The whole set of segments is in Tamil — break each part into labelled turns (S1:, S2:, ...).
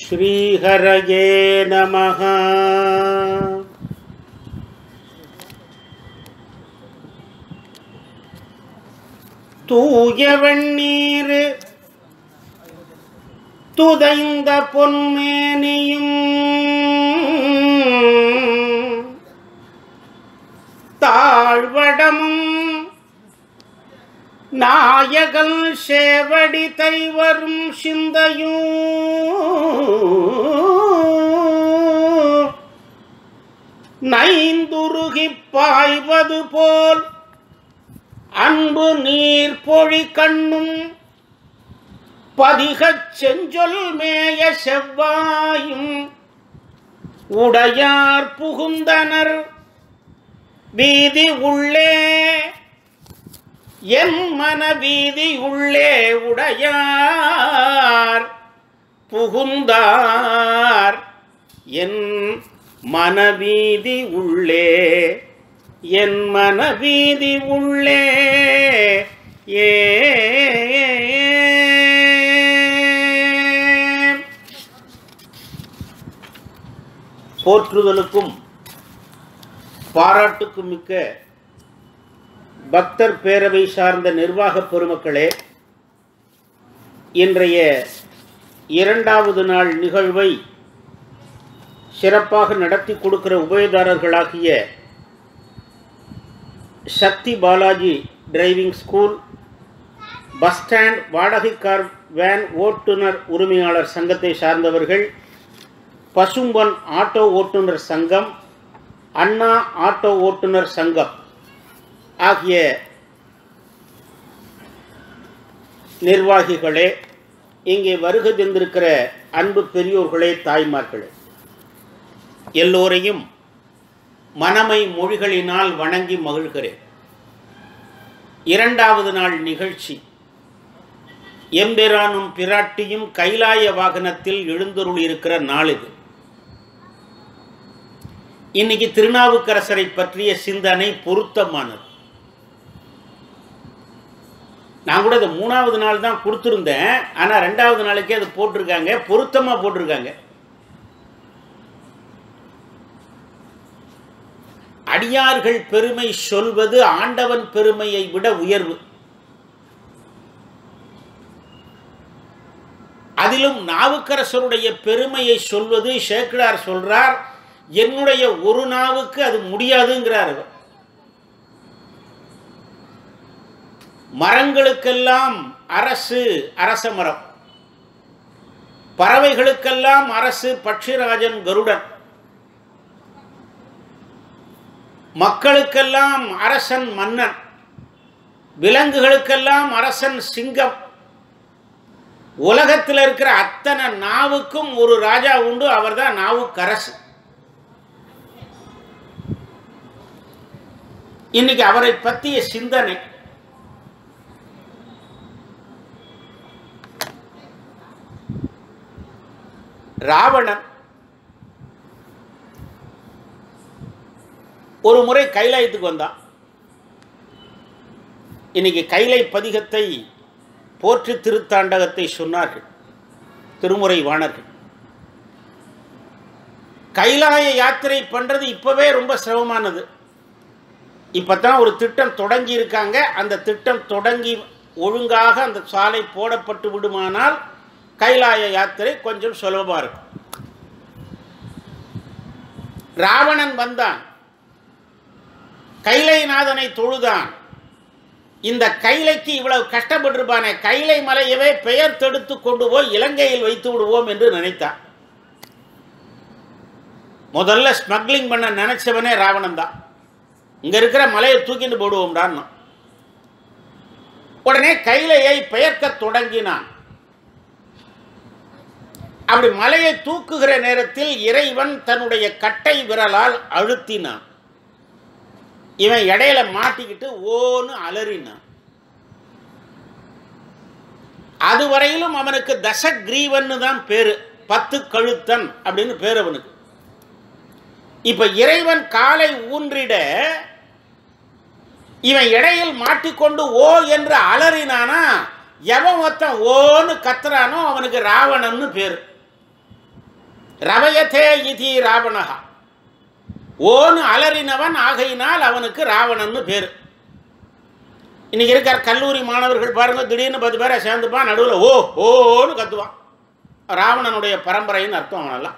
S1: श्रीहरये नमः தூய வெண்ணீர் துதைந்த பொன்மேனியும் தாழ்வடமும் நாயகல் சேவடி தைவரும் சிந்தையும் நைந்துருகிப் பாய்வது போல் அன்பு நீர் பொழி கண்ணும் பதிகச் செஞ்சொல் மேய செவ்வாயும் உடையார் புகுந்தனர் வீதி உள்ளே என் மன வீதி உள்ளே உடையார் புகுந்தார் என் மனவீதி உள்ளே என் மனவீதி உள்ளே ஏ போற்றுதலுக்கும் பாராட்டுக்கும் மிக்க பக்தர் பேரவை சார்ந்த நிர்வாக பெருமக்களே இன்றைய இரண்டாவது நாள் நிகழ்வை சிறப்பாக நடத்தி கொடுக்கிற உபயதாரர்களாகிய Sakthi Balaji driving school bus stand வாடகை கார் வேன் ஓட்டுநர் உரிமையாளர் சங்கத்தை சார்ந்தவர்கள் பசும்பொன் ஆட்டோ ஓட்டுநர் சங்கம் அண்ணா ஆட்டோ ஓட்டுநர் சங்கம் ஆகிய நிர்வாகிகளே இங்கே வருகை தந்திருக்கிற அன்பு பெரியோர்களே தாய்மார்களே எல்லோரையும் மனமை மொழிகளினால் வணங்கி மகிழ்கிறேன் இரண்டாவது நாள் நிகழ்ச்சி எம்பெரானும் பிராட்டியும் கைலாய வாகனத்தில் எழுந்தருள் இருக்கிற நாள் இது இன்னைக்கு திருநாவுக்கரசரை பற்றிய சிந்தனை பொருத்தமானது நான் கூட அது மூணாவது நாள் தான் கொடுத்துருந்தேன் ஆனால் ரெண்டாவது நாளைக்கே அது போட்டிருக்காங்க பொருத்தமாக போட்டிருக்காங்க அடியார்கள் பெருமை சொல்வது ஆண்டவன் பெருமையை விட உயர்வு அதிலும் நாவுக்கரசருடைய பெருமையை சொல்வது சேக்கிடார் சொல்றார் என்னுடைய ஒரு நாவுக்கு அது முடியாதுங்கிறார் அவர் மரங்களுக்கெல்லாம் அரசு அரச மரம் பறவைகளுக்கெல்லாம் அரசு பட்சிராஜன் கருடன் மக்களுக்கெல்லாம் அரசன் மன்னன் விலங்குகளுக்கெல்லாம் அரசன் சிங்கம் உலகத்தில் இருக்கிற அத்தனை நாவுக்கும் ஒரு ராஜா உண்டு அவர்தான் நாவுக்கரசு இன்னைக்கு அவரை பற்றிய சிந்தனை ராவணன் ஒரு முறை கைலாயத்துக்கு வந்தான் இன்னைக்கு கைலை பதிகத்தை போற்றி திருத்தாண்டகத்தை சொன்னார்கள் திருமுறை வாணர்கள் கைலாய யாத்திரை பண்ணுறது இப்போவே ரொம்ப சிரமமானது இப்போ தான் ஒரு திட்டம் தொடங்கி இருக்காங்க அந்த திட்டம் தொடங்கி ஒழுங்காக அந்த சாலை போடப்பட்டு விடுமானால் கைலாய யாத்திரை கொஞ்சம் சுலபமாக இருக்கும் ராவணன் வந்தான் கைலைநாதனை தொழுதான் இந்த கைலைக்கு இவ்வளவு கஷ்டப்பட்டிருப்பானே கைலை மலையவே பெயர் தடுத்து கொண்டு போய் இலங்கையில் வைத்து விடுவோம் என்று நினைத்தான் முதல்ல ஸ்மக்லிங் பண்ண நினைச்சவனே ராவணன் தான் இங்க இருக்கிற மலையை தூக்கிட்டு போடுவோம்டான் உடனே கைலையை பெயர்க்க தொடங்கினான் அப்படி மலையை தூக்குகிற நேரத்தில் இறைவன் தன்னுடைய கட்டை விரலால் அழுத்தினான் இவன் இடையில மாட்டிக்கிட்டு ஓன்னு அலறினான் அதுவரையிலும் அவனுக்கு தசக்ரீவன்னு தான் பேரு பத்து கழுத்தன் அப்படின்னு பேர் அவனுக்கு இப்ப இறைவன் காலை ஊன்றிட இவன் இடையில் மாட்டிக்கொண்டு ஓ என்று அலறினானா எவன் ஒருத்தன் ஓன்னு கத்துறானோ அவனுக்கு ராவணன்னு பேர் ரவயதே இதி ராவணகா ஓன்னு அலறினவன் ஆகையினால் அவனுக்கு ராவணன்னு பேர் இன்னைக்கு இருக்கிற கல்லூரி மாணவர்கள் பாருங்க திடீர்னு பத்து பேரை சேர்ந்துப்பான் நடுவில் ஓ ஓன்னு கத்துவான் ராவணனுடைய பரம்பரைன்னு அர்த்தம் அவனெல்லாம்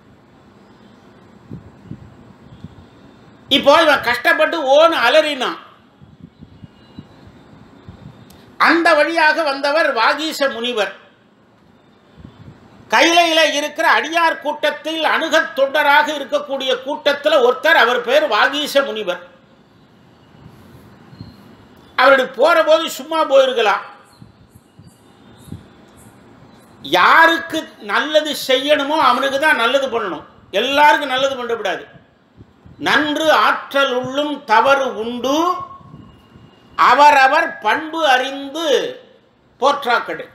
S1: இப்போ இவன் கஷ்டப்பட்டு ஓன்னு அலறினான் அந்த வழியாக வந்தவர் வாகீச முனிவர் கைலையில இருக்கிற அடியார் கூட்டத்தில் அணுகத் தொண்டராக இருக்கக்கூடிய கூட்டத்தில் ஒருத்தர் அவர் பேர் வாகீச முனிவர் அவருடைய போற போது சும்மா போயிருக்கலாம் யாருக்கு நல்லது செய்யணுமோ அவனுக்கு தான் நல்லது பண்ணணும் எல்லாருக்கும் நல்லது பண்ணக்கூடாது நன்று ஆற்றல் உள்ளும் தவறு உண்டு அவரவர் பண்பு அறிந்து போற்றாக்கடை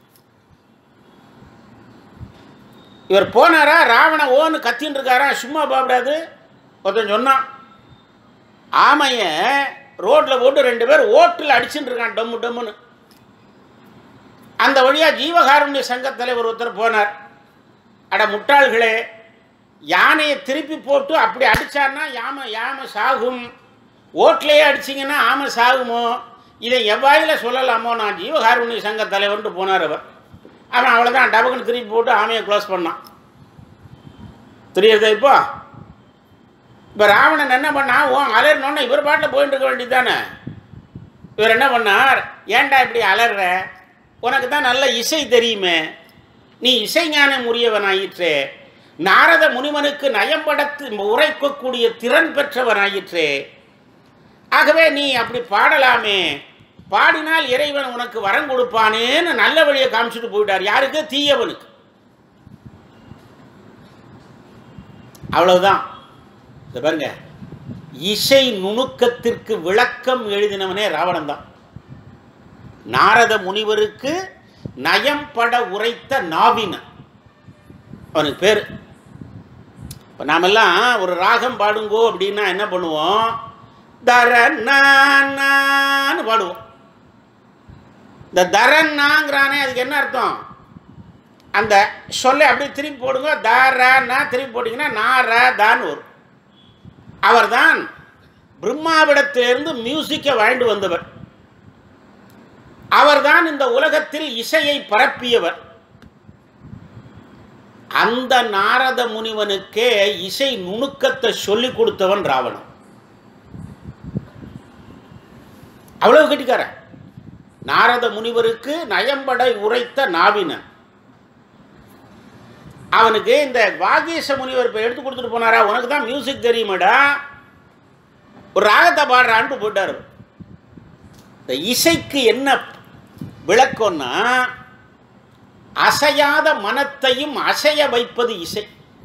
S1: இவர் போனாரா ராவண ஓன்னு கத்தின்னு இருக்காரா சும்மா போகக்கூடாது ஒருத்தன் சொன்னான் ஆமைய ரோட்டில் போட்டு ரெண்டு பேர் ஓட்டில் அடிச்சுட்டு இருக்கான் டம்மு டம்முன்னு அந்த வழியாக ஜீவகாருண்ய சங்க தலைவர் ஒருத்தர் போனார் அட முட்டாள்களே யானையை திருப்பி போட்டு அப்படி அடித்தான்னா யாமை யாமை சாகும் ஓட்டிலேயே அடிச்சிங்கன்னா ஆமை சாகுமோ இதை எவ்வாயில சொல்லலாமோ நான் ஜீவகாருண்ய சங்க தலைவர்ன்ட்டு போனார் அவர் அவன் அவ்வளோதான் டபக்குன்னு திருப்பி போட்டு ஆமையை க்ளோஸ் பண்ணான் தெரியுதா இப்போ இப்போ ராவணன் என்ன பண்ணா ஓ அலறினோன்னு இவர் பாட்டில் போயிட்டு இருக்க வேண்டியது தானே இவர் என்ன பண்ணார் ஏன்டா இப்படி அலற உனக்கு தான் நல்ல இசை தெரியுமே நீ இசைஞானம் உரியவனாயிற்றே நாரத முனிவனுக்கு நயம்படத்து உரைக்கக்கூடிய திறன் பெற்றவனாயிற்றே ஆகவே நீ அப்படி பாடலாமே பாடினால் இறைவன் உனக்கு வரம் கொடுப்பானேன்னு நல்ல வழியை காமிச்சிட்டு போயிட்டார் யாருக்கு தீயவனுக்கு அவ்வளவுதான் இந்த பாருங்க இசை நுணுக்கத்திற்கு விளக்கம் எழுதினவனே ராவணன் தான் நாரத முனிவருக்கு நயம் பட உரைத்த நாவினன் அவனுக்கு பேர் இப்போ நாமெல்லாம் ஒரு ராகம் பாடுங்கோ அப்படின்னா என்ன பண்ணுவோம் தரன்னு பாடுவோம் இந்த தரன்னாங்கிறானே அதுக்கு என்ன அர்த்தம் அந்த சொல்லை அப்படியே திருப்பி போடுங்க தாரா திருப்பி போட்டிங்கன்னா நார தான் வரும் அவர்தான் பிரம்மாவிடத்திலிருந்து மியூசிக்கை வாழ்ந்து வந்தவர் அவர்தான் இந்த உலகத்தில் இசையை பரப்பியவர் அந்த நாரத முனிவனுக்கே இசை நுணுக்கத்தை சொல்லிக் கொடுத்தவன் ராவணன் அவ்வளவு கட்டிக்காரன் நாரத முனிவருக்கு நயம்படை உரைத்த நாவினன் அவனுக்கு இந்த வாகீச முனிவர் இப்போ எடுத்து கொடுத்துட்டு போனாரா உனக்கு தான் மியூசிக் தெரியுமாடா ஒரு ராகத்தை பாடுறான்ட்டு போயிட்டார் இந்த இசைக்கு என்ன விளக்கம்னா அசையாத மனத்தையும் அசைய வைப்பது இசை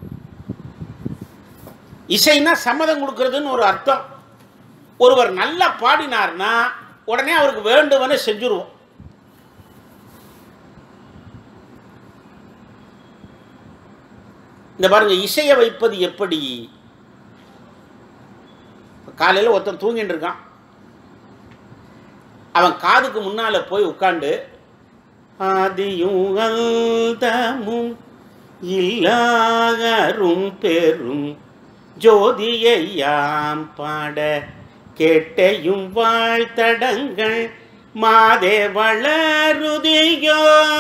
S1: இசைன்னா சம்மதம் கொடுக்கறதுன்னு ஒரு அர்த்தம் ஒருவர் நல்லா பாடினார்னா உடனே அவருக்கு வேண்டுவனை செஞ்சுருவோம் இந்த பாருங்க இசையை வைப்பது எப்படி காலையில் ஒருத்தன் தூங்கிட்டு இருக்கான் அவன் காதுக்கு முன்னால போய் உட்காந்து ஆதியும் அந்தமும் இல்லாகரும் பெரும் ஜோதியையாம் பாட கேட்டையும் வாழ்த்தடங்கள் மாதே வளருதியோ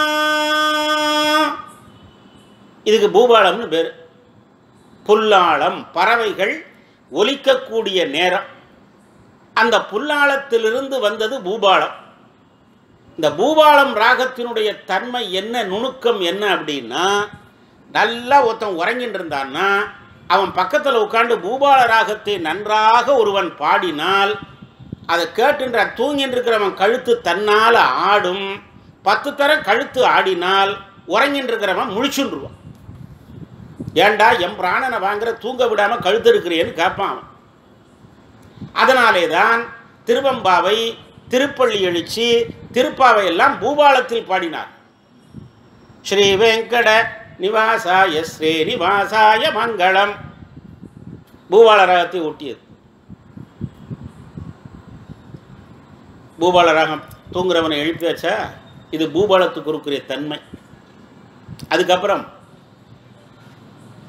S1: இதுக்கு பூபாலம்னு பேர் புல்லாளம் பறவைகள் ஒலிக்கக்கூடிய நேரம் அந்த புல்லாளத்திலிருந்து வந்தது பூபாலம் இந்த பூபாலம் ராகத்தினுடைய தன்மை என்ன நுணுக்கம் என்ன அப்படின்னா நல்லா ஒருத்தன் உறங்கிட்டு இருந்தான்னா அவன் பக்கத்தில் உட்காந்து பூபால ராகத்தை நன்றாக ஒருவன் பாடினால் அதை கேட்டுன்ற தூங்கிட்டு இருக்கிறவன் கழுத்து தன்னால் ஆடும் பத்து தரம் கழுத்து ஆடினால் உறங்கிட்டு இருக்கிறவன் முழிச்சுன்றுவான் ஏண்டா என் பிராணனை வாங்குற தூங்க விடாமல் கழுத்து இருக்கிறேன்னு கேட்பான் அவன் அதனாலே தான் திருவம்பாவை திருப்பள்ளி எழுச்சி திருப்பாவை எல்லாம் பூபாலத்தில் பாடினார் ஸ்ரீ வெங்கட நிவாசாய ஸ்ரீ நிவாசாய மங்களம் பூபால ராகத்தை ஒட்டியது பூபால ராகம் தூங்குறவனை எழுப்பி வச்சா இது பூபாலத்துக்கு இருக்கிற தன்மை அதுக்கப்புறம்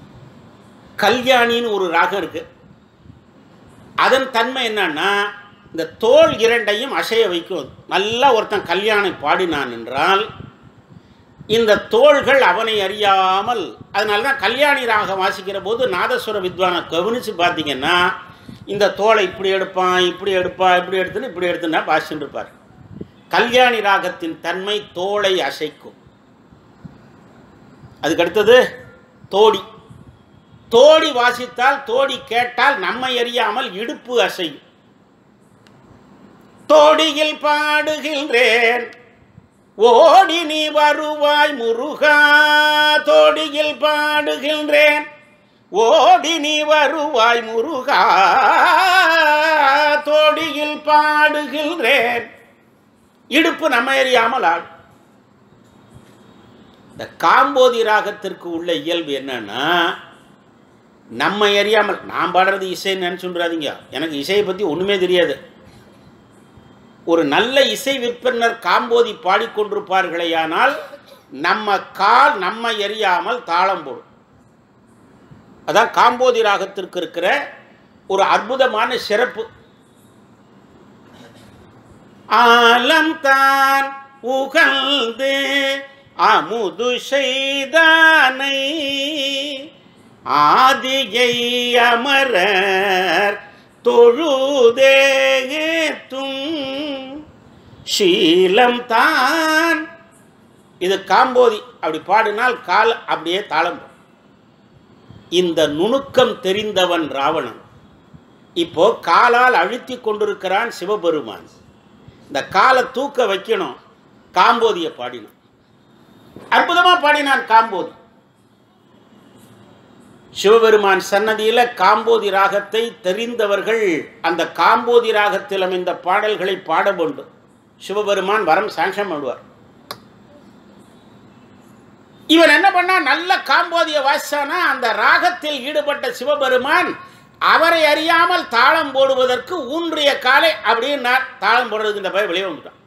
S1: கல்யாணின்னு ஒரு ராகம் இருக்கு அதன் தன்மை என்னன்னா இந்த தோல் இரண்டையும் அசைய வைக்கும் அது. நல்லா ஒருத்தன் கல்யாணி பாடினான் என்றால் இந்த தோள்கள் அவனை அறியாமல் அதனால தான் கல்யாணி ராகம் வாசிக்கிற போது நாதஸ்வர வித்வானை கவனித்து பார்த்தீங்கன்னா இந்த தோலை இப்படி எடுப்பான் இப்படி எடுப்பான் இப்படி எடுத்துன்னு இப்படி எடுத்துன்னா வாசிச்சுட்டு இருப்பார் கல்யாணி ராகத்தின் தன்மை தோளை அசைக்கும் அதுக்கு அடுத்தது தோடி தோடி வாசித்தால் தோடி கேட்டால் நம்மை அறியாமல் இடுப்பு அசையும் தோடியில் பாடுகின்றேன் ஓடி நீ வருவாய் முருகா தோடியில் பாடுகின்றேன் ஓடி நீ வருவாய் முருகா தோடியில் பாடுகின்றேன் இடுப்பு நம்ம அறியாமல் ஆடும் இந்த காம்போதி ராகத்திற்கு உள்ள இயல்பு என்னன்னா நம்ம அறியாமல் நான் பாடுறது இசைன்னு நினச்சுன்றாதீங்க எனக்கு இசையை பற்றி ஒன்றுமே தெரியாது ஒரு நல்ல இசை விற்பனர் காம்போதி பாடிக்கொண்டிருப்பார்களேயானால் நம்ம கால் நம்ம எறியாமல் தாளம் போடும் அதான் காம்போதி ராகத்திற்கு இருக்கிற ஒரு அற்புதமான சிறப்பு ஆலம் தான் உகழ்ந்து அமுது செய்தானை ஆதியை அமரர் தொழுதேத்தும் சீலம் தான் இது காம்போதி அப்படி பாடினால் கால் அப்படியே தாளம் போடும். இந்த நுணுக்கம் தெரிந்தவன் ராவணன் இப்போ காலால் அழுத்தி கொண்டிருக்கிறான் சிவபெருமான் இந்த காலை தூக்க வைக்கணும் காம்போதியை பாடினான் அற்புதமா பாடினான் காம்போதி சிவபெருமான் சன்னதியில காம்போதி ராகத்தை தெரிந்தவர்கள் அந்த காம்போதி ராகத்தில் அமைந்த பாடல்களை பாட வேண்டும் சிவபெருமான் வரம் சாங்ஷன் பண்ணுவார் இவன் என்ன பண்ணா நல்ல காம்போதிய வாசிச்சானா அந்த ராகத்தில் ஈடுபட்ட சிவபெருமான் அவரை அறியாமல் தாளம் போடுவதற்கு ஊன்றிய காலை அப்படியே நான் தாளம் போடுறதுக்கு இந்த பையன் வெளியே வந்துட்டான்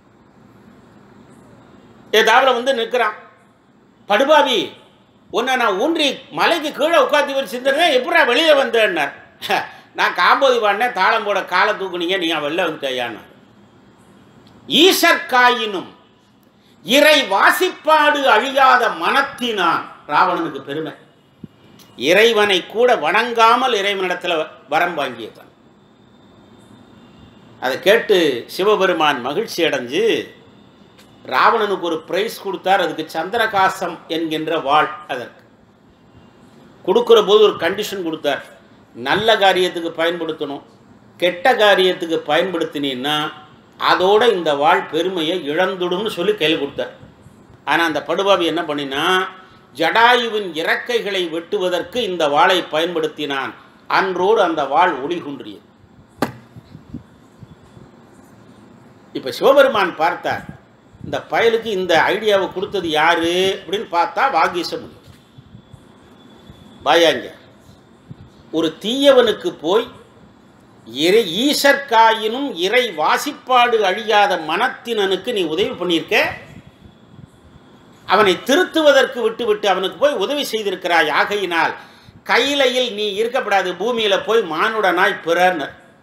S1: ஏதாவது வந்து நிற்கிறான் படுபாவி உன்னை நான் ஊன்றி மலைக்கு கீழே உட்காந்து வச்சிருந்தேன் எப்படா வெளியே வந்தேன்னார் நான் காம்போதி பாடினேன் தாளம் போட காலை தூக்குனீங்க நீங்கள் வெளில வந்துட்டேயான்னு ஈசற்காயினும் இறை வாசிப்பாடு அழியாத மனத்தினான் ராவணனுக்கு பெருமை இறைவனை கூட வணங்காமல் இறைவனிடத்தில் வரம் வாங்கியதான் அதை கேட்டு சிவபெருமான் மகிழ்ச்சி அடைஞ்சு ராவணனுக்கு ஒரு பிரைஸ் கொடுத்தார் அதுக்கு சந்திரகாசம் என்கின்ற வாழ் அதற்கு கொடுக்குற போது ஒரு கண்டிஷன் கொடுத்தார் நல்ல காரியத்துக்கு பயன்படுத்தணும் கெட்ட காரியத்துக்கு பயன்படுத்தினீன்னா அதோட இந்த வாழ் பெருமையை இழந்துடும்னு சொல்லி கையில் கொடுத்தார் ஆனால் அந்த படுபாவி என்ன பண்ணினா ஜடாயுவின் இறக்கைகளை வெட்டுவதற்கு இந்த வாளை பயன்படுத்தினான் அன்றோடு அந்த வாள் ஒளிகுன்றியது இப்போ சிவபெருமான் பார்த்தார் இந்த பயலுக்கு இந்த ஐடியாவை கொடுத்தது யாரு அப்படின்னு பார்த்தா வாகீச முனி பாயாங்க ஒரு தீயவனுக்கு போய் இறை ஈசற்காயினும் இறை வாசிப்பாடு அழியாத மனத்தினனுக்கு நீ உதவி பண்ணியிருக்க அவனை திருத்துவதற்கு விட்டுவிட்டு அவனுக்கு போய் உதவி செய்திருக்கிறாய் ஆகையினால் கையிலையில் நீ இருக்கப்படாது பூமியில போய் மானுடனாய் பிறன்னு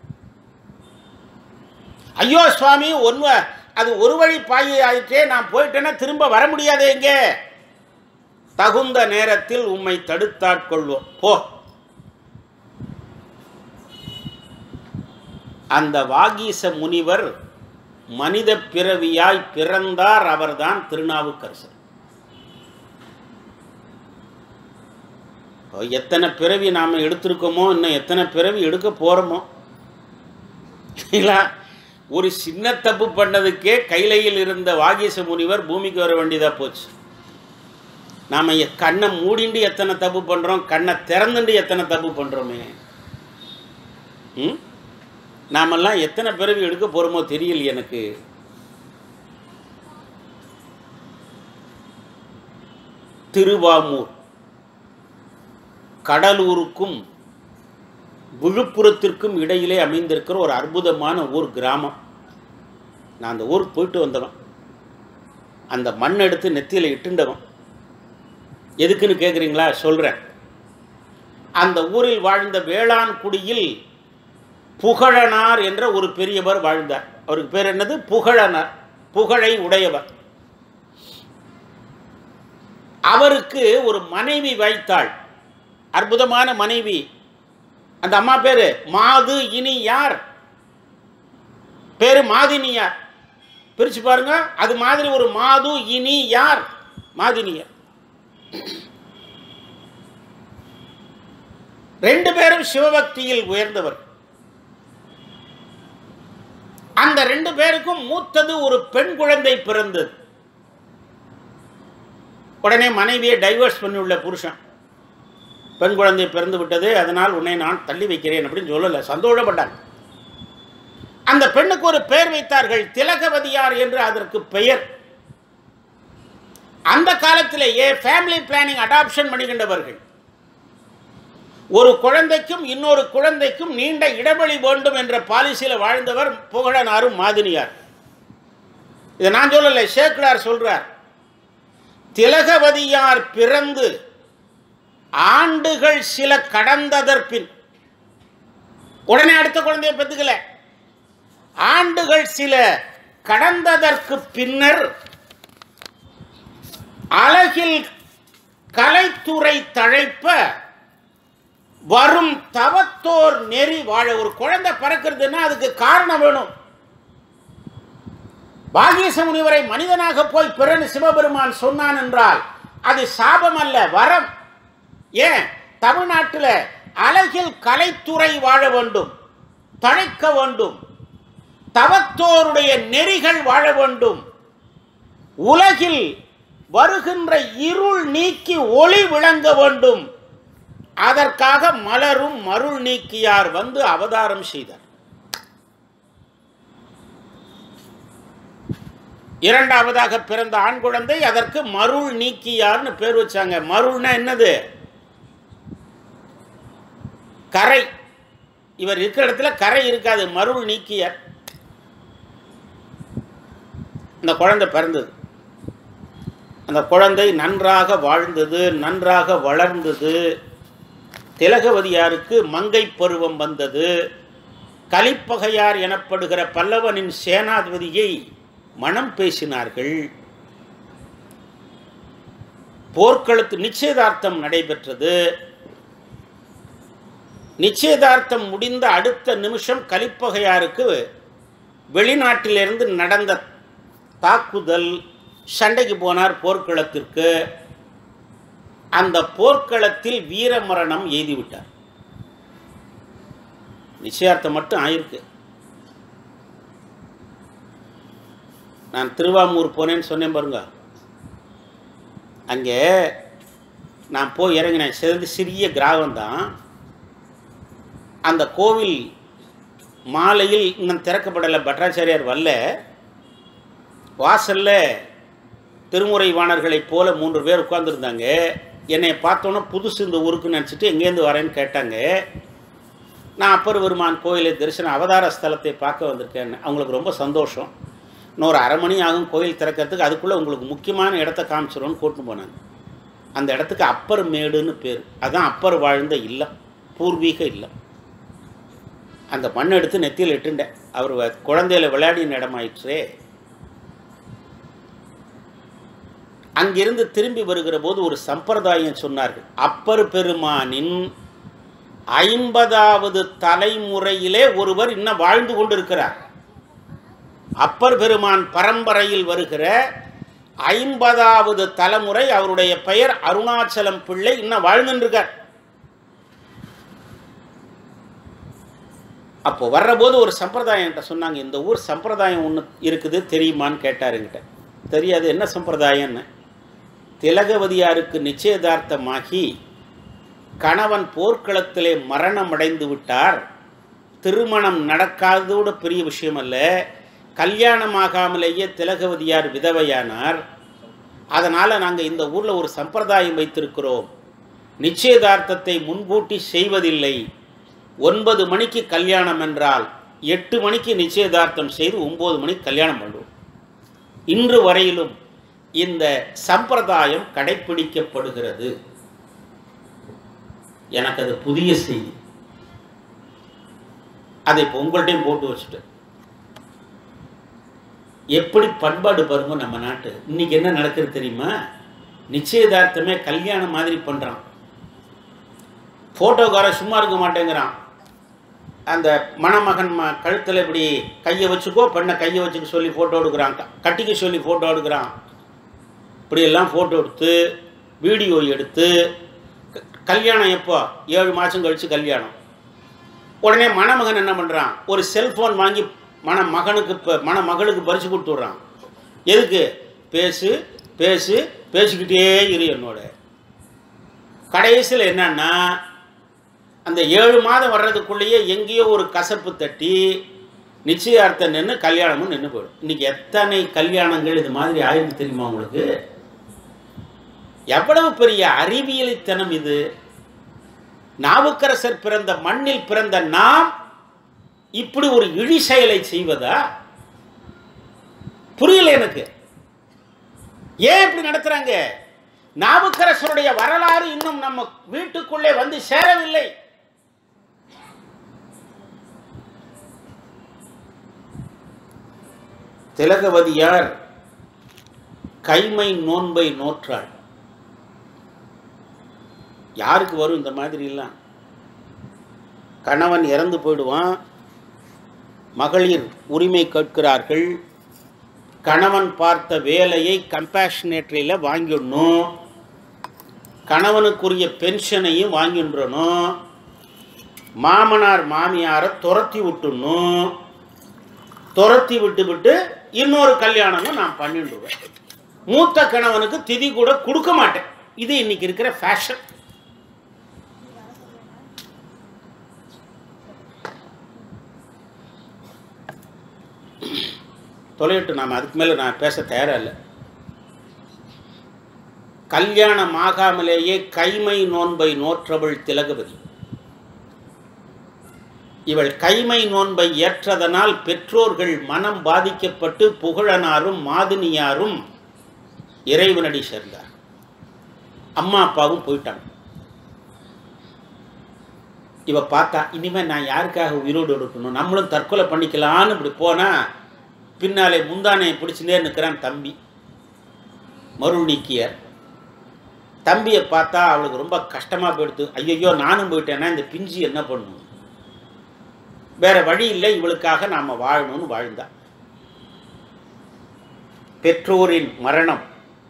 S1: ஐயோ சுவாமி ஒன்வ அது ஒரு வழி பாய் ஆயிற்றே நான் போயிட்டேன்னா திரும்ப வர முடியாதே எங்க தகுந்த நேரத்தில் உம்மை தடுத்தாட்கொள்வோம் போ அந்த வாகீச முனிவர் மனித பிறவியாய் பிறந்தார் அவர்தான் திருநாவுக்கரசர் எத்தனை பிறவி நாம் எடுத்திருக்கோமோ இன்னும் எத்தனை பிறவி எடுக்க போகிறோமோ இல்லைங்களா ஒரு சின்ன தப்பு பண்ணதுக்கே கைலையில் இருந்த வாகீச முனிவர் பூமிக்கு வர வேண்டியதாக போச்சு நாம் கண்ணை மூடிண்டு எத்தனை தப்பு பண்ணுறோம் கண்ணை திறந்துண்டு எத்தனை தப்பு பண்ணுறோமே ம் நாமெல்லாம் எத்தனை பிறவி எடுக்க போகிறோமோ தெரியல எனக்கு திருவாமூர் கடலூருக்கும் விழுப்புரத்திற்கும் இடையிலே அமைந்திருக்கிற ஒரு அற்புதமான ஊர் கிராமம் நான் அந்த ஊருக்கு போயிட்டு வந்தவன் அந்த மண் எடுத்து நெத்தியில் இட்டுண்டவன் எதுக்குன்னு கேட்குறீங்களா சொல்கிறேன் அந்த ஊரில் வாழ்ந்த வேளாண்குடியில் புகழனார் என்ற ஒரு பெரியவர் வாழ்ந்தார் அவருக்கு பேர் என்னது புகழனார் புகழை உடையவர் அவருக்கு ஒரு மனைவி வைத்தாள் அற்புதமான மனைவி அந்த அம்மா பேரு மாது இனி யார் பேரு மாதினியார் பிரிச்சு பாருங்க அது மாதிரி ஒரு மாது இனி யார் மாதினியார் ரெண்டு பேரும் சிவபக்தியில் உயர்ந்தவர் அந்த ரெண்டு பேருக்கும் மூத்தது ஒரு பெண் குழந்தை பிறந்தது உடனே மனைவியை டைவர்ஸ் பண்ணியுள்ள புருஷன் பெண் குழந்தை பிறந்து விட்டது அதனால் உன்னை நான் தள்ளி வைக்கிறேன் அப்படின்னு சொல்லலை சந்தோஷப்பட்டாங்க அந்த பெண்ணுக்கு ஒரு பெயர் வைத்தார்கள் திலகவதியார் என்று அதற்கு பெயர் அந்த காலத்திலேயே ஃபேமிலி பிளானிங் அடாப்ஷன் பண்ணுகின்றவர்கள் ஒரு குழந்தைக்கும் இன்னொரு குழந்தைக்கும் நீண்ட இடைவெளி வேண்டும் என்ற பாலிசியில் வாழ்ந்தவர் புகழனாரும் மாதினியார் இதை நான் சொல்லலை சேக்கிடார் சொல்றார் திலகவதியார் பிறந்து ஆண்டுகள் சில கடந்ததற்பின் உடனே அடுத்த குழந்தைய பெற்றுக்கல ஆண்டுகள் சில கடந்ததற்கு பின்னர் அழகில் கலைத்துறை தழைப்ப வரும் தவத்தோர் நெறி வாழ ஒரு குழந்தை பிறக்கிறதுன்னா அதுக்கு காரணம் வேணும் பாகீச முனிவரை மனிதனாக போய் பிறன்னு சிவபெருமான் சொன்னான் என்றால் அது சாபம் அல்ல வரம் ஏன் தமிழ்நாட்டில் அழகில் கலைத்துறை வாழ வேண்டும் தழைக்க வேண்டும் தவத்தோருடைய நெறிகள் வாழ வேண்டும் உலகில் வருகின்ற இருள் நீக்கி ஒளி விளங்க வேண்டும் அதற்காக மலரும் மருள் நீக்கியார் வந்து அவதாரம் செய்தார் இரண்டாவதாக பிறந்த ஆண் குழந்தை அதற்கு மருள் நீக்கியார்னு பேர் வச்சாங்க மருள்னா என்னது கரை இவர் இருக்கிற இடத்துல கரை இருக்காது மருள் நீக்கியார் அந்த குழந்தை பிறந்தது அந்த குழந்தை நன்றாக வாழ்ந்தது நன்றாக வளர்ந்தது திலகவதியாருக்கு மங்கை பருவம் வந்தது கலிப்பகையார் எனப்படுகிற பல்லவனின் சேனாதிபதியை மனம் பேசினார்கள் போர்க்களத்து நிச்சயதார்த்தம் நடைபெற்றது நிச்சயதார்த்தம் முடிந்த அடுத்த நிமிஷம் கலிப்பகையாருக்கு வெளிநாட்டிலிருந்து நடந்த தாக்குதல் சண்டைக்கு போனார் போர்க்களத்திற்கு அந்த போர்க்களத்தில் வீரமரணம் எய்திவிட்டார் நிச்சயார்த்தம் மட்டும் ஆயிருக்கு நான் திருவாமூர் போனேன்னு சொன்னேன் பாருங்க அங்கே நான் போய் இறங்கினேன் சிறிது சிறிய கிராமம் தான் அந்த கோவில் மாலையில் இன்னும் திறக்கப்படலை பட்டாச்சாரியார் வரல வாசல்ல திருமுறை வாணர்களைப் போல மூன்று பேர் உட்கார்ந்துருந்தாங்க என்னை பார்த்தோன்னே புதுசு இந்த ஊருக்கு நினச்சிட்டு எங்கேருந்து வரேன்னு கேட்டாங்க நான் அப்பர் பெருமான் கோயிலை தரிசனம் அவதார ஸ்தலத்தை பார்க்க வந்திருக்கேன் அவங்களுக்கு ரொம்ப சந்தோஷம் இன்னொரு அரை மணி ஆகும் கோயில் திறக்கிறதுக்கு அதுக்குள்ளே உங்களுக்கு முக்கியமான இடத்த காமிச்சிடும்னு கூட்டின்னு போனாங்க அந்த இடத்துக்கு அப்பர் மேடுன்னு பேர் அதான் அப்பர் வாழ்ந்த இல்லம் பூர்வீக இல்லம் அந்த மண் எடுத்து நெத்தியில் இட்டுண்டேன் அவர் வ- குழந்தையில விளையாடின இடமாயிற்றே அங்கிருந்து திரும்பி வருகிற போது ஒரு சம்பிரதாயம் சொன்னார்கள் அப்பர் பெருமானின் ஐம்பதாவது தலைமுறையிலே ஒருவர் இன்னும் வாழ்ந்து கொண்டிருக்கிறார் அப்பர் பெருமான் பரம்பரையில் வருகிற ஐம்பதாவது தலைமுறை அவருடைய பெயர் அருணாச்சலம் பிள்ளை இன்னும் வாழ்ந்துருக்கார் அப்போ வர்றபோது ஒரு சம்பிரதாயம் என்கிட்ட சொன்னாங்க இந்த ஊர் சம்பிரதாயம் ஒன்று இருக்குது தெரியுமான்னு கேட்டார் என்கிட்ட தெரியாது என்ன சம்பிரதாயம்னு திலகவதியாருக்கு நிச்சயதார்த்தமாகி கணவன் போர்க்களத்திலே மரணம் அடைந்து விட்டார் திருமணம் நடக்காததோட பெரிய விஷயம் அல்ல கல்யாணமாகாமலேயே திலகவதியார் விதவையானார் அதனால் நாங்கள் இந்த ஊரில் ஒரு சம்பிரதாயம் வைத்திருக்கிறோம் நிச்சயதார்த்தத்தை முன்கூட்டி செய்வதில்லை ஒன்பது மணிக்கு கல்யாணம் என்றால் எட்டு மணிக்கு நிச்சயதார்த்தம் செய்து ஒம்பது மணிக்கு கல்யாணம் பண்ணுவோம் இன்று வரையிலும் இந்த சம்பிரதாயம் கடைப்பிடிக்கப்படுகிறது எனக்கு அது புதிய செய்தி அதை இப்போ உங்கள்கிட்டையும் போட்டு வச்சுட்டேன் எப்படி பண்பாடு பாருங்க நம்ம நாட்டு இன்னைக்கு என்ன நடக்குது தெரியுமா நிச்சயதார்த்தமே கல்யாணம் மாதிரி பண்ணுறான் ஃபோட்டோக்காரன் சும்மா இருக்க மாட்டேங்கிறான் அந்த மணமகன் ம கழுத்தில் இப்படி கையை வச்சுக்கோ பெண்ணை கையை வச்சுக்க சொல்லி ஃபோட்டோ எடுக்கிறான் க- கட்டிக்க சொல்லி ஃபோட்டோ எடுக்கிறான் இப்படியெல்லாம் ஃபோட்டோ எடுத்து வீடியோ எடுத்து க- கல்யாணம் எப்போ ஏழு மாதம் கழித்து கல்யாணம் உடனே மணமகன் என்ன பண்ணுறான் ஒரு செல்ஃபோன் வாங்கி மண மகனுக்கு இப்போ மணமகளுக்கு பரிசு கொடுத்துட்றான் எதுக்கு பேசு பேசு பேசிக்கிட்டே இரு என்னோட கடைசியில் என்னன்னா அந்த ஏழு மாதம் வர்றதுக்குள்ளேயே எங்கேயோ ஒரு கசப்பு தட்டி நிச்சயார்த்தம் நின்று கல்யாணமும் நின்று போயிடும் இன்னைக்கு எத்தனை கல்யாணங்கள் இது மாதிரி ஆயிருக்கு தெரியுமா உங்களுக்கு எவ்வளவு பெரிய அறிவியலித்தனம் இது நாவுக்கரசர் பிறந்த மண்ணில் பிறந்த நாம் இப்படி ஒரு இழி செயலை செய்வதா புரியல எனக்கு ஏன் இப்படி நடத்துறாங்க நாவுக்கரசருடைய வரலாறு இன்னும் நம்ம வீட்டுக்குள்ளே வந்து சேரவில்லை திலகவதியார் கைமை நோன்பை நோற்றாள் யாருக்கு வரும் இந்த மாதிரிலாம் கணவன் இறந்து போயிடுவான் மகளிர் உரிமை கேட்கிறார்கள் கணவன் பார்த்த வேலையை கம்பேஷனேட்ரியில் வாங்கிடணும் கணவனுக்குரிய பென்ஷனையும் வாங்கின்றணும் மாமனார் மாமியாரை துரத்தி விட்டுணும் துரத்தி விட்டு விட்டு இன்னொரு கல்யாணமும் நான் பண்ணிடுவேன் மூத்த கணவனுக்கு திதி கூட கொடுக்க மாட்டேன் இது இன்னைக்கு இருக்கிற ஃபேஷன் தொலையிட்டு நாம் அதுக்கு மேலே நான் பேச தயாராக இல்லை கல்யாணம் ஆகாமலேயே கைமை நோன்பை நோற்றவள் திலகவதி இவள் கைமை நோன்பை ஏற்றதனால் பெற்றோர்கள் மனம் பாதிக்கப்பட்டு புகழனாரும் மாதினியாரும் இறைவனடி சேர்ந்தார் அம்மா அப்பாவும் போயிட்டாங்க இவ பார்த்தா இனிமே நான் யாருக்காக உயிரோடு எடுக்கணும் நம்மளும் தற்கொலை பண்ணிக்கலான்னு இப்படி போனா பின்னாலே முந்தானையை பிடிச்சுனே நிற்கிறான் தம்பி மருள் நீக்கியர் தம்பியை பார்த்தா அவளுக்கு ரொம்ப கஷ்டமாக போயிடுது ஐயையோ நானும் போயிட்டேன்னா இந்த பிஞ்சு என்ன பண்ணும் வேற வழி இல்லை இவளுக்காக நாம் வாழணும்னு வாழ்ந்தா பெற்றோரின் மரணம்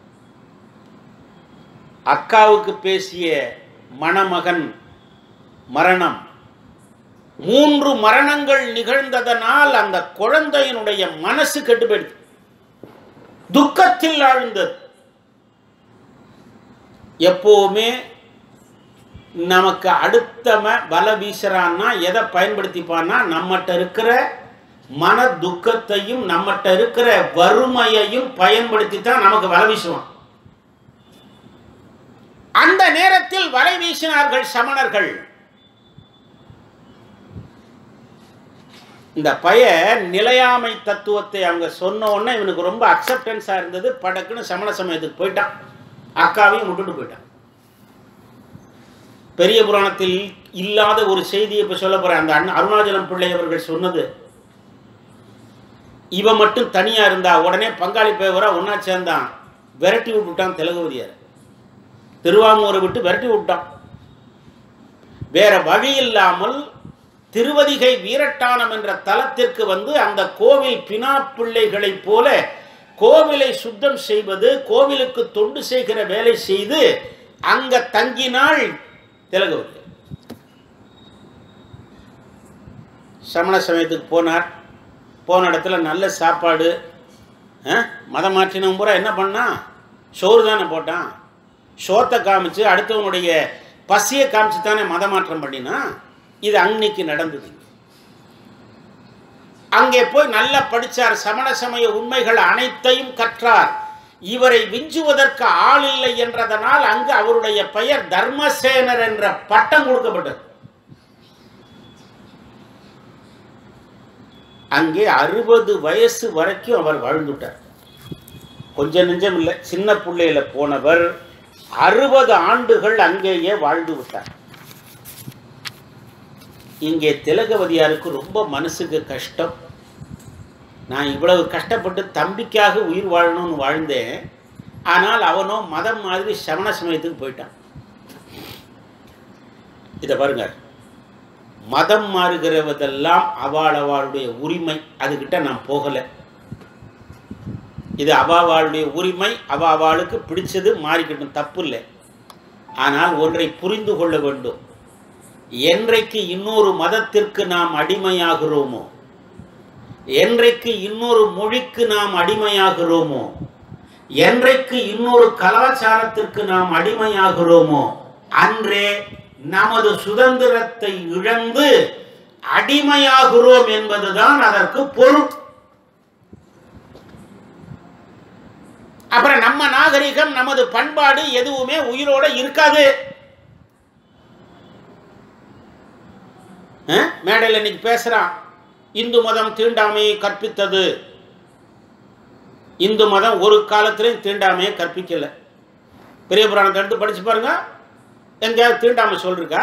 S1: அக்காவுக்கு பேசிய மணமகன் மரணம் மூன்று மரணங்கள் நிகழ்ந்ததனால் அந்த குழந்தையினுடைய மனசு கெட்டு போயிடுது துக்கத்தில் ஆழ்ந்தது எப்போவுமே நமக்கு அடுத்தவன் வலை வீசுறான்னா எதை பயன்படுத்திப்பான்னா நம்மகிட்ட இருக்கிற மன துக்கத்தையும் நம்மகிட்ட இருக்கிற வறுமையையும் பயன்படுத்தி தான் நமக்கு வலை வீசுவான் அந்த நேரத்தில் வலை வீசினார்கள் சமணர்கள் இந்த பய நிலையாமை தத்துவத்தை அவங்க சொன்ன உடனே இவனுக்கு ரொம்ப அக்செப்டன்ஸாக இருந்தது படக்குன்னு சமண சமயத்துக்கு போயிட்டான் அக்காவையும் விட்டுட்டு போயிட்டான் பெரிய புராணத்தில் இல்லாத ஒரு செய்தியை இப்போ சொல்ல போகிறேன் அந்த அண்ணன் அருணாச்சலம் பிள்ளை அவர்கள் சொன்னது இவ மட்டும் தனியாக இருந்தா உடனே பங்காளி பேவரா ஒன்றா சேர்ந்தான் விரட்டி விட்டுட்டான் திலகவதியார் திருவாமூரை விட்டு விரட்டி விட்டான் வேற வழி இல்லாமல் திருவதிகை வீரட்டானம் என்ற தலத்திற்கு வந்து அந்த கோவில் பினா பிள்ளைகளைப் போல கோவிலை சுத்தம் செய்வது கோவிலுக்கு தொண்டு செய்கிற வேலை செய்து அங்க தங்கினாள் திலகவதி சமண சமயத்துக்கு போனார் போன இடத்துல நல்ல சாப்பாடு ஆ? மதம் மாற்றினவன் பூரா என்ன பண்ணான் சோறு தானே போட்டான் சோத்தை காமிச்சு அடுத்தவனுடைய பசியை காமிச்சு தானே மதமாற்றம் பண்ணினா இது அன்னைக்கு நடந்தது அங்கே போய் நல்லா படிச்சார் சமண சமய உண்மைகள் அனைத்தையும் கற்றார் இவரை விஞ்சுவதற்கு ஆள் இல்லை என்றதனால் அங்கு அவருடைய பெயர் தர்மசேனர் என்ற பட்டம் கொடுக்கப்பட்டது அங்கே அறுபது வயசு வரைக்கும் அவர் வாழ்ந்துட்டார் கொஞ்சம் நெஞ்சம் இல்லை சின்ன பிள்ளையில போனவர் அறுபது ஆண்டுகள் அங்கேயே வாழ்ந்து விட்டார் இங்கே திலகவதியாருக்கு ரொம்ப மனசுக்கு கஷ்டம் நான் இவ்வளவு கஷ்டப்பட்டு தம்பிக்காக உயிர் வாழணும்னு வாழ்ந்தேன் ஆனால் அவனோ மதம் மாதிரி சமண சமயத்துக்கு போயிட்டான் இதை பாருங்க மதம் மாறுகிறவதெல்லாம் அவள் அவளுடைய உரிமை அதுகிட்ட நான் போகலை இது அவாவாளுடைய உரிமை அவ அவளுக்கு பிடிச்சது மாறிக்கட்டும் தப்பு இல்லை ஆனால் ஒன்றை புரிந்து கொள்ள வேண்டும் என்றைக்கு இன்னொரு மதத்திற்கு நாம் அடிமையாகிறோமோ என்றைக்கு இன்னொரு மொழிக்கு நாம் அடிமையாகிறோமோ என்றைக்கு இன்னொரு கலாச்சாரத்திற்கு நாம் அடிமையாகிறோமோ அன்றே நமது சுதந்திரத்தை இழந்து அடிமையாகிறோம் என்பதுதான் அதற்கு பொருள் அப்புறம் நம்ம நாகரிகம் நமது பண்பாடு எதுவுமே உயிரோட இருக்காது அஹ்? மேடையில் இன்னைக்கு பேசுறான் இந்து மதம் தீண்டாமையை கற்பித்தது இந்து மதம் ஒரு காலத்திலையும் தீண்டாமையை கற்பிக்கல பெரிய புராணத்தை எடுத்து படிச்சு பாருங்க எங்கேயாவது தீண்டாமை சொல்லிருக்கா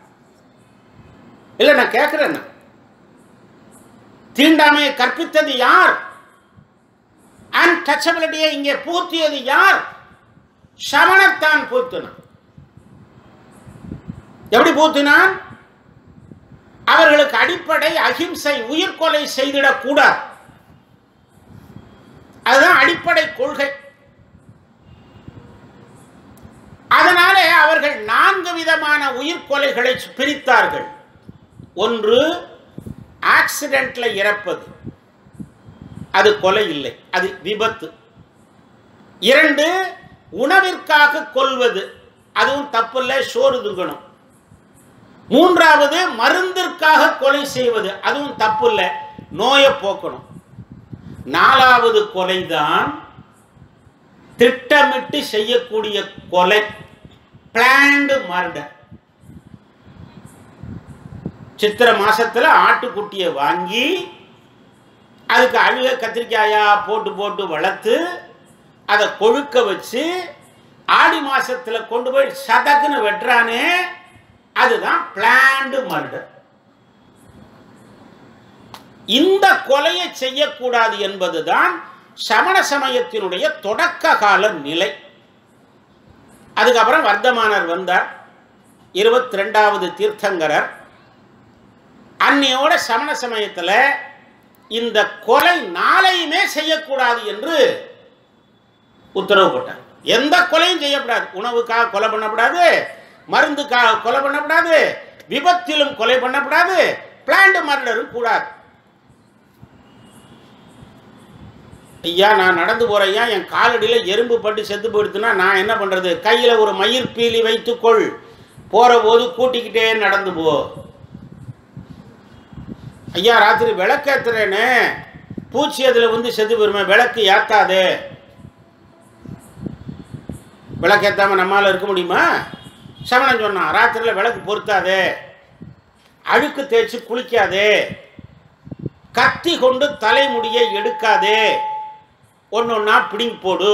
S1: இல்லை நான் கேட்குறேன் தீண்டாமையை கற்பித்தது யார் அன்டச்சபிலிட்டியை இங்கே பூத்தியது யார் சமணத்தான் பூத்தினான் எப்படி பூத்தினான் அவர்களுக்கு அடிப்படை அகிம்சை உயிர் கொலை செய்திடக்கூடாது அதுதான் அடிப்படை கொள்கை அதனாலே அவர்கள் நான்கு விதமான உயிர் கொலைகளை பிரித்தார்கள் ஒன்று ஆக்சிடென்ட்ல இறப்பது அது கொலை இல்லை அது விபத்து இரண்டு உணவிற்காக கொல்வது அதுவும் தப்பில்லை சோறு துங்கணும் மூன்றாவது மருந்திற்காக கொலை செய்வது அதுவும் தப்பில்லை நோயை போக்கணும் நாலாவது கொலைதான் திட்டமிட்டு செய்யக்கூடிய கொலை பிளான்டு மர்டர் சித்திரை மாசத்துல ஆட்டுக்குட்டியை வாங்கி அதுக்கு அழுக கத்திரிக்காயா போட்டு போட்டு வளர்த்து அதை கொழுக்க வச்சு ஆடி மாசத்துல கொண்டு போய் சதக்குன்னு வெட்டுறானே அதுதான் பிளான்டு மர்டர் இந்த கொலையை செய்யக்கூடாது என்பதுதான் சமண சமயத்தினுடைய தொடக்க கால நிலை அதுக்கப்புறம் வர்த்தமானர் வந்தார் இருபத்தி ரெண்டாவது தீர்த்தங்கரர் அன்னையோட சமண சமயத்தில் இந்த கொலை நாளையுமே செய்யக்கூடாது என்று உத்தரவு போட்டார் எந்த கொலையும் செய்யக்கூடாது உணவுக்காக கொலை பண்ணக்கூடாது மருந்துக்காக கொலை பண்ணக்கூடாது விபத்திலும் கொலை பண்ணக்கூடாது பிளான்டு மர்டரும் கூடாது ஐயா நான் நடந்து போறையா என் காலடியில் எறும்பு பட்டு செத்து போயிடுத்துனா நான் என்ன பண்ணுறது கையில் ஒரு மயிர் பீலி வைத்துக்கொள் போகிற போது கூட்டிக்கிட்டே நடந்து போ ஐயா ராத்திரி விளக்கேத்துறேன்னு பூச்சி அதில் வந்து செத்து போயிருமே விளக்கு ஏத்தாதே விளக்கேத்தாம நம்மால் இருக்க முடியுமா சமணன் சொன்னான் ராத்திரியில் விளக்கு பொருத்தாதே அழுக்கு தேய்ச்சி குளிக்காதே கத்தி கொண்டு தலைமுடியை எடுக்காதே ஒன்று ஒன்றா பிடிங்கி போடு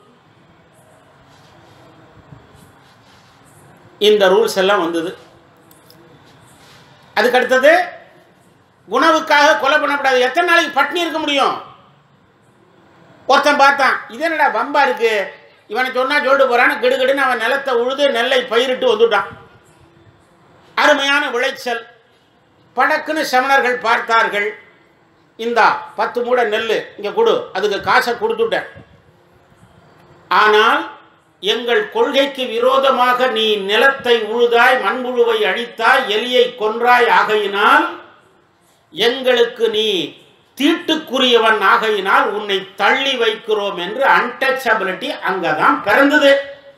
S1: இந்த ரூல்ஸ் எல்லாம் வந்தது அதுக்கு அடுத்தது உணவுக்காக கொலை பண்ணக்கூடாது எத்தனை நாளைக்கு பட்னி இருக்க முடியும் ஒருத்தன் பார்த்தான் இது என்னடா வம்பா இருக்கு இவனை சொன்னா சொல்லிட்டு போறான்னு கிடுகிடுன்னு அவன் நிலத்தை உழுது நெல்லை பயிரிட்டு வந்துட்டான் அருமையான விளைச்சல் படக்குன்னு சமணர்கள் பார்த்தார்கள் இந்தா பத்து மூடை நெல் இங்கே கொடு அதுக்கு காசை கொடுத்துட்டேன் ஆனால் எங்கள் கொள்கைக்கு விரோதமாக நீ நிலத்தை உழுதாய் மண்புழுவை அழித்தாய் எலியை கொன்றாய் ஆகையினால் எங்களுக்கு நீ தீட்டுக்குரியவன் ஆகையினால் உன்னை தள்ளி வைக்கிறோம் என்று அன்டச்சபிலிட்டி அங்கதான் பிறந்தது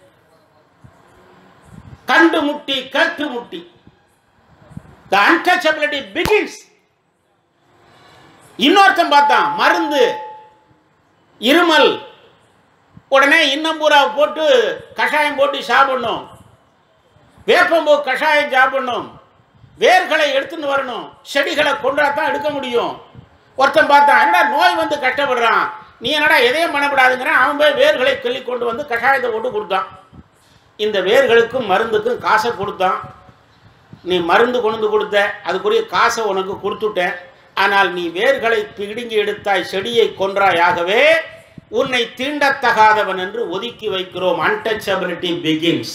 S1: கண்டு முட்டி கேட்டு முட்டி த அன்டச்சபிலிட்டி பிகின்ஸ் இன்னொருத்தன் பார்த்தான் மருந்து இருமல் உடனே இன்னம்பூரா போட்டு கஷாயம் போட்டு சாப்பிடணும் வேப்பம்பூ கஷாயம் சாப்பிடணும் வேர்களை எடுத்துன்னு வரணும் செடிகளை கொண்டா தான் எடுக்க முடியும் ஒருத்தன் பார்த்தான் என்னடா நோய் வந்து கஷ்டப்படுறான் நீ என்னடா எதையும் பண்ணப்படாதுங்கிறான் அவன் போய் வேர்களை கிள்ளி கொண்டு வந்து கஷாயத்தை போட்டு கொடுத்தான் இந்த வேர்களுக்கும் மருந்துக்கும் காசை கொடுத்தான் நீ மருந்து கொண்டு வந்து கொடுத்த அதுக்குரிய காசை உனக்கு கொடுத்துட்டேன் ஆனால் நீ வேர்களை பிடுங்கி எடுத்தாய் செடியை கொன்றாயாகவே உன்னை தீண்டத்தகாதவன் என்று ஒதுக்கி வைக்கிறோம் அன்டச்சபிலிட்டி பிகின்ஸ்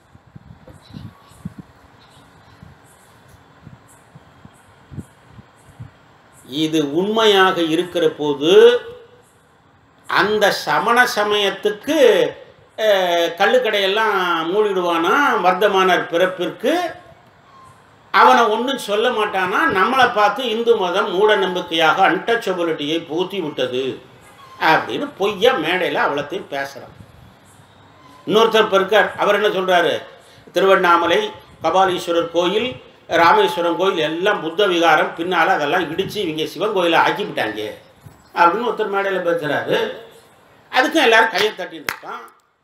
S1: இது உண்மையாக இருக்கிற போது அந்த சமண சமயத்துக்கு அஹ், கள்ளுக்கடையெல்லாம் மூடிடுவானா வர்த்தமானர் பிறப்பிற்கு அவனை ஒன்றும் சொல்ல மாட்டானா நம்மளை பார்த்து இந்து மதம் மூட நம்பிக்கையாக அன்டச்சபிலிட்டியை பூத்தி விட்டது அப்படின்னு பொய்யா மேடையில் அவ்வளோத்தையும் பேசுகிறான் இன்னொருத்தர் இப்ப இருக்கார் அவர் என்ன சொல்கிறாரு திருவண்ணாமலை கபாலீஸ்வரர் கோயில் ராமேஸ்வரம் கோயில் எல்லாம் புத்த விகாரம் பின்னால் அதெல்லாம் இடித்து இவங்க சிவன் கோயிலை ஆக்கிவிட்டாங்க அப்படின்னு ஒருத்தர் மேடையில் பேசுகிறாரு அதுக்கும் எல்லாரும் கையை தட்டிட்டு இருக்கான்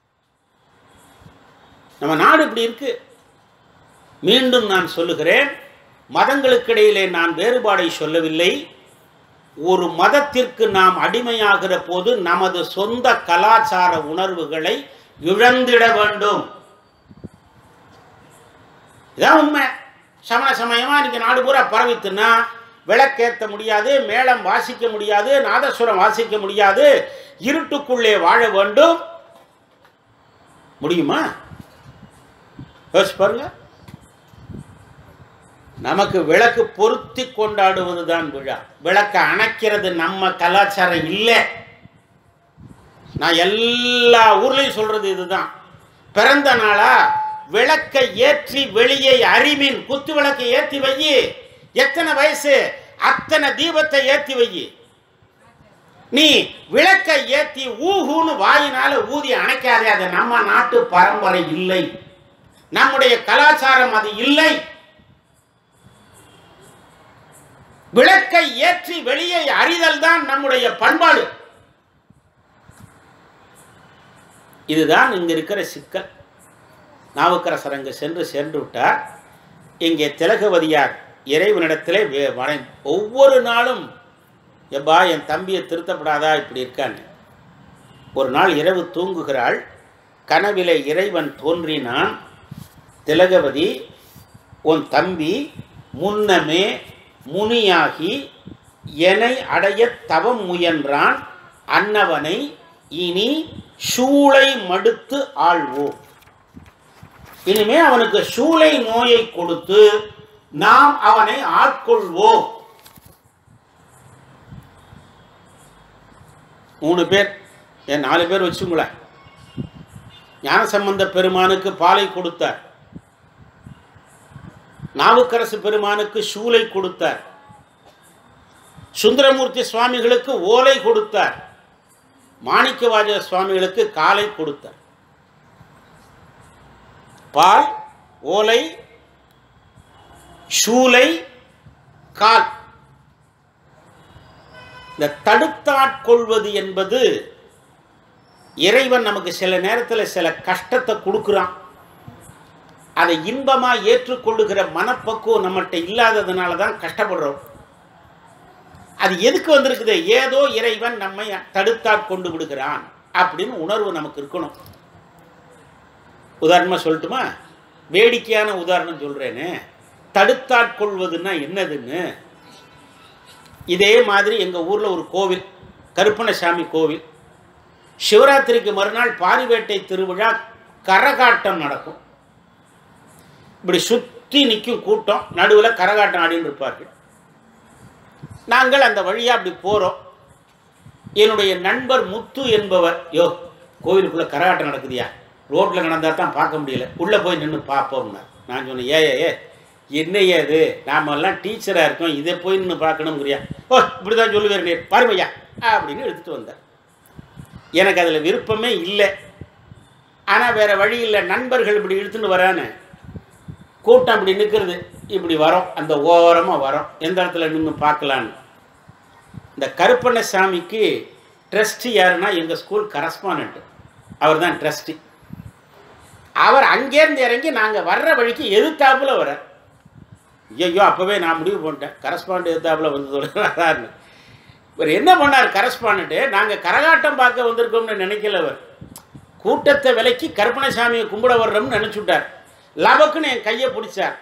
S1: நம்ம நாடு இப்படி இருக்கு மீண்டும் நான் சொல்லுகிறேன் மதங்களுக்கிடையிலே நான் வேறுபாடை சொல்லவில்லை ஒரு மதத்திற்கு நாம் அடிமையாகிற போது நமது சொந்த கலாச்சார உணர்வுகளை இழந்திட வேண்டும் இதான் உண்மை சமண சமயமா இன்னைக்கு நாடு பூரா பரவித்துன்னா விளக்கேற்ற முடியாது மேளம் வாசிக்க முடியாது நாதஸ்வரம் வாசிக்க முடியாது இருட்டுக்குள்ளே வாழ வேண்டும் முடியுமா யோசிச்சு பாருங்க நமக்கு விளக்கு பொருத்தி கொண்டாடுவது தான் விழா விளக்கை அணைக்கிறது நம்ம கலாச்சாரம் இல்லை நான் எல்லா ஊர்லயும் சொல்றது இதுதான் பிறந்த நாளா விளக்கை ஏற்றி வெளியே அறிமின் குத்து விளக்கை ஏற்றி வை எத்தனை வயசு அத்தனை தீபத்தை ஏற்றி வை நீ விளக்கை ஏற்றி ஊஹூன்னு வாயினால ஊதி அணைக்காதே அது நம்ம நாட்டு பரம்பரை இல்லை நம்முடைய கலாச்சாரம் அது இல்லை விளக்கை ஏற்றி வெளியே அறிதல் தான் நம்முடைய பண்பாடு இதுதான் இங்க இருக்கிற சிக்கல் நாவுக்கரசர் அங்கு சென்று சென்று விட்டார் இங்கே திலகவதியார் இறைவனிடத்திலே வே- வணை- ஒவ்வொரு நாளும் எப்பா என் தம்பியை திருத்தப்படாதா இப்படி இருக்கான்னு ஒரு நாள் இரவு தூங்குகிறாள் கனவிலே இறைவன் தோன்றினான் திலகவதி உன் தம்பி முன்னமே முனியாகி என்னை அடைய தவம் முயன்றான் அன்னவனை இனி சூளை மடுத்து ஆள்வோம் இனிமே அவனுக்கு சூளை நோயை கொடுத்து நாம் அவனை ஆட்கொள்வோம் மூணு பேர் என் நாலு பேர் வச்சுங்களேன் ஞானசம்பந்த பெருமானுக்கு பாலை கொடுத்தார் நாவுக்கரசு பெருமானுக்கு சூளை கொடுத்தார் சுந்தரமூர்த்தி சுவாமிகளுக்கு ஓலை கொடுத்தார் மாணிக்கவாஜ சுவாமிகளுக்கு காலை கொடுத்தார் பால் ஓலை சூலை கால் இந்த தடுத்தாட்கொள்வது என்பது இறைவன் நமக்கு சில நேரத்தில் சில கஷ்டத்தை கொடுக்குறான் அதை இன்பமாக ஏற்றுக்கொள்ளுகிற மனப்பக்குவம் நம்மகிட்ட இல்லாததுனால தான் கஷ்டப்படுறோம் அது எதுக்கு வந்திருக்குது ஏதோ இறைவன் நம்மை தடுத்தாற் கொண்டு விடுகிறான் அப்படின்னு உணர்வு நமக்கு இருக்கணும் உதாரணமாக சொல்லட்டுமா வேடிக்கையான உதாரணம் சொல்கிறேன்னு தடுத்தாட்கொள்வதுன்னா என்னதுன்னு இதே மாதிரி எங்கள் ஊரில் ஒரு கோவில் கருப்பணசாமி கோவில் சிவராத்திரிக்கு மறுநாள் பாரிவேட்டை திருவிழா கரகாட்டம் நடக்கும் இப்படி சுற்றி நிற்கும் கூட்டம் நடுவில் கரகாட்டம் ஆடின்னு இருப்பார்கள் நாங்கள் அந்த வழியாக அப்படி போகிறோம் என்னுடைய நண்பர் முத்து என்பவர் யோ கோவிலுக்குள்ளே கரகாட்டம் நடக்குதியா ரோட்டில் நடந்தால் தான் பார்க்க முடியல உள்ளே போய் நின்று பார்ப்போம்னா நான் சொன்னேன் ஏ ஏ என்னையா இது நாமெல்லாம் டீச்சராக இருக்கோம் இதை போய் நின்று பார்க்கணுங்கிறியா ஓ இப்படி தான் சொல்லுவேன் நீ பாருமையா அப்படின்னு எடுத்துகிட்டு வந்தேன் எனக்கு அதில் விருப்பமே இல்லை ஆனால் வேறு வழி இல்லை நண்பர்கள் இப்படி இழுத்துன்னு வரான்னு கூட்டம் இப்படி நிற்கிறது இப்படி வரோம் அந்த ஓரமாக வரோம் எந்த இடத்துல நின்று பார்க்கலான்னு இந்த கருப்பண்ணசாமிக்கு ட்ரஸ்டி யாருன்னா எங்கள் ஸ்கூல் கரஸ்பாண்ட் அவர் தான் ட்ரஸ்டி அவர் அங்கேருந்து இறங்கி நாங்கள் வர்ற வழிக்கு எதிர்த்தாப்புல வர ஐயோ அப்போவே நான் முடிவு பண்ணிட்டேன் கரஸ்பாண்ட் எதிர்த்தாப்புல வந்து வராருன்னு இவர் என்ன பண்ணார் கரஸ்பாண்ட்டு நாங்கள் கரகாட்டம் பார்க்க வந்திருக்கோம்னு நினைக்கல அவர் கூட்டத்தை விலைக்கு கருப்பணசாமியை கும்பிட வர்றோம்னு நினச்சி விட்டார் லபக்குன்னு என் கையை பிடிச்சார்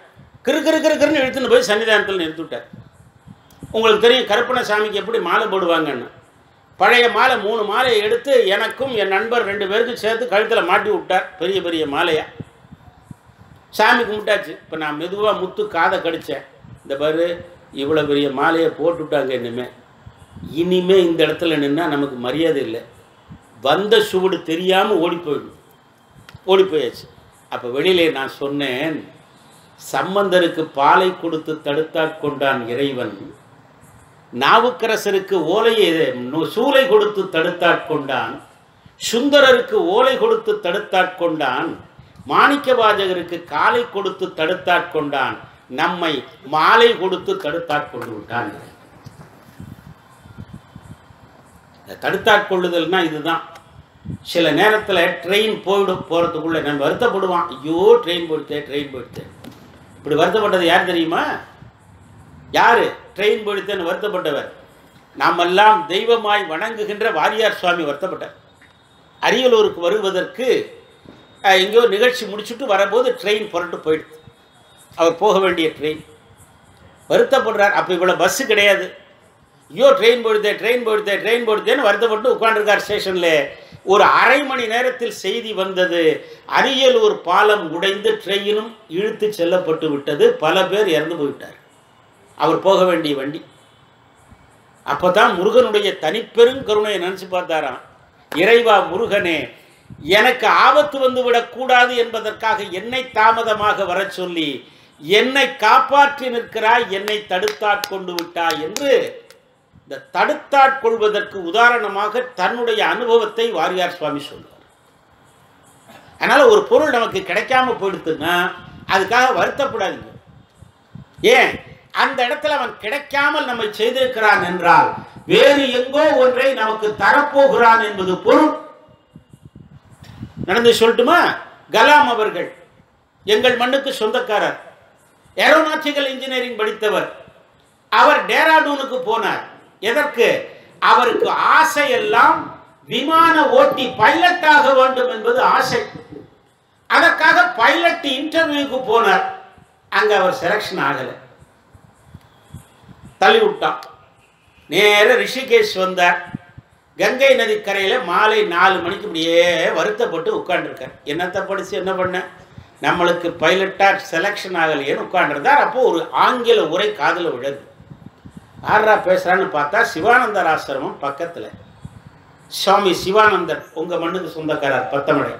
S1: கிறு கிறு கிறு கிறுன்னு இழுத்துன்னு போய் சன்னிதானத்தில் நிறுத்தி விட்டார் உங்களுக்கு தெரியும் கருப்பண சாமிக்கு எப்படி மாலை போடுவாங்கன்னு பழைய மாலை மூணு மாலையை எடுத்து எனக்கும் என் நண்பர் ரெண்டு பேருக்கும் சேர்த்து கழுத்தில் மாட்டி விட்டார் பெரிய பெரிய மாலையா சாமி கும்பிட்டாச்சு இப்போ நான் மெதுவாக முத்து காதை கடித்தேன் இந்த பாரு இவ்வளோ பெரிய மாலையை போட்டு விட்டாங்க இனிமே இனிமே இந்த இடத்துல நின்னா நமக்கு மரியாதை இல்லை வந்த சுவடு தெரியாமல் ஓடி போயிடும் ஓடி போயாச்சு அப்போ வெளியிலே நான் சொன்னேன் சம்பந்தருக்கு பாலை கொடுத்து தடுத்தாற் கொண்டான் இறைவன் நாவுக்கரசருக்கு ஓலையை நு- சூலை கொடுத்து தடுத்தாற் கொண்டான் சுந்தரருக்கு ஓலை கொடுத்து தடுத்தாற் கொண்டான் மாணிக்கவாஜகருக்கு காலை கொடுத்து தடுத்தாற் கொண்டான் நம்மை மாலை கொடுத்து தடுத்தாற் கொண்டு விட்டான் இந்த தடுத்தாட்கொள்ளுதல்னா இதுதான் சில நேரத்தில் ட்ரெயின் போயிடும் போகிறதுக்குள்ளே நான் வருத்தப்படுவான் ஐயோ ட்ரெயின் போயிடுத்தே ட்ரெயின் போயிடுத்தேன் இப்படி வருத்தப்பட்டது யார் தெரியுமா யார் ட்ரெயின் போயிடுத்தேன்னு வருத்தப்பட்டவர் நாமெல்லாம் தெய்வமாய் வணங்குகின்ற வாரியார் சுவாமி வருத்தப்பட்டார் அரியலூருக்கு வருவதற்கு அஹ், எங்கேயோ நிகழ்ச்சி முடிச்சுட்டு வரும்போது ட்ரெயின் புரட்டு போயிடுது அவர் போக வேண்டிய ட்ரெயின் வருத்தப்படுறார் அப்போ இவ்வளோ பஸ்ஸு கிடையாது ஐயோ ட்ரெயின் போடுதே ட்ரெயின் போடுதே ட்ரெயின் போடுதேன்னு வருத்தப்பட்டு உட்காந்துருக்கார் ஸ்டேஷனில் ஒரு அரை மணி நேரத்தில் செய்தி வந்தது அரியலூர் பாலம் உடைந்து ட்ரெயினும் இழுத்து செல்லப்பட்டு விட்டது பல பேர் இறந்து போய்விட்டார் அவர் போக வேண்டிய வண்டி அப்போ தான் முருகனுடைய தனிப்பெரும் கருணையை நினச்சி பார்த்தாராம் இறைவா முருகனே எனக்கு ஆபத்து வந்து விடக்கூடாது என்பதற்காக என்னை தாமதமாக வரச் சொல்லி என்னை காப்பாற்றி நிற்கிறாய் என்னை தடுத்தாட்கொண்டு விட்டாய் என்று இந்த தடுத்தாட்கொள்வதற்கு உதாரணமாக தன்னுடைய அனுபவத்தை வாரியார் சுவாமி சொல்லுவார் அதனால் ஒரு பொருள் நமக்கு கிடைக்காம போயிடுத்துன்னா அதுக்காக வருத்தப்படாதீங்க ஏன் அந்த இடத்துல அவன் கிடைக்காமல் நம்மை செய்திருக்கிறான் என்றால் வேறு எங்கோ ஒன்றை நமக்கு தரப்போகிறான் என்பது பொருள் நடந்து சொல்லட்டுமா கலாம் அவர்கள் எங்கள் மண்ணுக்கு சொந்தக்காரர் ஏரோநாட்டிக்கல் இன்ஜினியரிங் படித்தவர் அவர் டேராடூனுக்கு போனார் எதற்கு அவருக்கு ஆசை எல்லாம் விமான ஓட்டி பைலட் ஆக வேண்டும் என்பது ஆசை அதற்காக பைலட் இன்டர்வியூக்கு போனார் அங்க அவர் செலக்ஷன் ஆகலை தள்ளி விட்டான் நேர ரிஷிகேஷ் வந்தார் கங்கை நதி கரையில் மாலை நாலு மணிக்கு இப்படியே வருத்தப்பட்டு உட்காண்டிருக்கார் என்னத்தை படித்து என்ன பண்ண நம்மளுக்கு பைலட்டாக செலெக்ஷன் ஆகலையேன்னு உட்காண்டிருந்தார் அப்போ ஒரு ஆங்கில உரை காதில் விழுது யாரா பேசுகிறான்னு பார்த்தா சிவானந்தர் ஆசிரமம் பக்கத்தில் சுவாமி சிவானந்தர் உங்கள் மண்ணுக்கு சொந்தக்காரர் பத்தமடை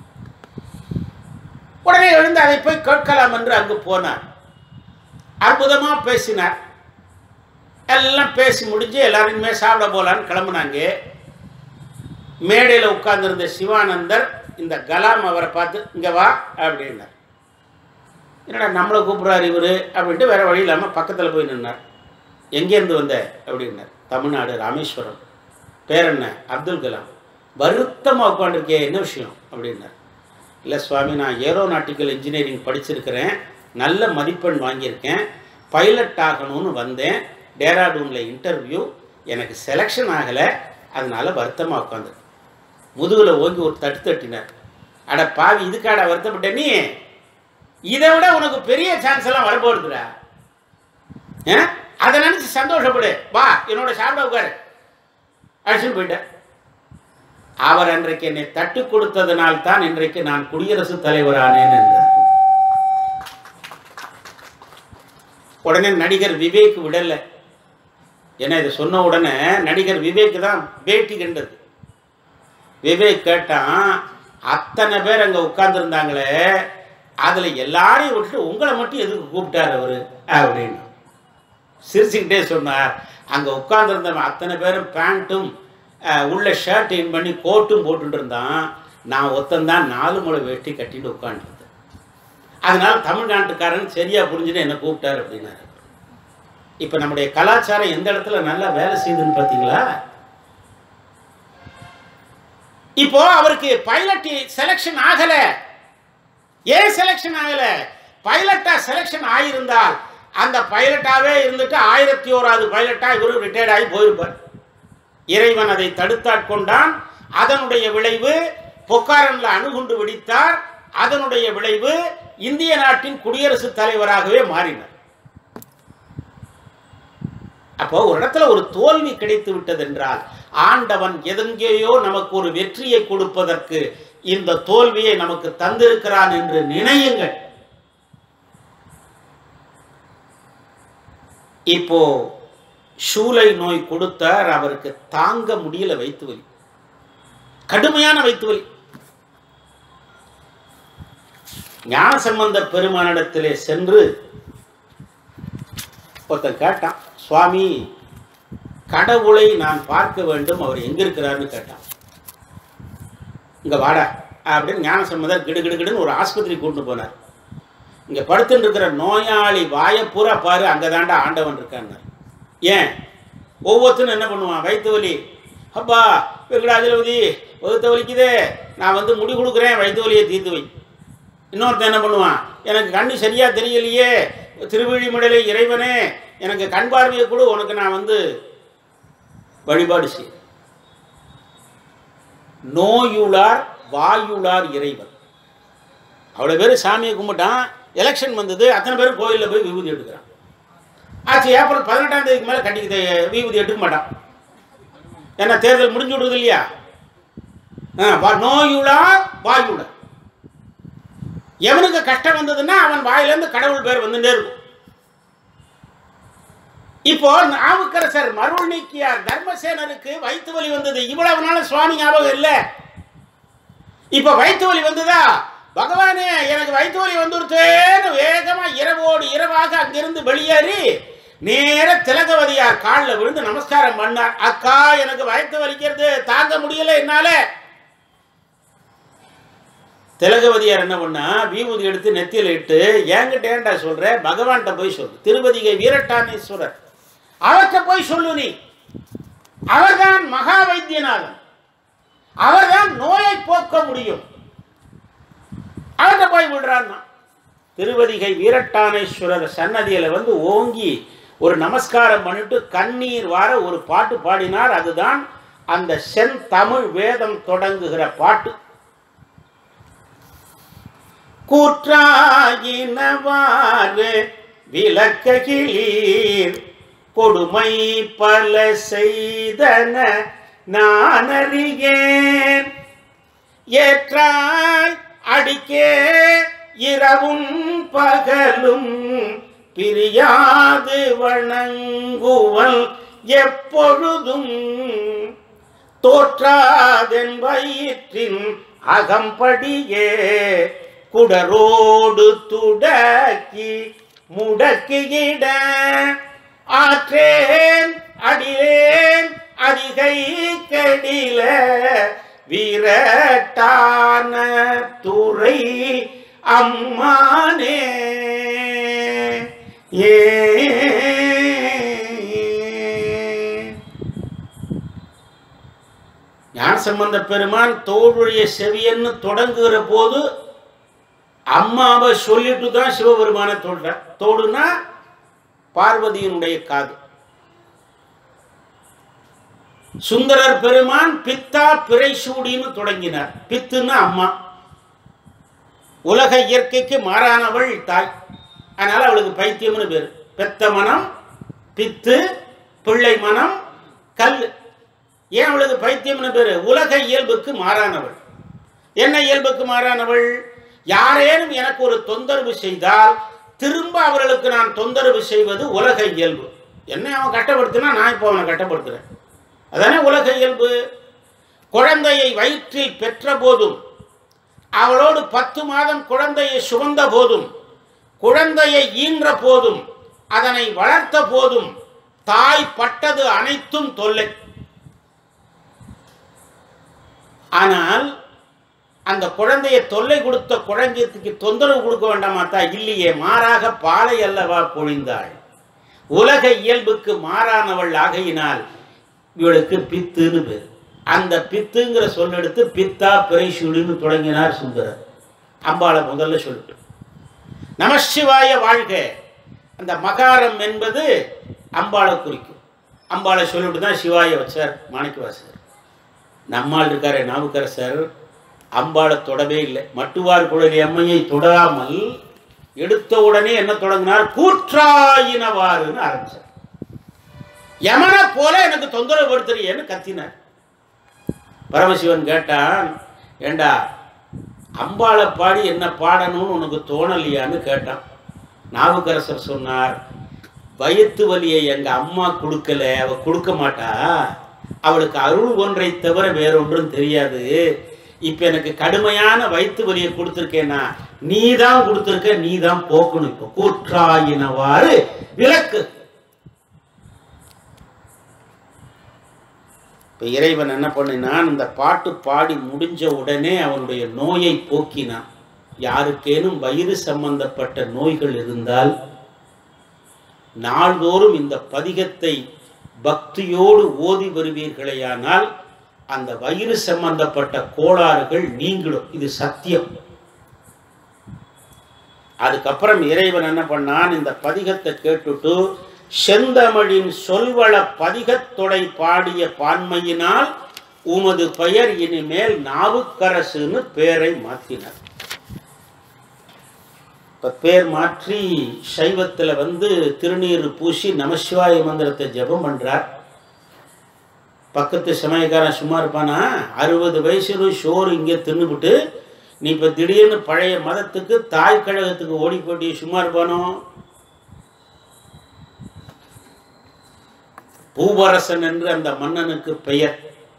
S1: உடனே எழுந்து அதை போய் கேட்கலாம் என்று அங்கு போனார் அற்புதமாக பேசினார் எல்லாம் பேசி முடிஞ்சு எல்லாருமே சாப்பிட போகலான்னு கிளம்புனாங்க மேடையில் உட்கார்ந்திருந்த சிவானந்தர் இந்த கலாம் அவரை பார்த்து இங்கே வா அப்படின்னார் என்னடா நம்மளை கூப்பிட்றாரு இவர் அப்படின்ட்டு வேற வழி இல்லாமல் பக்கத்தில் போய் நின்னார் எங்கேருந்து வந்த அப்படின்னார் தமிழ்நாடு ராமேஸ்வரம் பேர் என்ன அப்துல் கலாம் வருத்தமாக உட்காந்துருக்கே என்ன விஷயம் அப்படின்னார் இல்லை சுவாமி நான் ஏரோநாட்டிக்கல் இன்ஜினியரிங் படிச்சிருக்கிறேன் நல்ல மதிப்பெண் வாங்கியிருக்கேன் பைலட் ஆகணும்னு வந்தேன் டேராடூனில் இன்டர்வியூ எனக்கு செலெக்ஷன் ஆகலை அதனால வருத்தமாக உட்காந்து முதுகில் ஓங்கி ஒரு தட்டு தட்டினார் அட பாவி இதுக்காடா வருத்தப்பட்ட நீ இதை விட உனக்கு பெரிய சான்ஸ் எல்லாம் வரப்போகுதுடா ஆ? அதை நினச்சி சந்தோஷப்படு வா என்னோட சாப்பிட உட்காரு அழைச்சிட்டு போயிட்டேன் அவர் அன்றைக்கு என்னை தட்டு கொடுத்ததனால் தான் இன்றைக்கு நான் குடியரசுத் தலைவரானேன் என்றார் உடனே நடிகர் விவேக் விடலை ஏன்னா இதை சொன்ன உடனே நடிகர் விவேக் தான் பேட்டி கண்டது விவேக் கேட்டான் அத்தனை பேர் அங்கே உட்கார்ந்துருந்தாங்களே அதில் எல்லாரையும் விட்டுட்டு உங்களை மட்டும் எதுக்கு கூப்பிட்டார் அவர் அப்படின்னு சிரிச்சுக்கிட்டே சொன்னார் அங்கே உட்கார்ந்துருந்தவன் அத்தனை பேரும் பேண்ட்டும் அஹ், உள்ள ஷர்ட் இன் பண்ணி கோட்டும் போட்டுட்டு இருந்தான் நான் ஒத்தந்தான் நாலு முளை வேட்டி கட்டிட்டு உட்காந்துருந்தேன் அதனால தமிழ்நாட்டுக்காரன் சரியா புரிஞ்சுட்டு என்னை கூப்பிட்டார் அப்படின்னாரு இப்போ நம்முடைய கலாச்சாரம் எந்த இடத்துல நல்லா வேலை செய்யுதுன்னு பார்த்தீங்களா இப்போ அவருக்கு பைலட் செலெக்ஷன் ஆகல ஏன் செலெக்ஷன் ஆகல பைலட்டா செலெக்ஷன் ஆகியிருந்தால் அந்த பைலட்டாவே இருந்துட்டு ஆயிரத்தி ஓராவது பைலட்டா இவரு ரிட்டையர்ட் ஆகி போயிருப்பார் இறைவன் அதை தடுத்தாட்கொண்டான் அதனுடைய விளைவு பொக்காரன்ல அணுகுண்டு வெடித்தார் அதனுடைய விளைவு இந்திய நாட்டின் குடியரசுத் தலைவராகவே மாறினார் அப்போ ஒரு இடத்துல ஒரு தோல்வி கிடைத்து விட்டதென்றால் ஆண்டவன் எதெங்கேயோ நமக்கு ஒரு வெற்றியை கொடுப்பதற்கு இந்த தோல்வியை நமக்கு தந்திருக்கிறான் என்று நினையுங்கள் இப்போ சூளை நோய் கொடுத்தார் அவருக்கு தாங்க முடியல வைத்து வலி கடுமையான வைத்து வலி ஞானசம்பந்த பெருமானிடத்திலே சென்று ஒருத்தன் கேட்டான் சுவாமி கடவுளை நான் பார்க்க வேண்டும் அவர் எங்க இருக்கிறாருன்னு கேட்டான் இங்க வாடா அப்படின்னு ஞானசம்பந்தர் கிடு கிடு கிடுன்னு ஒரு ஆஸ்பத்திரி கூட்டு போனார் இங்க படுத்துட்டு இருக்கிற நோயாளி வாயை பூரா பாரு அங்கதாண்டா ஆண்டவன் இருக்கான்னு ஏன் ஒவ்வொருத்தரும் என்ன பண்ணுவான் வயிற்று வலி அப்பா வெங்கடாஜலபதி வகுத்த வலிக்குதே நான் வந்து முடி கொடுக்குறேன் வயிற்று வலியை தீர்த்து வை இன்னொருத்தன் என்ன பண்ணுவான் எனக்கு கண்ணு சரியா தெரியலையே திருவிழிமடலை இறைவனே எனக்கு கண் பார்வையை கூட உனக்கு நான் வந்து வழிபாடு செய் நோயுளார் வாயுளார் இறைவன் அவ்வளோ பேர் சாமியை கும்பிட்டான் எலெக்ஷன் வந்தது அத்தனை பேரும் கோயிலில் போய் விபூதி எடுக்கிறான் ஆச்சு ஏப்ரல் பதினெட்டாம் தேதிக்கு மேலே கண்டிக்க விபூதி எடுக்க மாட்டான் ஏன்னா தேர்தல் முடிஞ்சு விடுறது இல்லையா ஆ, வா- நோயுளார் வாயுளார் எவனுக்கு கஷ்டம் வந்ததுன்னா அவன் வாயிலேருந்து கடவுள் பேர் வந்துட்டே இருக்கும் இப்போ நாவுக்கரசர் மருள் நீக்கியார் தர்மசேனருக்கு வயிற்று வலி வந்தது இவ்வளவு நாள் சுவாமி ஞாபகம் இல்லை இப்ப வயிற்று வலி வந்ததா பகவானே எனக்கு வயிற்று வலி வந்துருத்தேன்னு வேகமா இரவோடு இரவாக அங்கிருந்து வெளியேறி நேர திலகவதியார் காலில் விழுந்து நமஸ்காரம் பண்ணார் அக்கா எனக்கு வயிற்று வலிக்கிறது தாங்க முடியல என்னால திலகவதியார் என்ன பண்ணா விபூதி எடுத்து நெத்தியில இட்டு என்கிட்ட ஏன்டா சொல்ற பகவான்கிட்ட போய் சொல்லு திருப்பதிகை வீரட்டானேஸ்வரர் அவர்கிட்ட போய் சொல்லு நீ அவர்தான் மகா வைத்தியநாதன் அவர்தான் நோயை போக்க முடியும் அவர்கிட்ட போய் விடுறான்னா திருவதிகை வீரட்டானேஸ்வரர் சன்னதியில வந்து ஓங்கி ஒரு நமஸ்காரம் பண்ணிட்டு கண்ணீர் வார ஒரு பாட்டு பாடினார் அதுதான் அந்த செந்தமிழ் வேதம் தொடங்குகிற பாட்டு கூற்றாயினவாறு விளக்ககிலீர் கொடுமை பல செய்தன நான் அறியேன் ஏற்றாய் அடிக்கே இரவும் பகலும் பிரியாது வணங்குவல் எப்பொழுதும் தோற்றாதென் வயிற்றின் அகம்படியே குடரோடு துடக்கி முடக்கியிட ஆற்றேன் அடியேன் அதிகை கடில விரட்டான துறை அம்மானே ஏ ஞானசம்பந்த பெருமான் தோளுடைய செவியன்னு தொடங்குகிற போது அம்மாவை சொல்லிட்டு தான் சிவபெருமானை தொடுறார் தோடுனா பார்வதியினுடைய காது சுந்தரர் பெருமான் பித்தா பிறைசூடின்னு தொடங்கினார் பித்துன்னா அம்மா உலக இயற்கைக்கு மாறானவள் தாய் அதனால அவளுக்கு பைத்தியம்னு பேர் பெத்த மனம் பித்து பிள்ளை மனம் கல் ஏன் அவளுக்கு பைத்தியம்னு பேர் உலக இயல்புக்கு மாறானவள் என்ன இயல்புக்கு மாறானவள் யாரேனும் எனக்கு ஒரு தொந்தரவு செய்தால் திரும்ப அவர்களுக்கு நான் தொந்தரவு செய்வது உலக இயல்பு என்ன அவன் கட்டப்படுத்தினா நான் இப்போ அவனை கட்டப்படுத்துறேன் அதானே உலக இயல்பு குழந்தையை வயிற்றில் பெற்ற போதும் அவளோடு பத்து மாதம் குழந்தையை சுமந்த போதும் குழந்தையை ஈன்ற போதும் அதனை வளர்த்த போதும் தாய் பட்டது அனைத்தும் தொல்லை ஆனால் அந்த குழந்தையை தொல்லை கொடுத்த குழந்தைக்கு தொந்தரவு கொடுக்க வேண்டாமா தா இல்லையே மாறாக பாலை அல்லவா பொழிந்தாள் உலக இயல்புக்கு மாறானவள் ஆகையினால் இவளுக்கு பித்துன்னு பேர் அந்த பித்துங்கிற சொல்லெடுத்து பித்தா பிறைசூடின்னு தொடங்கினார் சுந்தரர் அம்பாளை முதல்ல சொல்லிட்டு நமசிவாய வாழ்க அந்த மகாரம் என்பது அம்பாளை குறிக்கும் அம்பாளை சொல்லிட்டு தான் சிவாய வச்சார் மாணிக்கவாசகர் நம்மால் இருக்காரு நாவுக்கரசர் அம்பாளை தொடவே இல்லை மட்டுவார் குழலி அம்மையை தொடாமல் எடுத்த உடனே என்ன தொடங்கினார் கூற்றாயினவாறுன்னு ஆரம்பிச்சார் யமனை போல எனக்கு தொந்தரவு படுத்துறியேன்னு கத்தினார் பரமசிவன் கேட்டான் ஏண்டா அம்பாளை பாடி என்ன பாடணும்னு உனக்கு தோணலையான்னு கேட்டான் நாவுக்கரசர் சொன்னார் வயிற்று வலியை எங்க அம்மா கொடுக்கல அவ கொடுக்க மாட்டா அவளுக்கு அருள் ஒன்றை தவிர வேறொன்றும் தெரியாது இப்ப எனக்கு கடுமையான வயிற்று வலியை கொடுத்துருக்கேன்னா நீ தான் கொடுத்துருக்க நீ தான் போக்கணும் இப்போ கூற்றாயினவாறு விளக்கு இப்போ இறைவன் என்ன பண்ணினான் இந்த பாட்டு பாடி முடிஞ்ச உடனே அவனுடைய நோயை போக்கினான் யாருக்கேனும் வயிறு சம்பந்தப்பட்ட நோய்கள் இருந்தால் நாள்தோறும் இந்த பதிகத்தை பக்தியோடு ஓதி வருவீர்களேயானால் அந்த வயிறு சம்பந்தப்பட்ட கோளாறுகள் நீங்கிடும் இது சத்தியம் அதுக்கப்புறம் இறைவன் என்ன பண்ணான் இந்த பதிகத்தை கேட்டுட்டு செந்தமிழின் சொல்வள பதிகத்தொடை பாடிய பான்மையினால் உமது பெயர் இனிமேல் நாவுக்கரசுன்னு பேரை மாற்றினார் இப்போ பேர் மாற்றி சைவத்தில் வந்து திருநீர் பூசி நமசிவாய மந்திரத்தை ஜெபம் பண்ணுறார் பக்கத்து சமயக்காரன் சும்மா இருப்பானா அறுபது வயசுல சோறு இங்கே தின்னுபிட்டு நீ இப்போ திடீர்னு பழைய மதத்துக்கு தாய் கழகத்துக்கு ஓடி போட்டி சும்மா இருப்பானோ பூவரசன் என்று அந்த மன்னனுக்கு பெயர்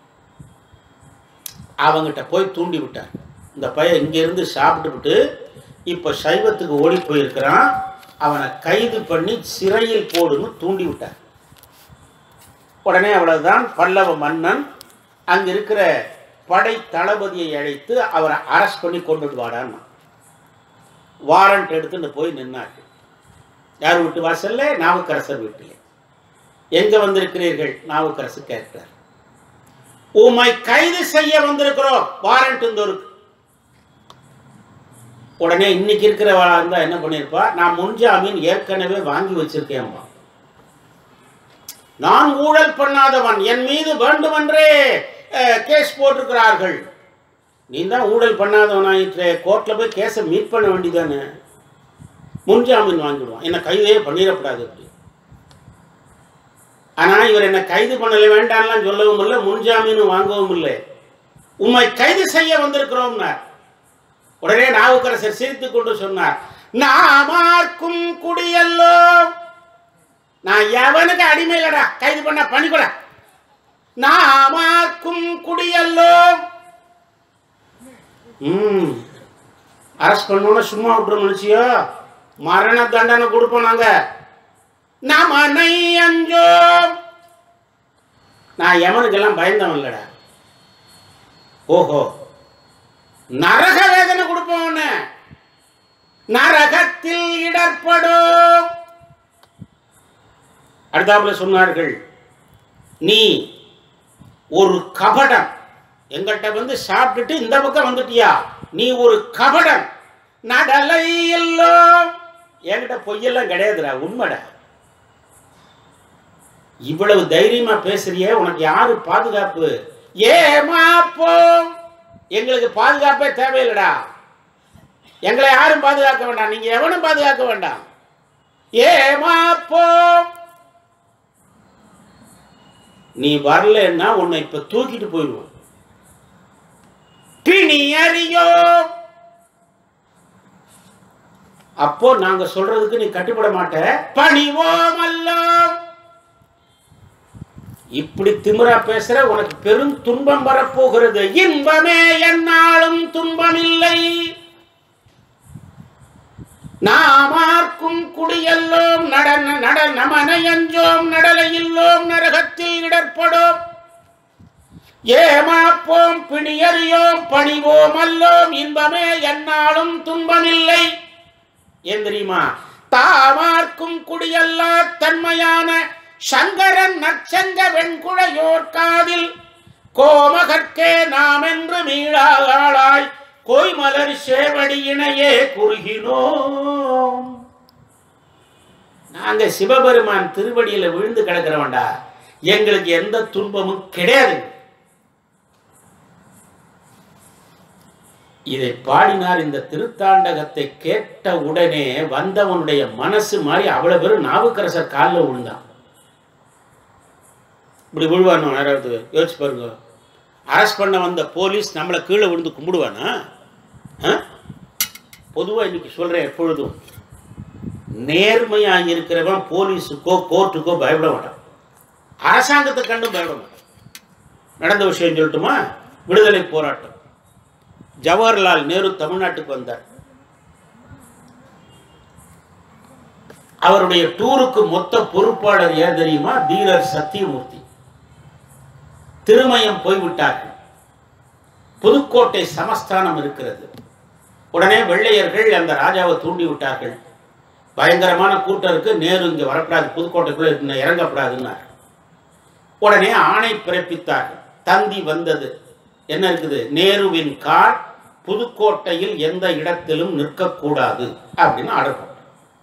S1: அவங்கிட்ட போய் தூண்டி விட்டார் இந்த பையன் இங்கேருந்து சாப்பிட்டுவிட்டு இப்போ சைவத்துக்கு ஓடி போயிருக்கிறான் அவனை கைது பண்ணி சிறையில் போடுன்னு தூண்டி விட்டார் உடனே அவ்வளவுதான் பல்லவ மன்னன் அங்க இருக்கிற படை தளபதியை அழைத்து அவரை அரெஸ்ட் பண்ணி கொண்டுட்டு வாடான்னா வாரண்ட் எடுத்துட்டு போய் நின்னாரு யார் வீட்டு வாசல்ல நாவுக்கரசர் வீட்டிலே எங்க வந்திருக்கிறீர்கள் நாவுக்கரசு கேட்கிறார் உம்மை கைது செய்ய வந்திருக்கிறோம் வாரண்ட் இந்த இருக்கு உடனே இன்னைக்கு இருக்கிறவளா இருந்தா என்ன பண்ணியிருப்பா நான் முன்ஜாமீன் ஏற்கனவே வாங்கி வச்சிருக்கேன்பா நான் ஊழல் பண்ணாதவன் என் மீது வேண்டுமென்றே அஹ், கேஸ் போட்டிருக்கிறார்கள் நீ தான் ஊழல் பண்ணாதவனாயிற்று கோர்ட்டில் போய் கேஸை மீட் பண்ண வேண்டியதானே முன்ஜாமீன் வாங்கிடுவான் என்னை கைதே பண்ணிடக்கூடாது அப்படி ஆனால் இவர் என்னை கைது பண்ணல வேண்டாம்லாம் சொல்லவும் இல்லை முன்ஜாமீனும் வாங்கவும் இல்லை உம்மை கைது செய்ய வந்திருக்கிறோம்னார் உடனே நாவுக்கரசர் சிரித்துக் கொண்டு சொன்னார் நாமார்க்கும் குடியல்லோ நான் எவனுக்கு அடிமை இல்லடா கைது பண்ண பண்ணிக்கூட நாமார்க்கும் குடியல்லோ ம் அரெஸ்ட் பண்ணோன்னு சும்மா விட்டுரும் நினைச்சியோ மரண தண்டனை கொடுப்போம் நாங்க நமனை அஞ்சோ நான் எவனுக்கெல்லாம் பயந்தவன் இல்லடா ஓஹோ நரக வேதனை கொடுப்போம் உன்னை. நரகத்தில் இடர்படும் அடுத்தாப்புல சொன்னார்கள் நீ ஒரு கபடம் எங்கள்கிட்ட வந்து சாப்பிட்டுட்டு இந்த பக்கம் வந்துட்டியா நீ ஒரு கபடம் நடலை எல்லோ என்கிட்ட பொய்யெல்லாம் கிடையாதுடா உண்மைடா இவ்வளவு தைரியமா பேசுறியே உனக்கு யாரு பாதுகாப்பு ஏமாப்போ எங்களுக்கு பாதுகாப்பே தேவையில்லடா எங்களை யாரும் பாதுகாக்க வேண்டாம் நீங்க எவனும் பாதுகாக்க வேண்டாம் ஏமாப்போ நீ வரலன்னா உன்னை இப்ப தூக்கிட்டு போயிடுவோம் பிணி அறியோ அப்போ நாங்க சொல்றதுக்கு நீ கட்டுப்பட மாட்ட பணிவோம் அல்லோம் இப்படி திமிரா பேசுற உனக்கு பெரும் துன்பம் வரப்போகிறது இன்பமே என்னாலும் துன்பமில்லை நாமார்க்கும் குடியல்லோம் நடன நட நமனையஞ்சோம் நடலையில்லோம் நரகத்தில் இடர்படோம் ஏமாப்போம் பிணியறியோம் பணிவோம் அல்லோம் இன்பமே என்னாலும் துன்பமில்லை ஏன் தெரியுமா தாமார்க்கும் குடியல்லா தன்மையான சங்கரன் நற்சங்க வெண்குழையோர் காதில் கோமகற்கே நாம் என்று மீளாளாய் கோய்மலர் சேவடியினையே குறுகினோம் நாங்க சிவபெருமான் திருவடியில விழுந்து கிடக்கிறவன்டா எங்களுக்கு எந்த துன்பமும் கிடையாது இதை பாடினார் இந்த திருத்தாண்டகத்தை கேட்ட உடனே வந்தவனுடைய மனசு மாதிரி அவ்வளவு பேரும் நாவுக்கரசர் காலில் விழுந்தான் இப்படி விழுவானோ யாராவது யோசிச்சு பாருங்க அரெஸ்ட் பண்ண வந்த போலீஸ் நம்மளை கீழே விழுந்து கும்பிடுவானா பொதுவாக இன்னைக்கு சொல்கிறேன் எப்பொழுதும் நேர்மையாக இருக்கிறவன் போலீஸுக்கோ கோர்ட்டுக்கோ பயப்பட மாட்டான் அரசாங்கத்தை கண்டும் பயப்பட மாட்டான் நடந்த விஷயம் சொல்லட்டுமா விடுதலை போராட்டம் ஜவஹர்லால் நேரு தமிழ்நாட்டுக்கு வந்தார் அவருடைய டூருக்கு மொத்த பொறுப்பாளர் ஏன் தெரியுமா தீரர் சத்தியமூர்த்தி திருமயம் போய்விட்டார்கள் புதுக்கோட்டை சமஸ்தானம் இருக்கிறது உடனே வெள்ளையர்கள் அந்த ராஜாவை தூண்டி விட்டார்கள் பயங்கரமான கூட்டம் இருக்கு நேரு இங்கே வரக்கூடாது புதுக்கோட்டைக்குள்ள இன்னும் இறங்கக்கூடாதுன்னார் உடனே ஆணை பிறப்பித்தார்கள் தந்தி வந்தது என்ன இருக்குது நேருவின் கார் புதுக்கோட்டையில் எந்த இடத்திலும் நிற்கக்கூடாது அப்படின்னு ஆர்டர் போட்டார்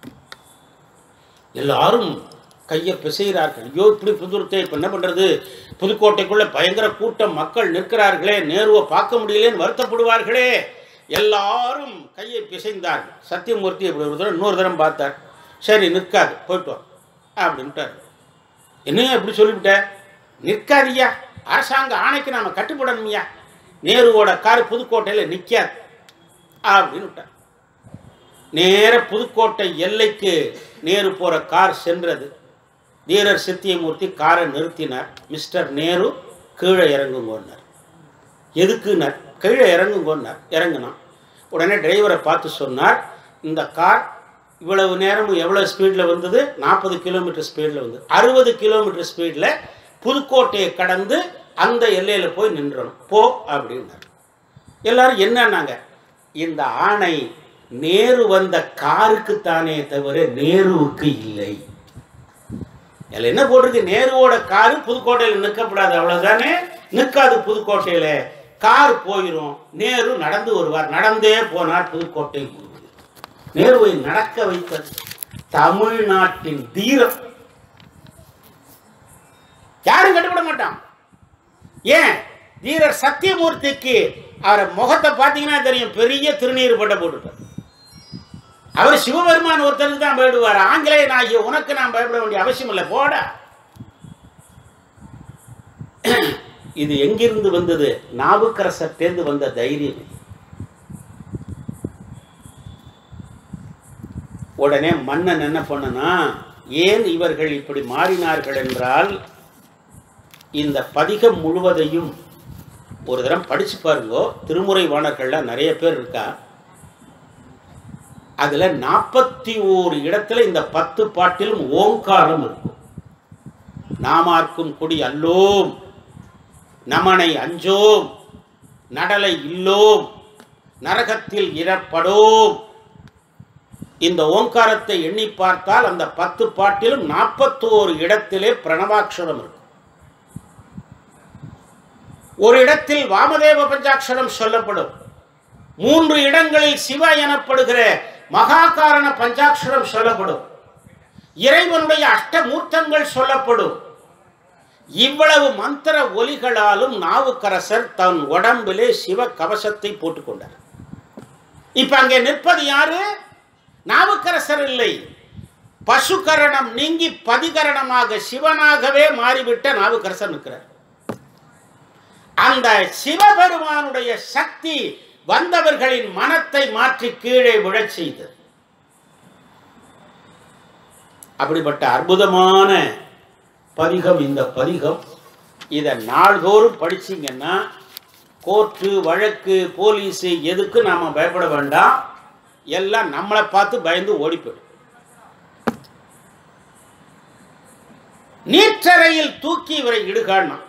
S1: எல்லாரும் கையை பிசைகிறார்கள் ஐயோ இப்படி புதுர்த்தே இப்போ என்ன பண்ணுறது புதுக்கோட்டைக்குள்ள பயங்கர கூட்டம் மக்கள் நிற்கிறார்களே நேருவை பார்க்க முடியலேன்னு வருத்தப்படுவார்களே எல்லாரும் கையை பிசைந்தார்கள் சத்தியமூர்த்தி இப்படி ஒரு தடவை இன்னொரு தடவை பார்த்தார் சரி நிற்காது போயிட்டு வா அப்படின்ட்டார் என்னையா இப்படி சொல்லிவிட்ட நிற்காதியா அரசாங்க ஆணைக்கு நாம் கட்டுப்படணுமையா நேருவோட கார் புதுக்கோட்டையில் நிற்காது அப்படின்னு விட்டார் நேர புதுக்கோட்டை எல்லைக்கு நேரு போகிற கார் சென்றது தீரர் சித்தியமூர்த்தி காரை நிறுத்தினார் மிஸ்டர் நேரு கீழே இறங்குங்கன்னார் எதுக்குன்னார் கீழே இறங்குங்கன்னார் இறங்குனான் உடனே டிரைவரை பார்த்து சொன்னார் இந்த கார் இவ்வளவு நேரமும் எவ்வளோ ஸ்பீடில் வந்தது நாற்பது கிலோமீட்டர் ஸ்பீடில் வந்தது அறுபது கிலோமீட்டர் ஸ்பீடில் புதுக்கோட்டையை கடந்து அந்த எல்லையில் போய் நின்றணும் போ அப்படின்னார் எல்லாரும் என்னன்னாங்க இந்த ஆணை நேரு வந்த காருக்குத்தானே தவிர நேருவுக்கு இல்லை அதில் என்ன போட்டிருக்கு நேருவோட காரு புதுக்கோட்டையில் நிற்கப்படாது அவ்வளோதானே நிற்காது புதுக்கோட்டையில் கார் போயிடும் நேரு நடந்து வருவார் நடந்தே போனார் புதுக்கோட்டை முழுவதும் நேருவை நடக்க வைத்தது தமிழ்நாட்டின் தீரம் யாரும் கட்டுப்பட மாட்டான் ஏன் வீரர் சத்தியமூர்த்திக்கு அவரை முகத்தை பார்த்தீங்கன்னா தெரியும் பெரிய திருநீர் பட்ட போட்டுட்டார் அவர் சிவபெருமான் ஒருத்தருக்கு தான் பயப்படுவார் ஆங்கிலேயன் ஆகிய உனக்கு நான் பயப்பட வேண்டிய அவசியம் இல்லை போட இது எங்கிருந்து வந்தது நாவுக்கரசர்டேந்து வந்த தைரியம் இது. உடனே மன்னன் என்ன பண்ணனா ஏன் இவர்கள் இப்படி மாறினார்கள் என்றால் இந்த பதிகம் முழுவதையும் ஒரு தரம் படிச்சு பாருங்கோ திருமுறை வாணர்கள்லாம் நிறைய பேர் இருக்கா அதுல நாற்பத்தி ஓரு இடத்துல இந்த பத்து பாட்டிலும் ஓங்காரம் இருக்கும் நாமார்க்கும் குடி அல்லோம் நமனை அஞ்சோம் நடலை இல்லோம் நரகத்தில் இறப்படோம் இந்த ஓங்காரத்தை எண்ணி பார்த்தால் அந்த பத்து பாட்டிலும் நாற்பத்தோரு இடத்திலே பிரணவாட்சரம் இருக்கும் ஒரு இடத்தில் வாமதேவ பஞ்சாட்சரம் சொல்லப்படும் மூன்று இடங்களில் சிவ எனப்படுகிற மகாகாரண பஞ்சாட்சரம் சொல்லப்படும் இறைவனுடைய அஷ்டமூர்த்தங்கள் சொல்லப்படும் இவ்வளவு மந்திர ஒலிகளாலும் நாவுக்கரசர் தன் உடம்பிலே சிவ கவசத்தை போட்டுக்கொண்டார் இப்ப அங்கே நிற்பது யாரு நாவுக்கரசர் இல்லை பசுகரணம் நீங்கி பதிகரணமாக சிவனாகவே மாறிவிட்ட நாவுக்கரசர் நிற்கிறார் அந்த சிவபெருமானுடைய சக்தி வந்தவர்களின் மனத்தை மாற்றி கீழே விழச் செய்தது அப்படிப்பட்ட அற்புதமான பதிகம் இந்த பதிகம் இதை நாள்தோறும் படிச்சீங்கன்னா கோர்ட்டு வழக்கு போலீஸு எதுக்கு நாம் பயப்பட வேண்டாம் எல்லாம் நம்மளை பார்த்து பயந்து ஓடி போயிடும் நீற்றறையில் தூக்கி இவரை இடுகாடினான்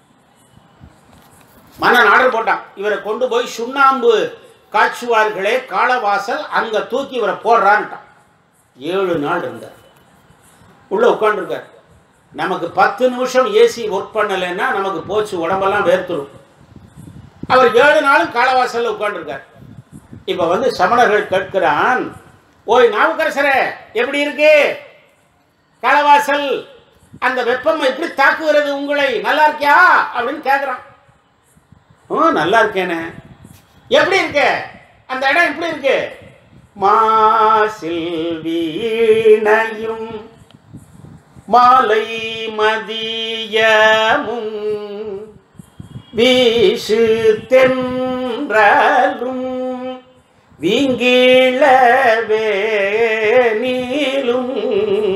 S1: மன்னன் ஆர்டர் போட்டான் இவரை கொண்டு போய் சுண்ணாம்பு காய்ச்சுவார்களே காலவாசல் அங்க தூக்கி இவரை போடுறான்ட்டான் ஏழு நாள் இருந்தார் உள்ள உட்காந்துருக்கார் நமக்கு பத்து நிமிஷம் ஏசி ஒர்க் பண்ணலைன்னா நமக்கு போச்சு உடம்பெல்லாம் வேர்த்துரும் அவர் ஏழு நாளும் காலவாசல்ல உட்காந்துருக்கார் இப்போ வந்து சமணர்கள் கேட்கிறான் ஓய் நாவுக்கரசரே எப்படி இருக்கு காலவாசல் அந்த வெப்பம் எப்படி தாக்குகிறது உங்களை நல்லா இருக்கியா அப்படின்னு கேட்குறான் ஓ நல்லா இருக்கேனே எப்படி இருக்கு அந்த இடம் எப்படி இருக்கு மாசில் வீணையும் மாலை மதியமும் வீசு தென்றலும் வீங்கிழவே நீலும்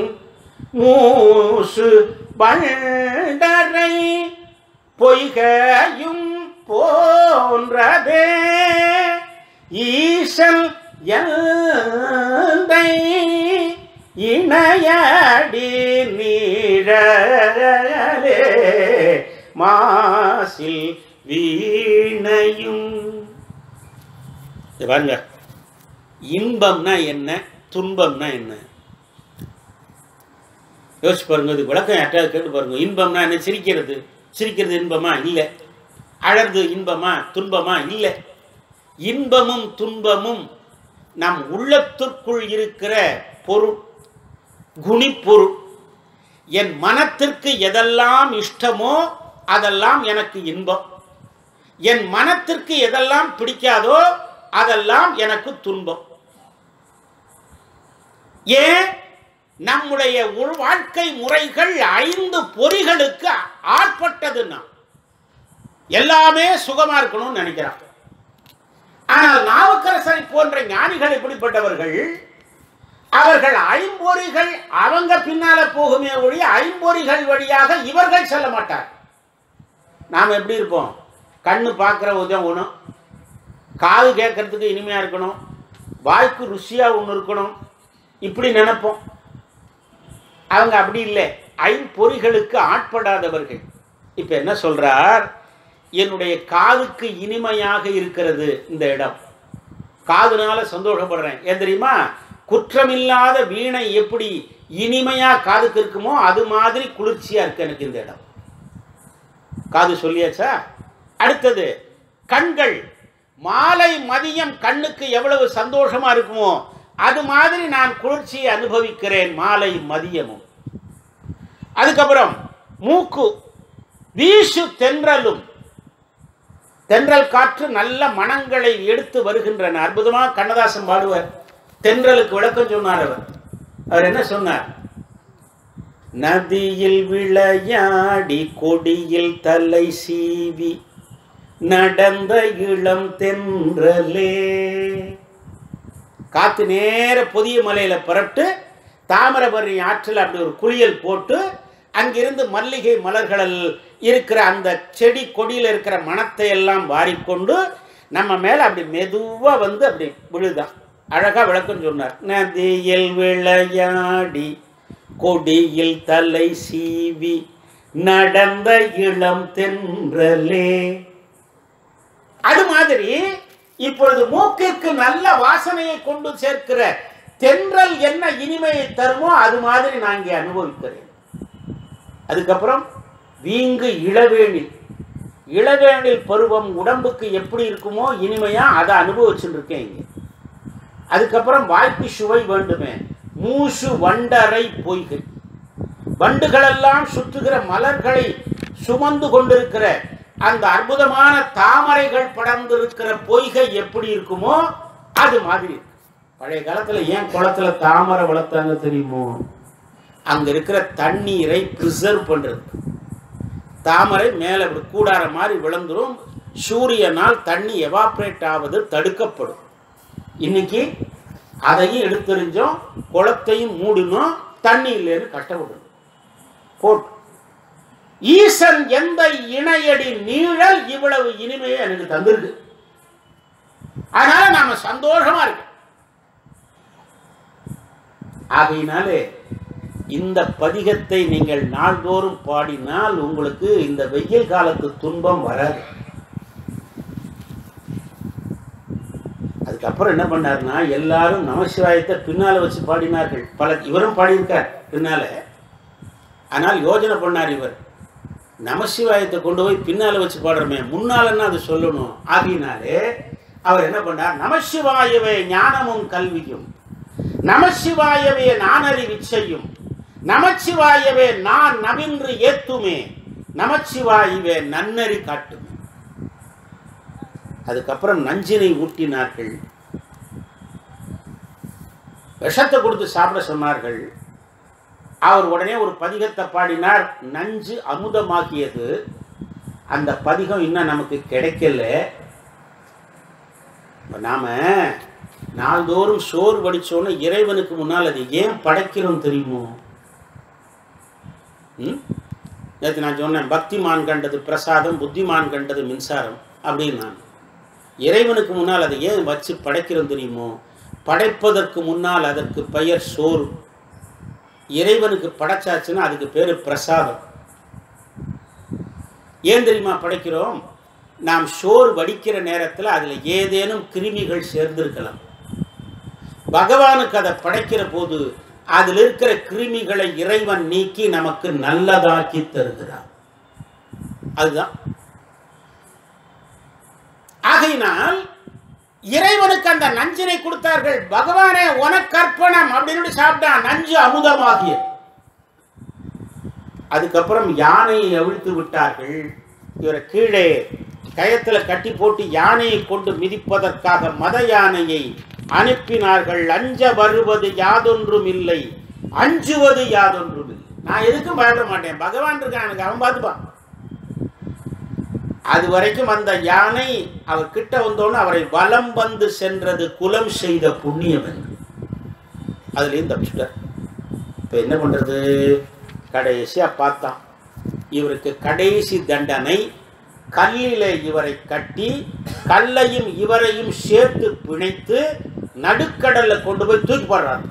S1: மூசு பண்டரை பொய்கையும் போன்றதே ஈசன் எந்தை இணையடி நீழலே மாசில் வீணையும் இது பாருங்க இன்பம்னா என்ன துன்பம்னா என்ன யோசிச்சு பாருங்க இது விளக்கம் யார்ட்டாவது கேட்டு பாருங்க இன்பம்னா என்ன சிரிக்கிறது சிரிக்கிறது இன்பமா இல்லை அழகு இன்பமா துன்பமா இல்லை இன்பமும் துன்பமும் நம் உள்ளத்திற்குள் இருக்கிற பொருள் குணிப்பொருள் என் மனத்திற்கு எதெல்லாம் இஷ்டமோ அதெல்லாம் எனக்கு இன்பம் என் மனத்திற்கு எதெல்லாம் பிடிக்காதோ அதெல்லாம் எனக்கு துன்பம் ஏன் நம்முடைய உள் வாழ்க்கை முறைகள் ஐந்து பொறிகளுக்கு ஆட்பட்டதுன்னா எல்லாமே சுகமா இருக்கணும்னு நினைக்கிறான் ஆனால் நாவுக்கரசரை போன்ற ஞானிகள் எப்படிப்பட்டவர்கள் அவர்கள் ஐம்பொறிகள் அவங்க பின்னால போகுமே ஒழிய ஐம்பொறிகள் வழியாக இவர்கள் செல்ல மாட்டார் நாம் எப்படி இருப்போம் கண்ணு பார்க்குற உதம் ஒன்று காது கேட்கறதுக்கு இனிமையாக இருக்கணும் வாய்க்கு ருசியாக ஒன்று இருக்கணும் இப்படி நினைப்போம் அவங்க அப்படி இல்லை ஐம்பொறிகளுக்கு ஆட்படாதவர்கள் இப்போ என்ன சொல்றார் என்னுடைய காதுக்கு இனிமையாக இருக்கிறது இந்த இடம் காதுனால சந்தோஷப்படுறேன் ஏன் தெரியுமா குற்றமில்லாத வீணை எப்படி இனிமையா காதுக்கு இருக்குமோ அது மாதிரி குளிர்ச்சியா இருக்கு எனக்கு இந்த இடம் காது சொல்லியாச்சா அடுத்தது கண்கள் மாலை மதியம் கண்ணுக்கு எவ்வளவு சந்தோஷமா இருக்குமோ அது மாதிரி நான் குளிர்ச்சியை அனுபவிக்கிறேன் மாலை மதியமும் அதுக்கப்புறம் மூக்கு வீசு தென்றலும் தென்றல் காற்று நல்ல மனங்களை எடுத்து வருகின்றன அற்புதமாக கண்ணதாசன் பாடுவார் தென்றலுக்கு விளக்கம் சொன்னார் அவர் அவர் என்ன சொன்னார் நதியில் விளையாடி கொடியில் தலை சீவி நடந்த இளம் தென்றலே காத்து நேர புதிய மலையில புறப்பட்டு தாமிரபரணி ஆற்றில் அப்படி ஒரு குளியல் போட்டு அங்கிருந்து மல்லிகை மலர்கள் இருக்கிற அந்த செடி கொடியில் இருக்கிற மணத்தை எல்லாம் வாரிக்கொண்டு நம்ம மேலே அப்படி மெதுவாக வந்து அப்படி விழுதான் அழகாக விளக்கம் சொன்னார் நதியில் விளையாடி கொடியில் தலை சீவி நடந்த இளம் தென்றலே அது மாதிரி இப்பொழுது மூக்கிற்கு நல்ல வாசனையை கொண்டு சேர்க்கிற தென்றல் என்ன இனிமையை தருமோ அது மாதிரி நான் இங்கே அனுபவிக்கிறேன் அதுக்கப்புறம் வீங்கு இளவேணில் இளவேணில் பருவம் உடம்புக்கு எப்படி இருக்குமோ இனிமையா அதை அனுபவிச்சுட்டு இருக்கேன் இங்கே அதுக்கப்புறம் வாய்ப்பு சுவை வேண்டுமே மூசு வண்டரை பொய்கை வண்டுகளெல்லாம் சுற்றுகிற மலர்களை சுமந்து கொண்டிருக்கிற அந்த அற்புதமான தாமரைகள் படர்ந்திருக்கிற பொய்கை எப்படி இருக்குமோ அது மாதிரி இருக்கு. பழைய காலத்துல ஏன் குளத்துல தாமரை வளர்த்தாங்க தெரியுமோ அங்க இருக்கிற தண்ணீரை ப்ரிசர்வ் பண்றது தாமரை மேலே இப்படி கூடார மாதிரி விழுந்துரும் சூரியனால் தண்ணி எவாப்ரேட் ஆவது தடுக்கப்படும் இன்னைக்கு அதையும் எடுத்தெறிஞ்சோம் குளத்தையும் மூடினோம் தண்ணி இல்லைன்னு கஷ்டப்படணும் போட்டு ஈசன் எந்த இணையடி நீழல் இவ்வளவு இனிமையை எனக்கு தந்திருக்கு அதனால நாம சந்தோஷமா இருக்கு ஆகையினாலே இந்த பதிகத்தை நீங்கள் நாள்தோறும் பாடினால் உங்களுக்கு இந்த வெயில் காலத்து துன்பம் வராது அதுக்கப்புறம் என்ன பண்ணாருன்னா எல்லாரும் நமசிவாயத்தை பின்னால வச்சு பாடினார்கள் பல இவரும் பாடியிருக்கார் பின்னால ஆனால் யோஜனை பண்ணார் இவர் நமசிவாயத்தை கொண்டு போய் பின்னால வச்சு பாடுறோமே முன்னாலன்னா அது சொல்லணும் ஆகினாலே அவர் என்ன பண்ணார் நமசிவாயவே ஞானமும் கல்வியும் நமசிவாயவே நானறி விச்சையும் நமச்சிவாயவே நான் நவின்று ஏத்துமே நமச்சிவாயவே நன்னறி காட்டுமே அதுக்கப்புறம் நஞ்சினை ஊட்டினார்கள் விஷத்தை கொடுத்து சாப்பிட சொன்னார்கள் அவர் உடனே ஒரு பதிகத்தை பாடினார் நஞ்சு அமுதமாக்கியது அந்த பதிகம் இன்னும் நமக்கு கிடைக்கல இப்ப நாம நாள்தோறும் சோறு வடிச்சோன்னு இறைவனுக்கு முன்னால் அது ஏன் படைக்கிறோம் தெரியுமோ ம் நேற்று நான் சொன்னேன் பக்திமான் கண்டது பிரசாதம் புத்திமான் கண்டது மின்சாரம் அப்படின்னு நான் இறைவனுக்கு முன்னால் அதை ஏன் வச்சு படைக்கிறோம் தெரியுமோ படைப்பதற்கு முன்னால் அதற்கு பெயர் சோறு இறைவனுக்கு படைச்சாச்சுன்னா அதுக்கு பேர் பிரசாதம் ஏன் தெரியுமா படைக்கிறோம் நாம் சோறு வடிக்கிற நேரத்தில் அதில் ஏதேனும் கிருமிகள் சேர்ந்திருக்கலாம் பகவானுக்கு அதை படைக்கிற போது அதில் இருக்கிற கிருமிகளை இறைவன் நீக்கி நமக்கு நல்லதாக்கி தருகிறார் அதுதான் ஆகையினால் இறைவனுக்கு அந்த நஞ்சினை கொடுத்தார்கள் பகவானே உனக்கற்பணம் அப்படின்னு சாப்பிட்டான் நஞ்சு அமுதமாகியது அதுக்கப்புறம் யானையை அவிழ்த்து விட்டார்கள் இவரை கீழே கயத்தில் கட்டி போட்டு யானையை கொண்டு மிதிப்பதற்காக மத யானையை அனுப்பினார்கள் அஞ்ச வருவது யாதொன்றும் இல்லை அஞ்சுவது யாதொன்றும் இல்லை நான் எதுக்கும் பயப்பட மாட்டேன் பகவான் இருக்கான் எனக்கு அவன் பார்த்துப்பான் அது வரைக்கும் அந்த யானை அவர் கிட்ட வந்தோன்னு அவரை வலம் வந்து சென்றது குலம் செய்த புண்ணியம் என்று அதுலேயும் தப்பிச்சுட்டார் இப்போ என்ன பண்ணுறது கடைசியாக பார்த்தான் இவருக்கு கடைசி தண்டனை கல்லில் இவரை கட்டி கல்லையும் இவரையும் சேர்த்து பிணைத்து நடுக்கடல்ல கொண்டு போய் தூக்கி போடுறாங்க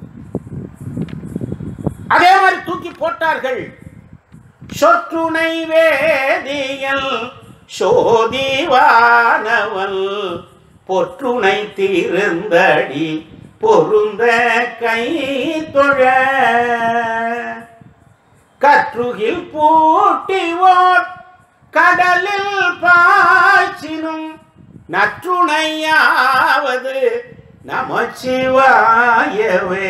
S1: அதே மாதிரி தூக்கி போட்டார்கள் சொற்றுணை வேதியல் சோதிவானவல் பொற்றுணை தீர்ந்தடி பொருந்த கை தொழ கற்றுகில் பூட்டிவோர் கடலில் பாய்ச்சினும் நற்றுணையாவது நமச்சிவாயவே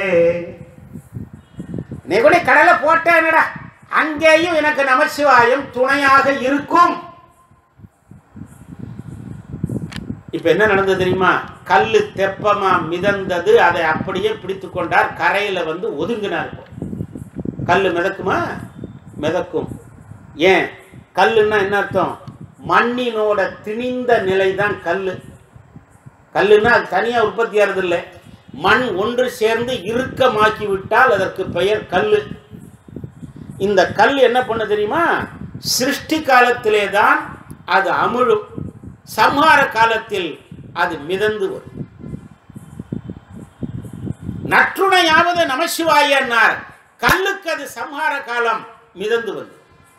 S1: நீ கூட கடலை போட்டேனடா அங்கேயும் எனக்கு நமச்சிவாயம் துணையாக இருக்கும் இப்ப என்ன நடந்தது தெரியுமா கல்லு தெப்பமா மிதந்தது அதை அப்படியே பிடித்து கொண்டார் கரையில வந்து ஒதுங்கினார் கல்லு மிதக்குமா மிதக்கும் ஏன் கல்லுன்னா என்ன அர்த்தம் மண்ணினோட திணிந்த நிலை தான் கல்லு கல்லுன்னா அது தனியாக உற்பத்தி ஆகிறது இல்லை மண் ஒன்று சேர்ந்து இறுக்கமாக்கி விட்டால் அதற்கு பெயர் கல்லு இந்த கல் என்ன பண்ண தெரியுமா சிருஷ்டி காலத்திலே தான் அது அமிழும் சம்ஹார காலத்தில் அது மிதந்து வரும் நற்றுணையாவது நமசிவாயன்னார் கல்லுக்கு அது சம்ஹார காலம் மிதந்து வந்து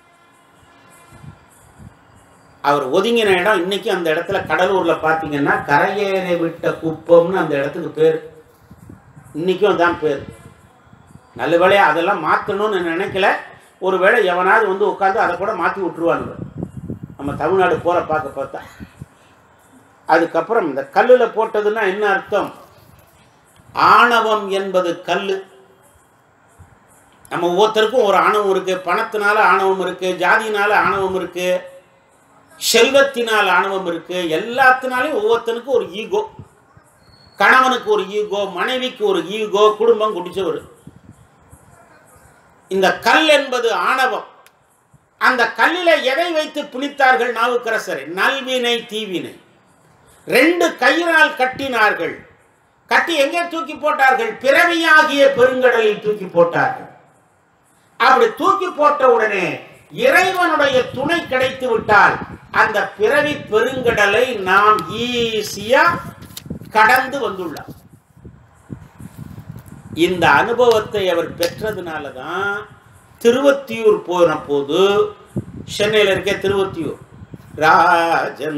S1: அவர் ஒதுங்கின இடம் இன்னைக்கு அந்த இடத்துல கடலூர்ல பார்த்தீங்கன்னா கரையேறி விட்ட குப்பம்னு அந்த இடத்துக்கு பேர் இன்னைக்கும் அதான் பேர் நல்ல வேளையா அதெல்லாம் மாற்றணும்னு நினைக்கல ஒருவேளை எவனாவது வந்து உட்காந்து அதை கூட மாற்றி விட்டுருவானுங்க நம்ம தமிழ்நாடு போகிற பார்க்க பார்த்தா அதுக்கப்புறம் இந்த கல்லில் போட்டதுன்னா என்ன அர்த்தம் ஆணவம் என்பது கல் நம்ம ஒவ்வொருத்தருக்கும் ஒரு ஆணவம் இருக்கு பணத்தினால ஆணவம் இருக்கு ஜாதியினால ஆணவம் இருக்கு செல்வத்தினால் ஆணவம் இருக்கு எல்லாத்தினாலையும் ஒவ்வொருத்தனுக்கும் ஒரு ஈகோ கணவனுக்கு ஒரு ஈகோ மனைவிக்கு ஒரு ஈகோ குடும்பம் குடிச்சவர் இந்த கல் என்பது ஆணவம் அந்த கல்லில எதை வைத்து பிணித்தார்கள் நாவுக்கரசரை நல்வினை தீவினை ரெண்டு கயிறால் கட்டினார்கள் கட்டி எங்கே தூக்கி போட்டார்கள் பிறவியாகிய பெருங்கடலில் தூக்கி போட்டார்கள் அப்படி தூக்கி போட்ட உடனே இறைவனுடைய துணை கிடைத்து விட்டால் அந்த பிறவி பெருங்கடலை நாம் ஈஸியா கடந்து வந்துள்ளார் இந்த அனுபவத்தை அவர் பெற்றதுனால தான் திருவத்தியூர் போன போது சென்னையில் இருக்க திருவத்தியூர் ராஜன்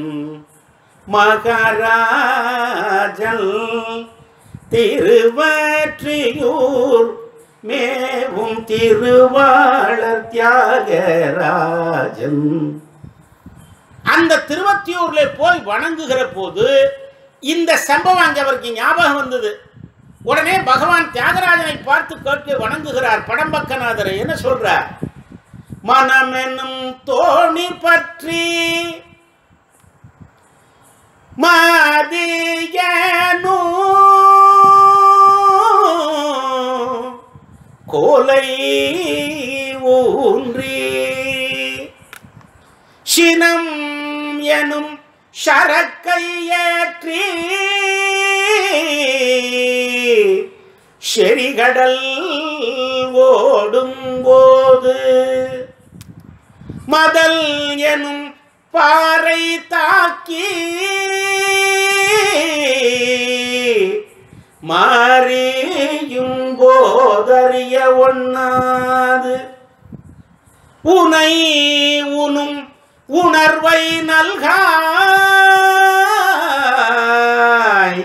S1: மகாராஜன் திருவற்றியூர் மேவும் திருவாளர் தியாகராஜன் அந்த திருவத்தியூர்ல போய் வணங்குகிற போது இந்த சம்பவம் அங்கே அவருக்கு ஞாபகம் வந்தது உடனே பகவான் தியாகராஜனை பார்த்து கேட்டு வணங்குகிறார் படம்பக்கநாதரை என்ன சொல்றார் மனமெனும் தோணி பற்றி மதியனு கோலை ஊன்றி சினம் எனும் சரக்கை ஏற்றி செறிகடல் ஓடும் போது மதல் எனும் பாறை தாக்கி மாறியும் போதறிய ஒண்ணாது உனை உனும் உணர்வை நல்காய்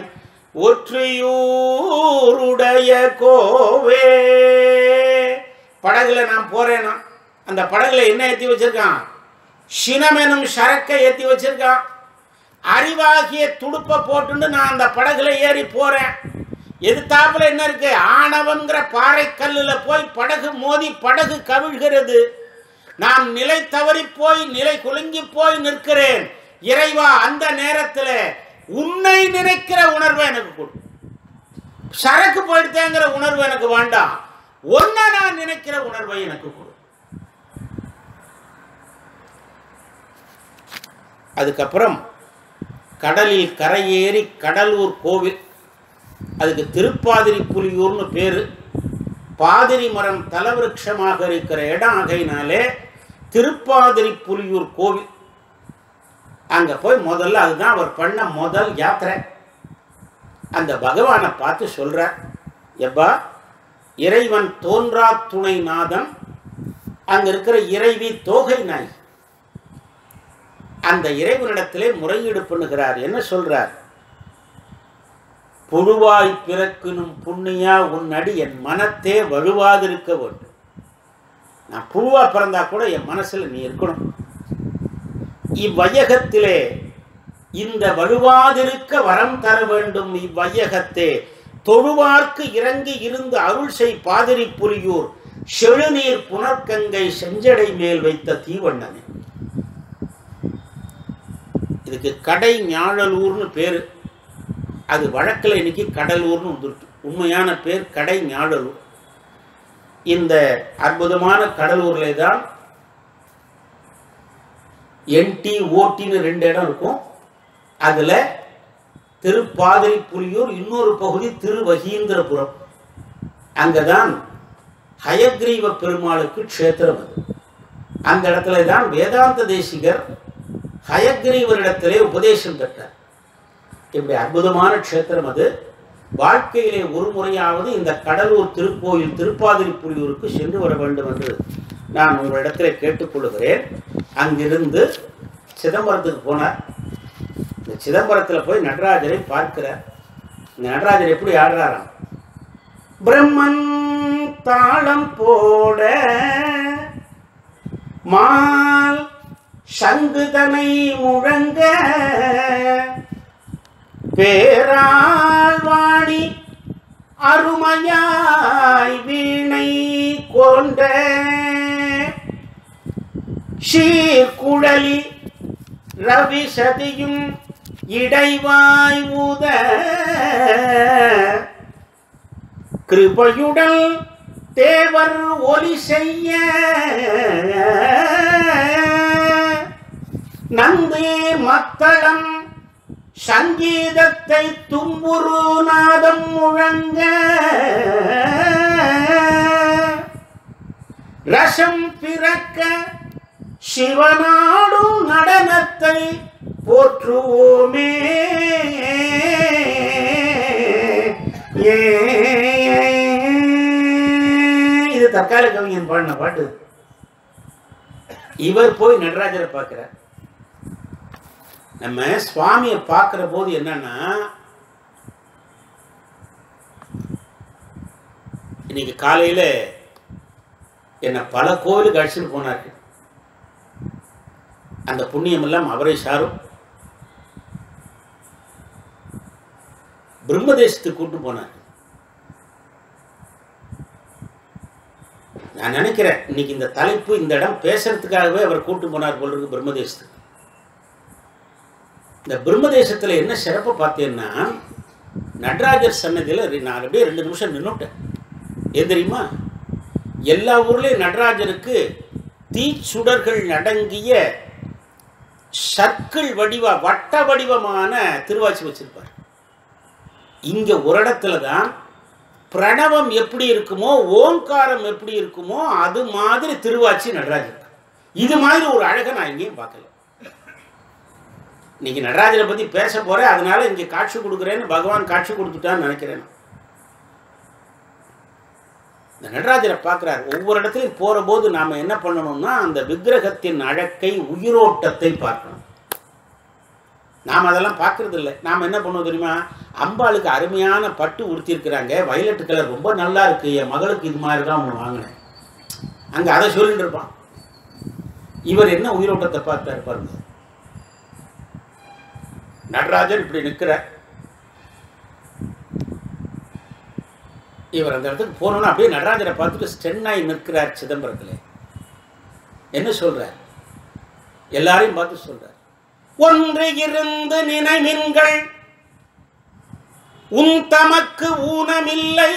S1: ஒற்றியூருடைய கோவே படகுல நான் போறேனா அந்த படகுல என்ன ஏற்றி வச்சிருக்கான் சினமெனும் சரக்கை ஏற்றி வச்சிருக்கான் அறிவாகிய துடுப்பை போட்டுண்டு நான் அந்த படகுல ஏறி போறேன் எதிர்த்தாப்புல என்ன இருக்கு ஆணவங்கிற பாறை கல்லுல போய் படகு மோதி படகு கவிழ்கிறது நான் நிலை தவறி போய் நிலை குலுங்கி போய் நிற்கிறேன் இறைவா அந்த நேரத்தில் உன்னை நினைக்கிற உணர்வை எனக்கு கொடு சரக்கு போயிட்டேங்கிற உணர்வு எனக்கு வேண்டாம் ஒன்ன நான் நினைக்கிற உணர்வை எனக்கு கொடு அதுக்கப்புறம் கடலில் கரையேறி கடலூர் கோவில் அதுக்கு திருப்பாதிரி புலியூர்னு பேர் பாதிரி மரம் தலவிருட்சமாக இருக்கிற இடம் ஆகையினாலே திருப்பாதிரி புலியூர் கோவில் அங்கே போய் முதல்ல அதுதான் அவர் பண்ண முதல் யாத்திரை அந்த பகவானை பார்த்து சொல்கிறார் எப்பா இறைவன் தோன்றா துணை நாதன் அங்கே இருக்கிற இறைவி தோகை நாய் அந்த இறைவனிடத்திலே முறையீடு பண்ணுகிறார் என்ன சொல்றார் புழுவாய் பிறக்கினும் புண்ணியா உன் அடி என் மனத்தே வழுவாதிருக்க வேண்டும் நான் புழுவா பிறந்தா கூட என் மனசுல நீ இருக்கணும் இவ்வையகத்திலே இந்த வழுவாதிருக்க வரம் தர வேண்டும் இவ்வையகத்தே தொழுவார்க்கு இறங்கி இருந்து அருள் செய் பாதிரி புலியூர் செழுநீர் புனர்கங்கை செஞ்சடை மேல் வைத்த தீவண்ணனே இதுக்கு கடை ஞாழலூர்னு பேர் அது வழக்கில் இன்னைக்கு கடலூர்னு வந்துருக்கு உண்மையான பேர் கடை ஞாழலூர் இந்த அற்புதமான கடலூர்ல தான் என்டி ஓட்டின்னு ரெண்டு இடம் இருக்கும் அதில் திருப்பாதிரி புலியூர் இன்னொரு பகுதி திருவகீந்திரபுரம் அங்கே தான் ஹயக்ரீவ பெருமாளுக்கு க்ஷேத்திரம் அது அந்த இடத்துல தான் வேதாந்த தேசிகர் ஹயக்ரீவரிடத்திலே உபதேசம் பெற்றார் இப்படி அற்புதமான க்ஷேத்திரம் அது வாழ்க்கையிலே ஒரு முறையாவது இந்த கடலூர் திருக்கோயில் திருப்பாதிரி புலியூருக்கு சென்று வர வேண்டும் என்று நான் உங்களிடத்தில் கேட்டுக்கொள்கிறேன் அங்கிருந்து சிதம்பரத்துக்கு போனார் இந்த சிதம்பரத்தில் போய் நடராஜரை பார்க்கிறார் இந்த நடராஜர் எப்படி ஆடுறாராம் பிரம்மன் தாளம் போட மால் சங்குதனை முழங்க பேராழ்வாணி அருமையாய் வீணை கொண்ட சீர்குழலி ரவி சதியும் இடைவாய் உத கிருபையுடல் தேவர் ஒலி செய்ய நந்தே மத்தளம் சங்கீதத்தை தும்புரு நாதம் முழங்க ரசம் பிறக்க சிவனாடும் நடனத்தை போற்றுவோமே ஏ இது தற்கால கவிஞன் பாடின பாட்டு இவர் போய் நடராஜரை பார்க்கிறார் நம்ம சுவாமியை பார்க்கிற போது என்னன்னா இன்னைக்கு காலையில் என்னை பல கோவிலுக்கு அழைச்சிட்டு போனார் அந்த புண்ணியம் எல்லாம் அவரை சாரும் பிரம்மதேசத்துக்கு கூட்டு போனார் நான் நினைக்கிறேன் இன்னைக்கு இந்த தலைப்பு இந்த இடம் பேசுறதுக்காகவே அவர் கூட்டு போனார் போல இருக்கு பிரம்மதேசத்துக்கு இந்த பிரம்மதேசத்தில் என்ன சிறப்பு பார்த்தீங்கன்னா நடராஜர் சன்னதியில் நான் அப்படியே ரெண்டு நிமிஷம் நின்றுட்டேன் ஏன் தெரியுமா எல்லா ஊர்லேயும் நடராஜருக்கு தீச்சுடர்கள் அடங்கிய சர்க்கிள் வடிவ வட்ட வடிவமான திருவாச்சி வச்சிருப்பார் இங்க ஒரு இடத்துல தான் பிரணவம் எப்படி இருக்குமோ ஓங்காரம் எப்படி இருக்குமோ அது மாதிரி திருவாச்சி நடராஜர் இது மாதிரி ஒரு அழகை நான் எங்கேயும் பார்க்கல இன்னைக்கு நடராஜரை பத்தி பேச போறேன் அதனால இங்க காட்சி கொடுக்குறேன்னு பகவான் காட்சி கொடுத்துட்டான்னு நினைக்கிறேன் நான். இந்த நடராஜரை பார்க்குறார் ஒவ்வொரு இடத்துலையும் போகிற போது நாம் என்ன பண்ணணும்னா அந்த விக்கிரகத்தின் அழக்கை உயிரோட்டத்தை பார்க்கணும் நாம் அதெல்லாம் பார்க்கறது இல்லை நாம் என்ன பண்ணுவோம் தெரியுமா அம்பாளுக்கு அருமையான பட்டு உடுத்திருக்கிறாங்க வயலட் கலர் ரொம்ப நல்லா இருக்கு என் மகளுக்கு இது மாதிரி தான் ஒன்று வாங்கினேன் அங்கே அதை சொல்லிட்டு இருப்பான் இவர் என்ன உயிரோட்டத்தை பார்த்தாரு பாருங்க நடராஜர் இப்படி நிற்கிறார் இவர் அந்த இடத்துக்கு போனோன்னா அப்படியே நடராஜரை பார்த்துட்டு ஸ்டென்னாய் நிற்கிறார் சிதம்பரத்தில் என்ன சொல்றார் எல்லாரையும் பார்த்து சொல்றார் ஒன்று இருந்து நினைமின்கள் உன் தமக்கு ஊனமில்லை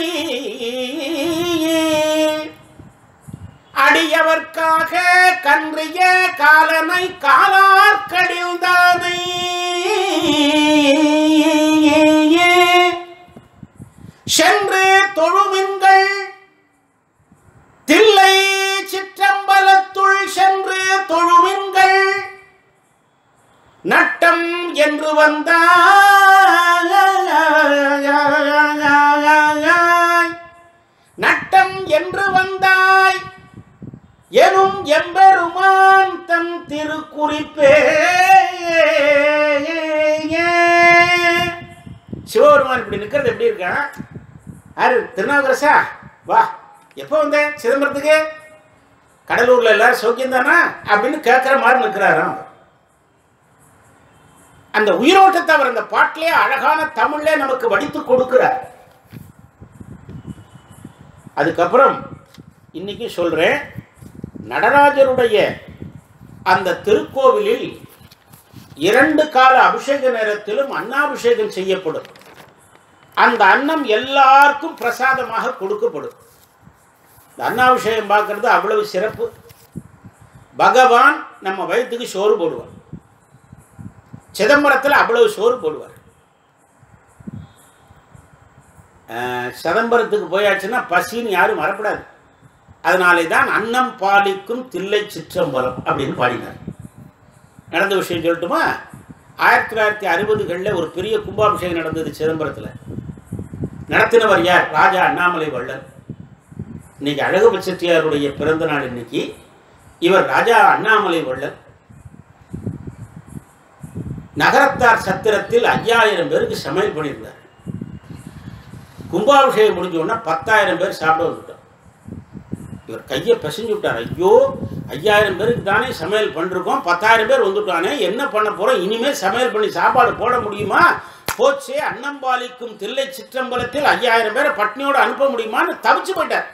S1: அடியவர்க்காக கன்றிய காலனை காலார்கடில்தானை சென்று தொழுமின்கள் தில்லை சிற்றம்பலத்துள் சென்று தொழுமின்கள் நட்டம் என்று வந்தாய் நட்டம் என்று வந்தாய் எனும் எம்பெருமான் தன் திருக்குறிப்பே சிவபெருமான் இப்படி நிற்கிறது எப்படி இருக்கான் யாரு திருநாவுக்கரசா வா எப்போ வந்த சிதம்பரத்துக்கு கடலூர்ல எல்லாரும் சௌக்கியம் தானா அப்படின்னு கேட்குற மாதிரி நிற்கிறாராம் அந்த உயிரோட்டத்தை அவர் அந்த பாட்டிலே அழகான தமிழ்ல நமக்கு வடித்து கொடுக்கிறார் அதுக்கப்புறம் இன்னைக்கு சொல்றேன் நடராஜருடைய அந்த திருக்கோவிலில் இரண்டு கால அபிஷேக நேரத்திலும் அன்னாபிஷேகம் செய்யப்படும் அந்த அன்னம் எல்லாருக்கும் பிரசாதமாக கொடுக்கப்படும் இந்த அன்னாபிஷேகம் பார்க்கறது அவ்வளவு சிறப்பு பகவான் நம்ம வயிற்றுக்கு சோறு போடுவார் சிதம்பரத்தில் அவ்வளவு சோறு போடுவார் அஹ், சிதம்பரத்துக்கு போயாச்சுன்னா பசின்னு யாரும் வரப்படாது அதனாலே தான் அன்னம் பாலிக்கும் தில்லை சிற்றம்பலம் அப்படின்னு பாடினார் நடந்த விஷயம் சொல்லட்டுமா ஆயிரத்தி தொள்ளாயிரத்தி அறுபதுகளில் ஒரு பெரிய கும்பாபிஷேகம் நடந்தது சிதம்பரத்தில் நடத்தினவர் யார் ராஜா அண்ணாமலை வள்ளல் இன்னைக்கு அழகு செட்டியாருடைய பிறந்த நாள் இன்னைக்கு இவர் ராஜா அண்ணாமலை வள்ளல் நகரத்தார் சத்திரத்தில் ஐயாயிரம் பேருக்கு சமையல் பண்ணியிருந்தார் கும்பாபிஷேகம் முடிஞ்ச உடனே பத்தாயிரம் பேர் சாப்பிட வந்துட்டோம் இவர் கையை பிசைஞ்சு விட்டார் ஐயோ ஐயாயிரம் பேருக்கு தானே சமையல் பண்ணிருக்கோம் பத்தாயிரம் பேர் வந்துட்டானே என்ன பண்ண போறோம் இனிமேல் சமையல் பண்ணி சாப்பாடு போட முடியுமா போச்சே அன்னம்பாலிக்கும் தில்லை சிற்றம்பலத்தில் ஐயாயிரம் பேரை பட்னியோடு அனுப்ப முடியுமான்னு தவிச்சு போயிட்டார்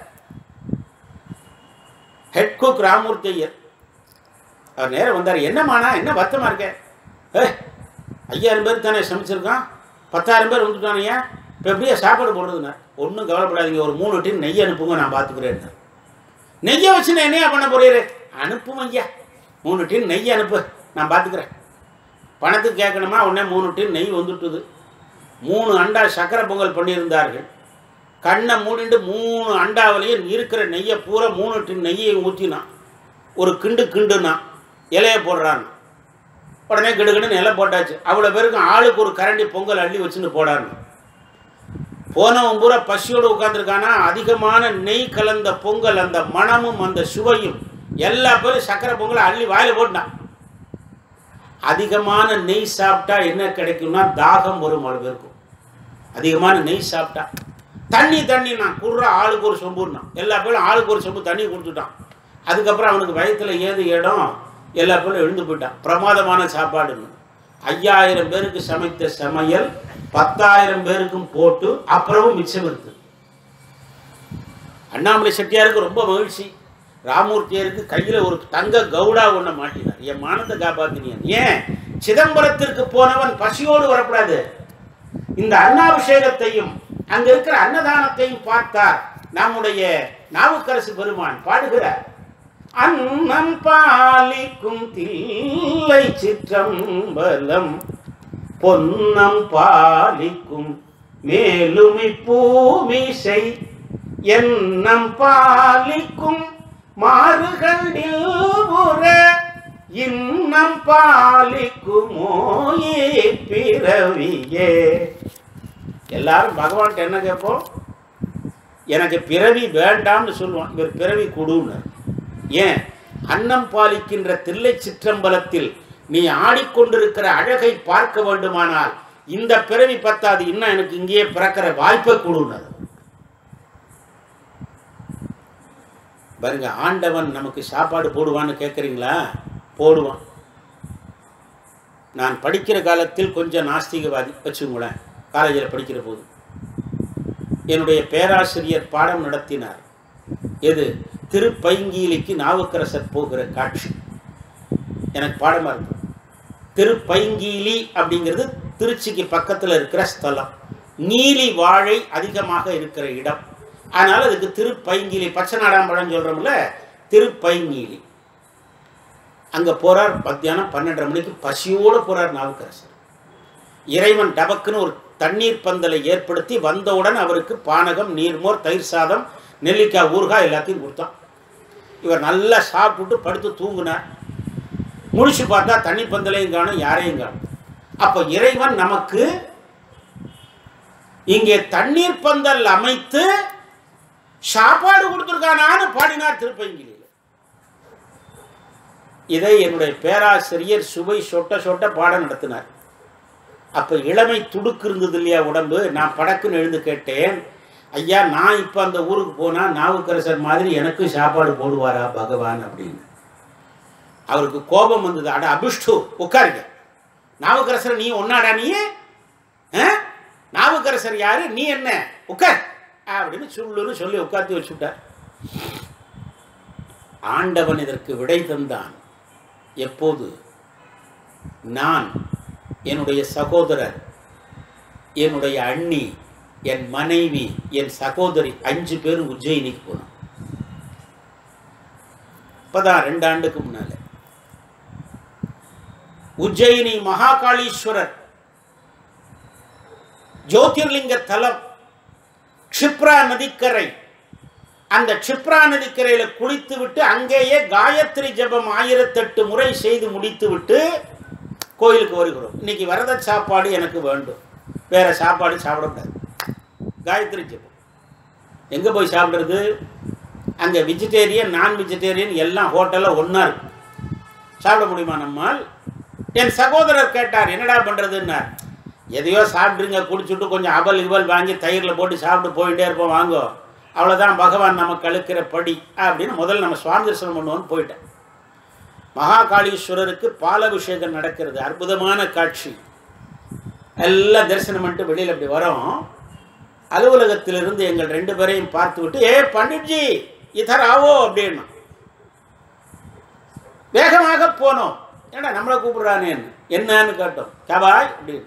S1: ஹெட் குக் ராமூர்த்தி ஐயர் அவர் நேரம் வந்தார் என்னமாண்ணா என்ன வருத்தமா இருக்க ஏ ஐயாயிரம் பேர் தானே சமைச்சிருக்கான் பத்தாயிரம் பேர் வந்துட்டானையா இப்போ எப்படியா சாப்பாடு போடுறதுண்ணா ஒன்றும் கவலைப்படாதீங்க ஒரு மூணு டின் நெய் அனுப்புங்க நான் பார்த்துக்கிறேன் நெய்யை வச்சு நான் என்னையா பண்ண போறீரு அனுப்பும் ஐயா மூணு டின் நெய் அனுப்பு நான் பார்த்துக்கிறேன் பணத்துக்கு கேட்கணுமா உடனே மூணு டின் நெய் வந்துட்டுது மூணு அண்டா சக்கரை பொங்கல் பண்ணியிருந்தார்கள் கண்ணை மூடிட்டு மூணு அண்டாவிலையும் இருக்கிற நெய்யை பூரா மூணு டின் நெய்யை ஊற்றினான் ஒரு கிண்டு கிண்டுனான் இலையை போடுறான் உடனே கிடுகிடுன்னு இலை போட்டாச்சு அவ்வளோ பேருக்கும் ஆளுக்கு ஒரு கரண்டி பொங்கல் அள்ளி வச்சுன்னு போடான்னு போனவன் பூரா பசியோடு உட்காந்துருக்கானா அதிகமான நெய் கலந்த பொங்கல் அந்த மணமும் அந்த சுவையும் எல்லா பேரும் சக்கரை பொங்கலை அள்ளி வாயில போட்டான் அதிகமான நெய் சாப்பிட்டா என்ன கிடைக்கும்னா தாகம் வரும் அவ்வளோ பேருக்கும் அதிகமான நெய் சாப்பிட்டா தண்ணி தண்ணி நான் குர்ற ஆளுக்கு ஒரு சொம்புன்னான் எல்லா பேரும் ஆளுக்கு ஒரு சொம்பு தண்ணி கொடுத்துட்டான் அதுக்கப்புறம் அவனுக்கு வயித்துல ஏது இடம் எல்லா பேரும் எழுந்து போயிட்டான் பிரமாதமான சாப்பாடுன்னு ஐயாயிரம் பேருக்கு சமைத்த சமையல் பத்தாயிரம் பேருக்கும் போட்டு அப்புறமும் மிச்சம் இருக்கு அண்ணாமலை செட்டியாருக்கு ரொம்ப மகிழ்ச்சி ராமூர்த்தியருக்கு கையில் ஒரு தங்க கவுடா ஒன்றை மாட்டினார் என் மானத்தை காப்பாத்தினியன் ஏன் சிதம்பரத்திற்கு போனவன் பசியோடு வரக்கூடாது இந்த அன்னாபிஷேகத்தையும் அங்க இருக்கிற அன்னதானத்தையும் பார்த்தார் நம்முடைய நாவுக்கரசு பெருமான் பாடுகிறார் அன்னம் பாலிக்கும் தில்லை சிற்றம்பலம் பொன்னம் பாலிக்கும் மேலுமி பூமிசை எண்ணம் பாலிக்கும் மாறுகண்டில் உற இன்னம் பாலிக்குமோ பிறவியே எல்லாரும் பகவான்கிட்ட என்ன கேட்போம் எனக்கு பிறவி வேண்டாம்னு சொல்லுவான் இவர் பிறவி கொடுன்னு ஏன் அன்னம் பாலிக்கின்ற தில்லை சிற்றம்பலத்தில் நீ ஆடிக்கொண்டிருக்கிற அழகை பார்க்க வேண்டுமானால் இந்த பிறவி பத்தாது இன்னும் எனக்கு இங்கேயே பிறக்கிற வாய்ப்பை கொடுனர் பாருங்க ஆண்டவன் நமக்கு சாப்பாடு போடுவான்னு கேட்குறீங்களா போடுவான் நான் படிக்கிற காலத்தில் கொஞ்சம் நாஸ்திகவாதி வச்சுங்களேன் காலேஜில் படிக்கிற போது என்னுடைய பேராசிரியர் பாடம் நடத்தினார் எது திருப்பைங்கீலிக்கு நாவுக்கரசர் போகிற காட்சி எனக்கு பாடமாக இருக்கும் திருப்பைங்கீலி அப்படிங்கிறது திருச்சிக்கு பக்கத்தில் இருக்கிற ஸ்தலம் நீலி வாழை அதிகமாக இருக்கிற இடம் அதனால் அதுக்கு திருப்பைங்கீலி பச்சை நாடாம்பழம் சொல்கிறோம்ல திருப்பைங்கீலி அங்கே போகிறார் மத்தியானம் பன்னெண்டரை மணிக்கு பசியோடு போகிறார் நாவுக்கரசர் இறைவன் டபக்குன்னு ஒரு தண்ணீர் பந்தலை ஏற்படுத்தி வந்தவுடன் அவருக்கு பானகம் நீர்மோர் தயிர் சாதம் நெல்லிக்காய் ஊறுகாய் எல்லாத்தையும் கொடுத்தான் இவர் நல்லா சாப்பிட்டுட்டு படுத்து தூங்கினார் முடிச்சு பார்த்தா தண்ணி பந்தலையும் காணும் யாரையும் காணும் அப்போ இறைவன் நமக்கு இங்கே தண்ணீர் பந்தல் அமைத்து சாப்பாடு கொடுத்துருக்கானான்னு பாடினார் திருப்பங்கிலியில் இதை என்னுடைய பேராசிரியர் சுவை சொட்ட சொட்ட பாடம் நடத்தினார் அப்போ இளமை துடுக்கு இருந்தது இல்லையா உடம்பு நான் படக்குன்னு எழுந்து கேட்டேன் ஐயா நான் இப்போ அந்த ஊருக்கு போனால் நாவுக்கரசர் மாதிரி எனக்கும் சாப்பாடு போடுவாரா பகவான் அப்படின்னு அவருக்கு கோபம் வந்தது அட அபிஷ்டு உட்காருங்க நாவுக்கரசர் நீ ஒன்னாடா நீ ஆ? நாவுக்கரசர் யாரு நீ என்ன உட்கார் அப்படின்னு சொல்லுன்னு சொல்லி உட்காந்து வச்சுட்டார் ஆண்டவன் இதற்கு விடை தந்தான் எப்போது நான் என்னுடைய சகோதரர் என்னுடைய அண்ணி என் மனைவி என் சகோதரி அஞ்சு பேரும் உஜ்ஜயினிக்கு போனோம் இப்பதான் ரெண்டு ஆண்டுக்கு முன்னால உஜ்ஜயினி மகாகாளீஸ்வரர் ஜோதிர்லிங்க தலம் க்ஷிப்ரா நதிக்கரை அந்த க்ஷிப்ரா நதிக்கரையில குளித்து விட்டு அங்கேயே காயத்ரி ஜெபம் ஆயிரத்தெட்டு முறை செய்து முடித்து விட்டு கோயிலுக்கு வருகிறோம் இன்னைக்கு வரத சாப்பாடு எனக்கு வேண்டும் வேற சாப்பாடு சாப்பிடக்கூடாது காயத்ரி ஜெபம் எங்கே போய் சாப்பிட்றது அங்கே வெஜிடேரியன் நான் வெஜிடேரியன் எல்லாம் ஹோட்டலில் ஒன்றா இருக்கு சாப்பிட முடியுமா நம்மால் என் சகோதரர் கேட்டார் என்னடா பண்ணுறதுன்னார் எதையோ சாப்பிட்ருங்க குடிச்சுட்டு கொஞ்சம் அவல் இவல் வாங்கி தயிரில் போட்டு சாப்பிட்டு போயிட்டே இருப்போம் வாங்கோ அவ்வளோதான் பகவான் நமக்கு அழுக்கிற படி அப்படின்னு முதல்ல நம்ம சுவாமி தரிசனம் பண்ணுவோன்னு போயிட்டேன் மகாகாளீஸ்வரருக்கு பாலாபிஷேகம் நடக்கிறது அற்புதமான காட்சி எல்லாம் தரிசனம் பண்ணிட்டு வெளியில் அப்படி வரோம் அலுவலகத்திலிருந்து எங்கள் ரெண்டு பேரையும் பார்த்து விட்டு ஏ பண்டிட்ஜி இதர் ஆவோ அப்படின்னா வேகமாக போனோம் ஏடா நம்மளை கூப்பிடுறானேன்னு என்னன்னு கேட்டோம் கபாய் அப்படின்னு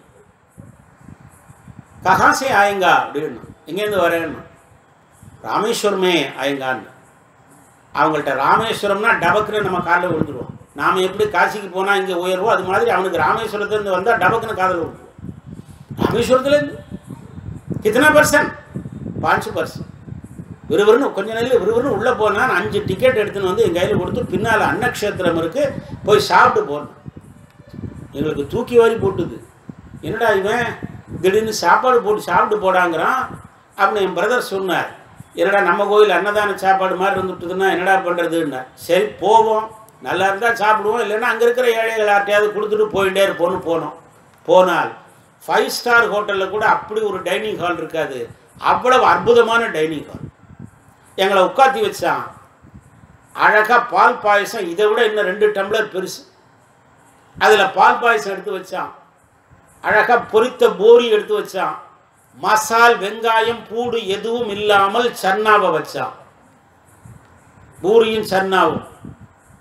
S1: கஹாசே ஆயங்கா அப்படின்னு எங்கேருந்து வரேன்னு ராமேஸ்வரமே ஆயங்கான்னு அவங்கள்ட்ட ராமேஸ்வரம்னா டபக்குன்னு நம்ம காலில் விழுந்துருவோம் நாம் எப்படி காசிக்கு போனால் இங்கே உயர்வோம் அது மாதிரி அவனுக்கு ராமேஸ்வரத்துலேருந்து வந்தால் டபக்குன்னு காதில் விழுந்துருவோம் ராமேஸ்வரத்துலேருந்து கித்தனை பர்சன்ட் பாஞ்சு பர்சன்ட் விறுவிறுன்னு கொஞ்ச நேரம் விறுவிறுன்னு உள்ளே போனால் அஞ்சு டிக்கெட் எடுத்துன்னு வந்து என் கையில் கொடுத்து பின்னால் அன்னக்ஷேத்திரம் இருக்குது போய் சாப்பிட்டு போனோம் எங்களுக்கு தூக்கி வாரி போட்டுது என்னடா இவன் திடீர்னு சாப்பாடு போட்டு சாப்பிட்டு போடாங்கிறான் அப்படின்னு என் பிரதர் சொன்னார் என்னடா நம்ம கோயில் அன்னதான சாப்பாடு மாதிரி இருந்துட்டுதுன்னா என்னடா பண்ணுறதுன்னா சரி போவோம் நல்லா இருந்தால் சாப்பிடுவோம் இல்லைன்னா அங்கே இருக்கிற ஏழைகள் யார்ட்டையாவது கொடுத்துட்டு போயிட்டே இருப்போம்னு போனோம் போனால் ஃபைவ் ஸ்டார் ஹோட்டலில் கூட அப்படி ஒரு டைனிங் ஹால் இருக்காது அவ்வளவு அற்புதமான டைனிங் ஹால் எங்களை உட்காத்தி வச்சான் அழகாக பால் பாயசம் இதை விட இன்னும் ரெண்டு டம்ளர் பெருசு அதில் பால் பாயசம் எடுத்து வச்சான் அழகாக பொரித்த போரி எடுத்து வச்சான் மசால் வெங்காயம் பூடு எதுவும் இல்லாமல் சன்னாவை வச்சான் பூரியும் சன்னாவும்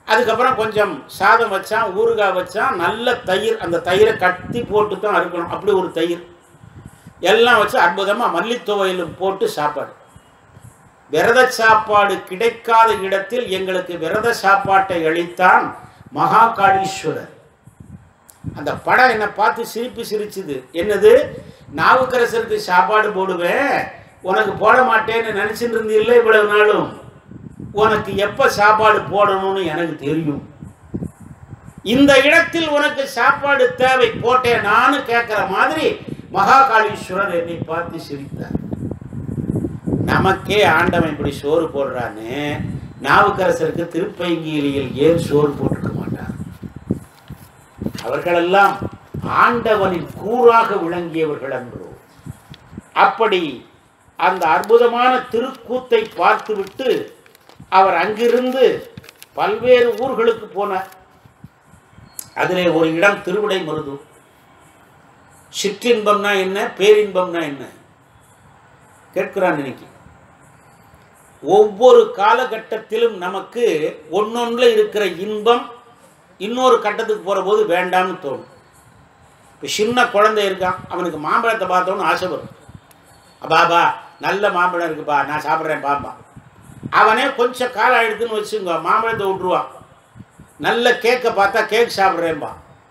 S1: அதுக்கப்புறம் கொஞ்சம் சாதம் வச்சான் ஊறுகாய் வச்சான் நல்ல தயிர் அந்த தயிரை கட்டி போட்டு தான் அறுக்கணும் அப்படி ஒரு தயிர் எல்லாம் வச்சு அற்புதமாக மல்லித்துவையிலும் போட்டு சாப்பாடு விரத சாப்பாடு கிடைக்காத இடத்தில் எங்களுக்கு விரத சாப்பாட்டை அளித்தான் மகாகாளீஸ்வரர் அந்த படம் என்னை பார்த்து சிரிப்பு சிரிச்சுது என்னது நாவுக்கரசருக்கு சாப்பாடு போடுவேன் உனக்கு போட மாட்டேன்னு நினச்சிட்டு இருந்தீல்ல இவ்வளவு நாளும் உனக்கு எப்போ சாப்பாடு போடணும்னு எனக்கு தெரியும் இந்த இடத்தில் உனக்கு சாப்பாடு தேவை போட்டேன் நானும் கேட்குற மாதிரி மகாகாளீஸ்வரர் என்னை பார்த்து சிரித்தார் நமக்கே ஆண்டவன் இப்படி சோறு போடுறான்னு நாவுக்கரசருக்கு திருப்பைங்கிலியில் ஏன் சோறு போட்டிருக்க மாட்டார் அவர்களெல்லாம் ஆண்டவனின் கூறாக விளங்கியவர்கள் அன்றோ அப்படி அந்த அற்புதமான திருக்கூத்தை பார்த்துவிட்டு அவர் அங்கிருந்து பல்வேறு ஊர்களுக்கு போனார் அதிலே ஒரு இடம் திருவிடை மருது சிற்றின்பம்னா என்ன பேரின்பம்னா என்ன கேட்கிறான் இன்னைக்கு ஒவ்வொரு காலகட்டத்திலும் நமக்கு ஒன்னொன்றில் இருக்கிற இன்பம் இன்னொரு கட்டத்துக்கு போகிற போது வேண்டாம்னு தோணும் இப்போ சின்ன குழந்தை இருக்கான் அவனுக்கு மாம்பழத்தை பார்த்தோன்னு ஆசை வரும் பாபா நல்ல மாம்பழம் இருக்குப்பா நான் சாப்பிட்றேன் பாப்பா அவனே கொஞ்சம் காலம் ஆயிடுதுன்னு வச்சுங்க மாம்பழத்தை விட்டுருவான் நல்ல கேக்கை பார்த்தா கேக் சாப்பிட்றேன்பா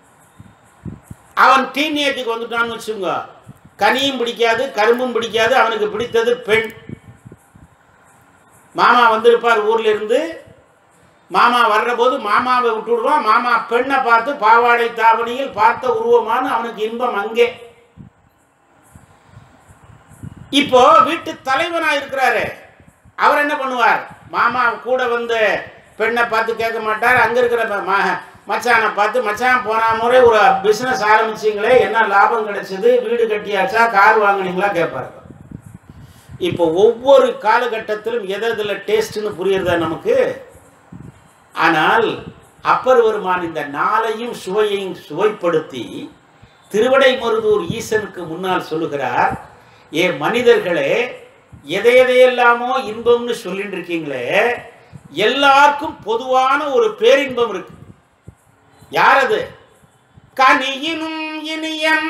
S1: அவன் டீனேஜுக்கு வந்துட்டான்னு வச்சுங்க கனியும் பிடிக்காது கரும்பும் பிடிக்காது அவனுக்கு பிடித்தது பெண் மாமா வந்திருப்பார் ஊர்ல இருந்து மாமா வர்ற போது மாமாவை விட்டுடுவான் மாமா பெண்ணை பார்த்து பாவாடை தாவணியில் பார்த்த உருவமான அவனுக்கு இன்பம் அங்கே இப்போ வீட்டு தலைவனா இருக்கிறாரு அவர் என்ன பண்ணுவார் மாமா கூட வந்த பெண்ணை பார்த்து கேட்க மாட்டார் அங்க இருக்கிற ம- ம- மச்சானை பார்த்து மச்சான் போன முறை ஒரு பிசினஸ் ஆரம்பிச்சீங்களே என்ன லாபம் கிடைச்சது வீடு கட்டியாச்சா கார் வாங்குனீங்களா கேட்பாரு இப்போ ஒவ்வொரு காலகட்டத்திலும் எது எதில் டேஸ்ட்னு புரியுறதா நமக்கு ஆனால் அப்பர் பெருமான் இந்த நாளையும் சுவையையும் சுவைப்படுத்தி திருவடை மருதூர் ஈசனுக்கு முன்னால் சொல்லுகிறார் ஏ மனிதர்களே எதை எதையெல்லாமோ இன்பம்னு சொல்லிட்டு இருக்கீங்களே எல்லாருக்கும் பொதுவான ஒரு பேரின்பம் இருக்கு யார் அது கனியினும் இனியன்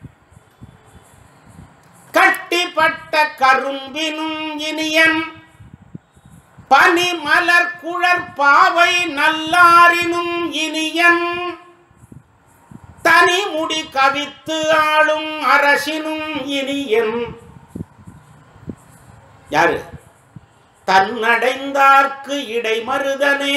S1: கட்டிப்பட்ட கரும்பினும் இனியன் பனி மலர் குழற் பாவை நல்லாரினும் இனியன் தனி முடி கவித்து ஆளும் அரசினும் இனியன் யாரு தன்னடைந்தார்க்கு இடைமருதனே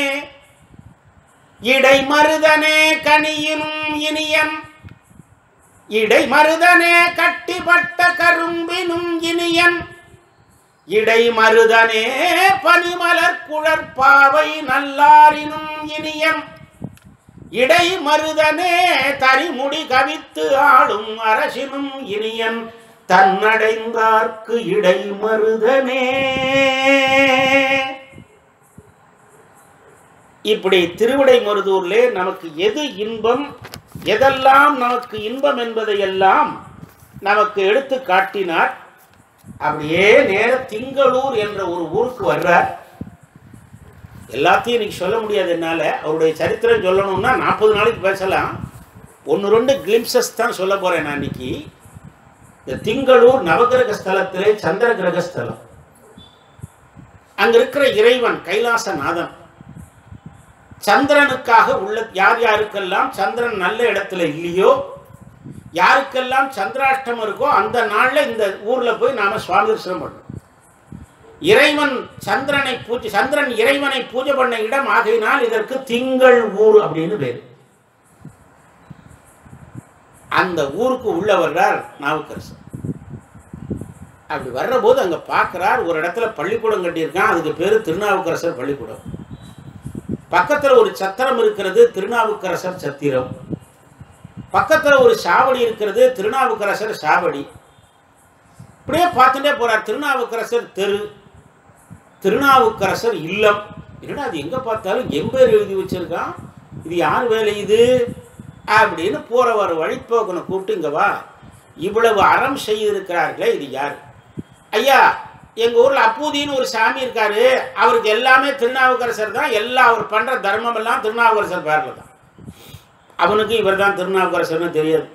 S1: இடைமருதனே கனியினும் இனியன் இடைமருதனே கட்டிப்பட்ட கரும்பினும் இனியன் இடைமருதனே பனிமலர் குழற்பாவை நல்லாரினும் இனியன் இடைமருதனே தரிமுடி கவித்து ஆளும் அரசினும் இனியன் தன்னடைந்தார்க்கு இடைமருதனே இப்படி திருவிடை மருதூர்லே நமக்கு எது இன்பம் எதெல்லாம் நமக்கு இன்பம் என்பதையெல்லாம் நமக்கு எடுத்து காட்டினார் அப்படியே நேர திங்களூர் என்ற ஒரு ஊருக்கு வர்றார் எல்லாத்தையும் இன்னைக்கு சொல்ல முடியாது என்னால் அவருடைய சரித்திரம் சொல்லணும்னா நாற்பது நாளைக்கு பேசலாம் ஒன்று ரெண்டு கிளிம்சஸ் தான் சொல்ல போகிறேன் நான் இன்னைக்கு இந்த திங்களூர் நவகிரக ஸ்தலத்திலே சந்திர கிரக ஸ்தலம் அங்க இருக்கிற இறைவன் கைலாசநாதன் சந்திரனுக்காக உள்ள யார் யாருக்கெல்லாம் சந்திரன் நல்ல இடத்துல இல்லையோ யாருக்கெல்லாம் சந்திராஷ்டமம் இருக்கோ அந்த நாள்ல இந்த ஊர்ல போய் நாம சுவாமி தரிசனம் பண்ணணும் இறைவன் சந்திரனை பூஜை சந்திரன் இறைவனை பூஜை பண்ண இடம் ஆகையினால் இதற்கு திங்கள் ஊர் அப்படின்னு பேரு அந்த ஊருக்கு உள்ள வர்றார் நாவுக்கரசர் அப்படி வர்ற போது அங்க பார்க்கறார் ஒரு இடத்துல பள்ளிக்கூடம் கட்டியிருக்கான் அதுக்கு பேரு திருநாவுக்கரசர் பள்ளிக்கூடம் பக்கத்துல ஒரு சத்திரம் இருக்கிறது திருநாவுக்கரசர் சத்திரம் பக்கத்துல ஒரு சாவடி இருக்கிறது திருநாவுக்கரசர் சாவடி இப்படியே பார்த்துட்டே போறார் திருநாவுக்கரசர் தெரு திருநாவுக்கரசர் இல்லம் என்னடா அது எங்க பார்த்தாலும் எம்பேர் எழுதி வச்சிருக்கான் இது யார் வேலை இது அப்படின்னு போறவர் வழிப்போக்கனை கூப்பிட்டு இங்க வா இவ்வளவு அறம் செய்திருக்கிறார்களே இது யார் ஐயா எங்கள் ஊரில் அப்பூதின்னு ஒரு சாமி இருக்காரு அவருக்கு எல்லாமே திருநாவுக்கரசர் தான் எல்லா அவர் பண்ணுற தர்மம் எல்லாம் திருநாவுக்கரசர் பேரில் தான் அவனுக்கு இவர் தான் திருநாவுக்கரசர்னு தெரியாது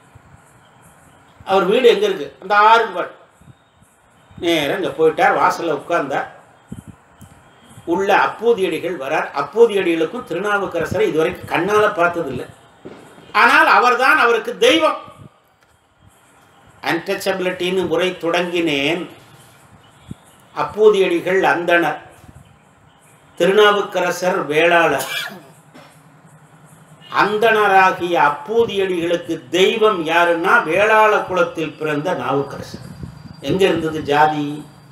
S1: அவர் வீடு எங்கே இருக்குது அந்த ஆறு பார் நேராக இங்கே போயிட்டார் வாசலில் உட்கார்ந்தார் உள்ள அப்பூதியடிகள் வரார் அப்பூதியடிகளுக்கும் திருநாவுக்கரசரை இதுவரைக்கும் கண்ணால் பார்த்ததில்லை ஆனால் அவர்தான் அவருக்கு தெய்வம் அன்டச்சபிலிட்டின்னு முறை தொடங்கினேன் அப்பூதியடிகள் அந்தணர் திருநாவுக்கரசர் வேளாளர் அந்தணராகிய அப்பூதியடிகளுக்கு தெய்வம் யாருன்னா வேளாள குலத்தில் பிறந்த நாவுக்கரசர் எங்க இருந்தது ஜாதி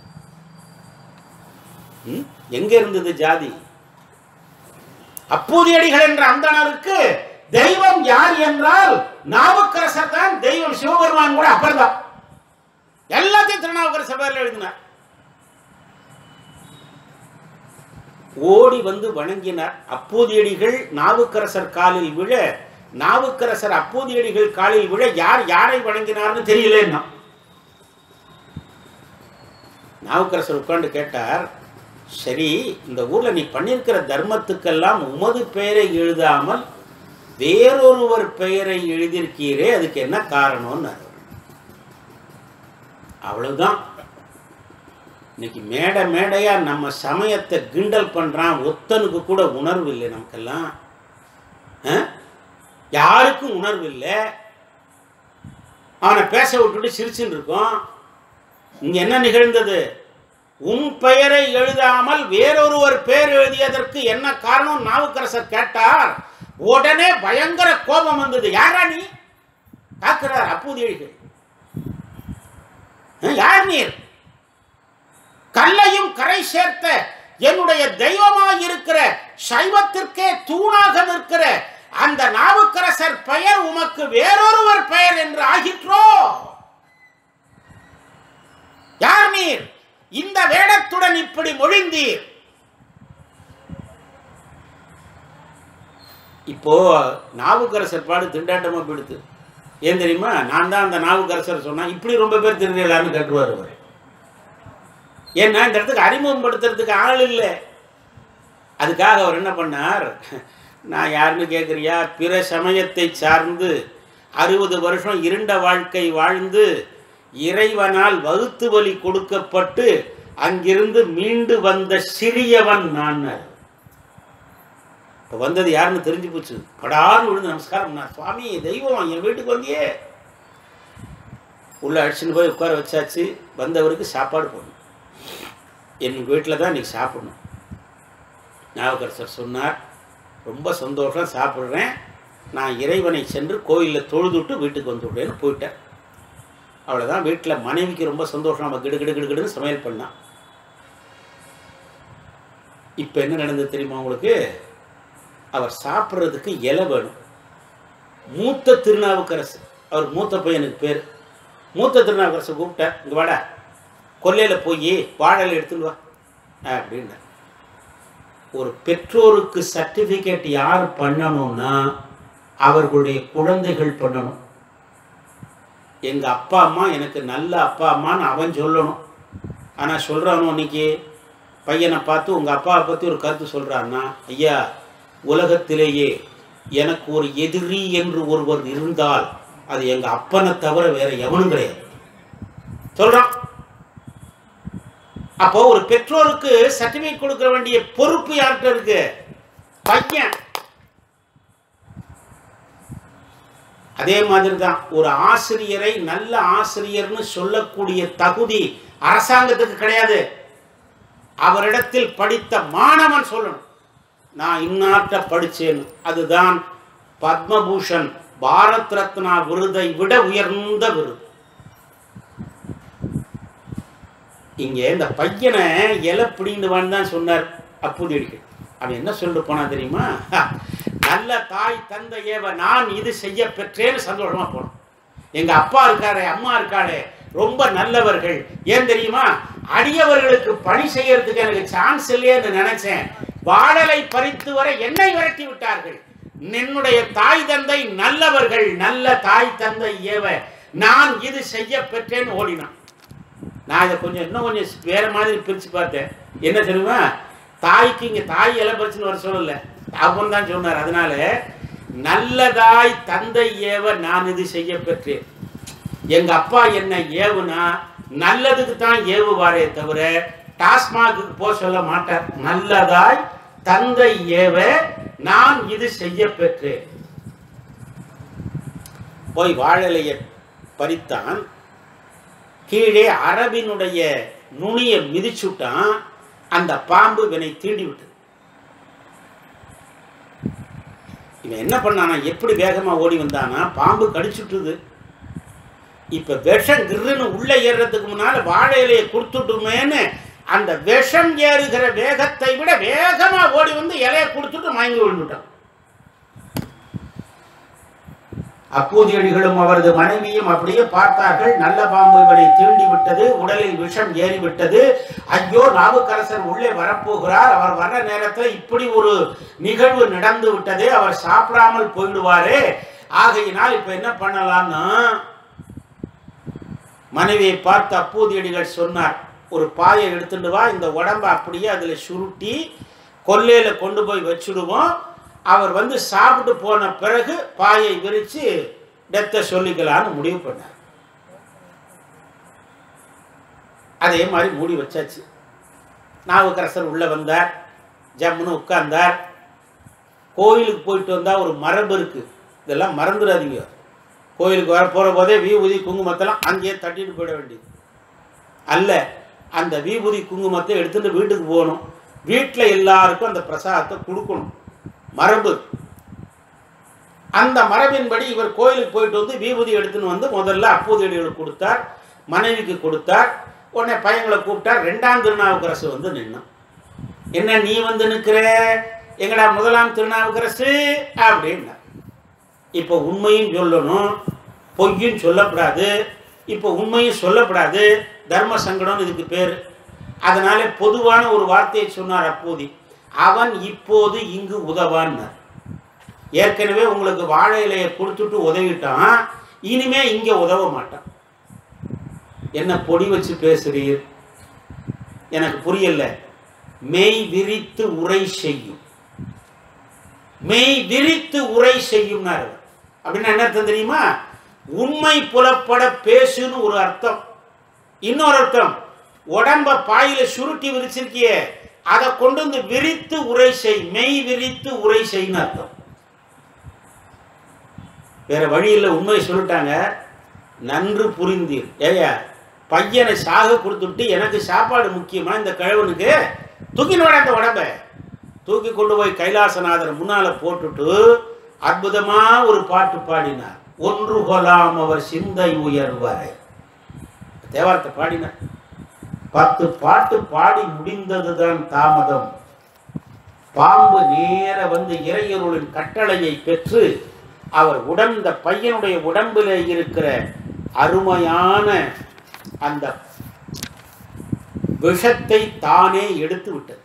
S1: ம்? எங்க இருந்தது ஜாதி அப்பூதியடிகள் என்ற அந்தணருக்கு தெய்வம் யார் என்றால் நாவுக்கரசர் தான் தெய்வம் சிவபெருமான் கூட அப்பர்தான் எல்லாத்தையும் திருநாவுக்கரசர் பேர்ல எழுதினார் ஓடி வந்து வணங்கினார் அப்பூதியடிகள் நாவுக்கரசர் காலில் விழ நாவுக்கரசர் அப்பூதியடிகள் காலில் விழ யார் யாரை வணங்கினார்னு தெரியலன்னா நாவுக்கரசர் உட்கார்ந்து கேட்டார் சரி இந்த ஊர்ல நீ பண்ணியிருக்கிற தர்மத்துக்கெல்லாம் உமது பெயரை எழுதாமல் வேறொருவர் பெயரை எழுதியிருக்கீரே அதுக்கு என்ன காரணம்னு அவ்வளவுதான் இன்னைக்கு மேடை மேடையா நம்ம சமயத்தை கிண்டல் பண்றான் ஒத்தனுக்கு கூட உணர்வு இல்லை நமக்கெல்லாம் ஆ? யாருக்கும் உணர்வு இல்லை அவனை பேச விட்டுட்டு சிரிச்சுன்னு இருக்கோம் இங்க என்ன நிகழ்ந்தது உன் பெயரை எழுதாமல் வேறொருவர் பெயர் எழுதியதற்கு என்ன காரணம் நாவுக்கரசர் கேட்டார் உடனே பயங்கர கோபம் வந்தது யாரா நீ காக்கிறார் அப்பூதியடிகள் ஆ, யார் நீர் கல்லையும் கரை சேர்த்த என்னுடைய தெய்வமாய் இருக்கிற சைவத்திற்கே தூணாக நிற்கிற அந்த நாவுக்கரசர் பெயர் உமக்கு வேறொருவர் பெயர் என்று ஆகிற்றோ யார் நீர் இந்த வேடத்துடன் இப்படி மொழிந்தீர் இப்போ நாவுக்கரசர் பாடு திண்டாட்டமா பிடித்து ஏன் தெரியுமா நான் தான் அந்த நாவுக்கரசர் சொன்னா இப்படி ரொம்ப பேர் திருநெல்லான்னு கேட்டுருவார் அவர் ஏன்னா இந்த இடத்துக்கு அறிமுகப்படுத்துறதுக்கு ஆள் இல்லை அதுக்காக அவர் என்ன பண்ணார் நான் யாருன்னு கேட்குறியா பிற சமயத்தை சார்ந்து அறுபது வருஷம் இருண்ட வாழ்க்கை வாழ்ந்து இறைவனால் வகுத்து வலி கொடுக்கப்பட்டு அங்கிருந்து மீண்டு வந்த சிறியவன் நான் இப்போ வந்தது யாருன்னு தெரிஞ்சு போச்சு படார்னு விழுந்து நமஸ்காரம் நான் சுவாமி தெய்வம் என் வீட்டுக்கு வந்தியே உள்ள அடிச்சுன்னு போய் உட்கார வச்சாச்சு வந்தவருக்கு சாப்பாடு போடணும் என் வீட்டில் தான் இன்னைக்கு சாப்பிடணும் ஞாபகரசர் சொன்னார் ரொம்ப சந்தோஷம் சாப்பிட்றேன் நான் இறைவனை சென்று கோயிலில் தொழுதுட்டு வீட்டுக்கு வந்து விடுறேன்னு போயிட்டேன் அவ்வளோதான் வீட்டில் மனைவிக்கு ரொம்ப சந்தோஷம் நம்ம கிடு கிடு கிடுன்னு சமையல் பண்ணான் இப்போ என்ன நடந்தது தெரியுமா உங்களுக்கு அவர் சாப்பிட்றதுக்கு இலை வேணும் மூத்த திருநாவுக்கரசு அவர் மூத்த பையனுக்கு பேர் மூத்த திருநாவுக்கரசு கூப்பிட்டார் இங்கே வாடா கொல்லையில் போய் வாழலை எடுத்துன்னு வா அப்படின்னா ஒரு பெற்றோருக்கு சர்டிஃபிகேட் யார் பண்ணணும்னா அவர்களுடைய குழந்தைகள் பண்ணணும் எங்கள் அப்பா அம்மா எனக்கு நல்ல அப்பா அம்மான்னு அவன் சொல்லணும் ஆனால் சொல்கிறானோ இன்னைக்கு பையனை பார்த்து உங்கள் அப்பாவை பற்றி ஒரு கருத்து சொல்கிறான்னா ஐயா உலகத்திலேயே எனக்கு ஒரு எதிரி என்று ஒருவர் இருந்தால் அது எங்கள் அப்பனை தவிர வேற எவனும் கிடையாது சொல்கிறான் அப்போ ஒரு பெற்றோருக்கு சர்டிபிகேட் கொடுக்க வேண்டிய பொறுப்பு யார்கிட்ட இருக்கு பையன் அதே மாதிரி தான் ஒரு ஆசிரியரை நல்ல ஆசிரியர்னு சொல்லக்கூடிய தகுதி அரசாங்கத்துக்கு கிடையாது அவரிடத்தில் படித்த மாணவன் சொல்லணும் நான் இன்னாட்ட படிச்சேன் அதுதான் பத்மபூஷன் பாரத் ரத்னா விருதை விட உயர்ந்த விருது இங்க இந்த பையனை இலை பிடிண்டுவான்னு தான் சொன்னார் அப்பூதியடிகள் அவன் என்ன சொல்லிட்டு போனா தெரியுமா நல்ல தாய் தந்தை ஏவ நான் இது செய்ய பெற்றேன்னு சந்தோஷமா போனோம் எங்க அப்பா இருக்காரே அம்மா இருக்காளே ரொம்ப நல்லவர்கள் ஏன் தெரியுமா அடியவர்களுக்கு பணி செய்யறதுக்கு எனக்கு சான்ஸ் இல்லையேன்னு நினைச்சேன் வாழலை பறித்து வர என்னை விரட்டி விட்டார்கள் என்னுடைய தாய் தந்தை நல்லவர்கள் நல்ல தாய் தந்தை ஏவ நான் இது செய்ய பெற்றேன்னு ஓடினான் நான் இதை கொஞ்சம் இன்னும் கொஞ்சம் வேற மாதிரி பிரித்து பார்த்தேன் என்ன தெரியுமா தாய்க்கு இங்கே தாய் இலை பிரச்சனை வர சொல்லல அவன் தான் சொன்னார் அதனால நல்லதாய் தந்தை ஏவ நான் இது செய்ய பெற்றேன் எங்க அப்பா என்ன ஏவுனா நல்லதுக்கு தான் ஏவுவாரே தவிர டாஸ்மாக்கு போக சொல்ல மாட்டார் நல்லதாய் தந்தை ஏவ நான் இது செய்ய பெற்றேன் போய் வாழலையை பறித்தான் கீழே அரபினுடைய நுனியை மிதிச்சுட்டான் அந்த பாம்பு இவனை தீண்டி விட்டது இவன் என்ன பண்ணானா எப்படி வேகமா ஓடி வந்தானா பாம்பு கடிச்சுட்டுது இப்ப விஷம் கிருன்னு உள்ள ஏறுறதுக்கு முன்னால வாழை இலையை கொடுத்துட்டுமேன்னு அந்த விஷம் ஏறுகிற வேகத்தை விட வேகமா ஓடி வந்து இலையை கொடுத்துட்டு மயங்கி விழுந்துட்டான் அப்பூதியடிகளும் அவரது மனைவியும் அப்படியே பார்த்தார்கள் நல்ல பாம்பு இவனை தீண்டி விட்டது உடலில் விஷம் ஏறிவிட்டது ஐயோ நாவுக்கரசர் உள்ளே வரப்போகிறார் அவர் வர்ற நேரத்தில் இப்படி ஒரு நிகழ்வு நடந்து விட்டதே அவர் சாப்பிடாமல் போயிடுவாரே ஆகையினால் இப்ப என்ன பண்ணலாம்னா மனைவியை பார்த்து அப்பூதியடிகள் சொன்னார் ஒரு பாயை எடுத்துட்டு வா இந்த உடம்ப அப்படியே அதில் சுருட்டி கொல்லையில கொண்டு போய் வச்சுடுவோம் அவர் வந்து சாப்பிட்டு போன பிறகு பாயை விரித்து டெத்தை சொல்லிக்கலான்னு முடிவு பண்ணார் அதே மாதிரி மூடி வச்சாச்சு நாவுக்கரசர் உள்ள வந்தார் ஜம்முன்னு உட்கார்ந்தார் கோயிலுக்கு போயிட்டு வந்தால் ஒரு மரபு இருக்கு இதெல்லாம் மறந்துடாதீங்க கோயிலுக்கு வர போகிற போதே விபூதி குங்குமத்தெல்லாம் அங்கேயே தட்டிட்டு போயிட வேண்டியது அல்ல அந்த விபூதி குங்குமத்தை எடுத்துட்டு வீட்டுக்கு போகணும் வீட்டில் எல்லாருக்கும் அந்த பிரசாதத்தை கொடுக்கணும் மரபு அந்த மரபின்படி இவர் கோயிலுக்கு போயிட்டு வந்து விபூதி எடுத்துன்னு வந்து முதல்ல அப்பூதியடிகளுக்கு கொடுத்தார் மனைவிக்கு கொடுத்தார் உடனே பையங்களை கூப்பிட்டார் ரெண்டாம் திருநாவுக்கரசு வந்து நின்னான் என்ன நீ வந்து நிற்கிற எங்கடா முதலாம் திருநாவுக்கரசு அப்படின்னா இப்போ உண்மையும் சொல்லணும் பொய்யும் சொல்லக்கூடாது இப்போ உண்மையும் சொல்லக்கூடாது தர்ம சங்கடம்னு இதுக்கு பேர் அதனால பொதுவான ஒரு வார்த்தையை சொன்னார் அப்போதி அவன் இப்போது இங்கு உதவான்னார் ஏற்கனவே உங்களுக்கு வாழை இலையை கொடுத்துட்டு உதவிட்டான் இனிமே இங்க உதவ மாட்டான் என்ன பொடி வச்சு பேசுறீர் எனக்கு புரியல மெய் விரித்து உரை செய்யும் மெய் விரித்து உரை செய்யும்னாரு அப்படின்னா என்ன அர்த்தம் தெரியுமா உண்மை புலப்பட பேசுன்னு ஒரு அர்த்தம் இன்னொரு அர்த்தம் உடம்ப பாயில சுருட்டி விரிச்சிருக்கியே அதை கொண்டு வந்து விரித்து உரை செய் மெய் விரித்து உரை செய்ன்னு அர்த்தம் வேற வழியில் உண்மையை சொல்லிட்டாங்க நன்று புரிந்தீர் ஏயா பையனை சாக கொடுத்துட்டு எனக்கு சாப்பாடு முக்கியமா இந்த கிழவனுக்கு தூக்கின்னு வாடா அந்த உடம்ப தூக்கி கொண்டு போய் கைலாசநாதர் முன்னால போட்டுட்டு அற்புதமா ஒரு பாட்டு பாடினார் ஒன்று கொலாம் அவர் சிந்தை உயர்வரை தேவாரத்தை பாடினார் பத்து பாட்டு பாடி முடிந்ததுதான் தாமதம் பாம்பு நேர வந்து இறையருளின் கட்டளையை பெற்று அவர் உடம்பு இந்த பையனுடைய உடம்பில் இருக்கிற அருமையான அந்த விஷத்தை தானே எடுத்து விட்டது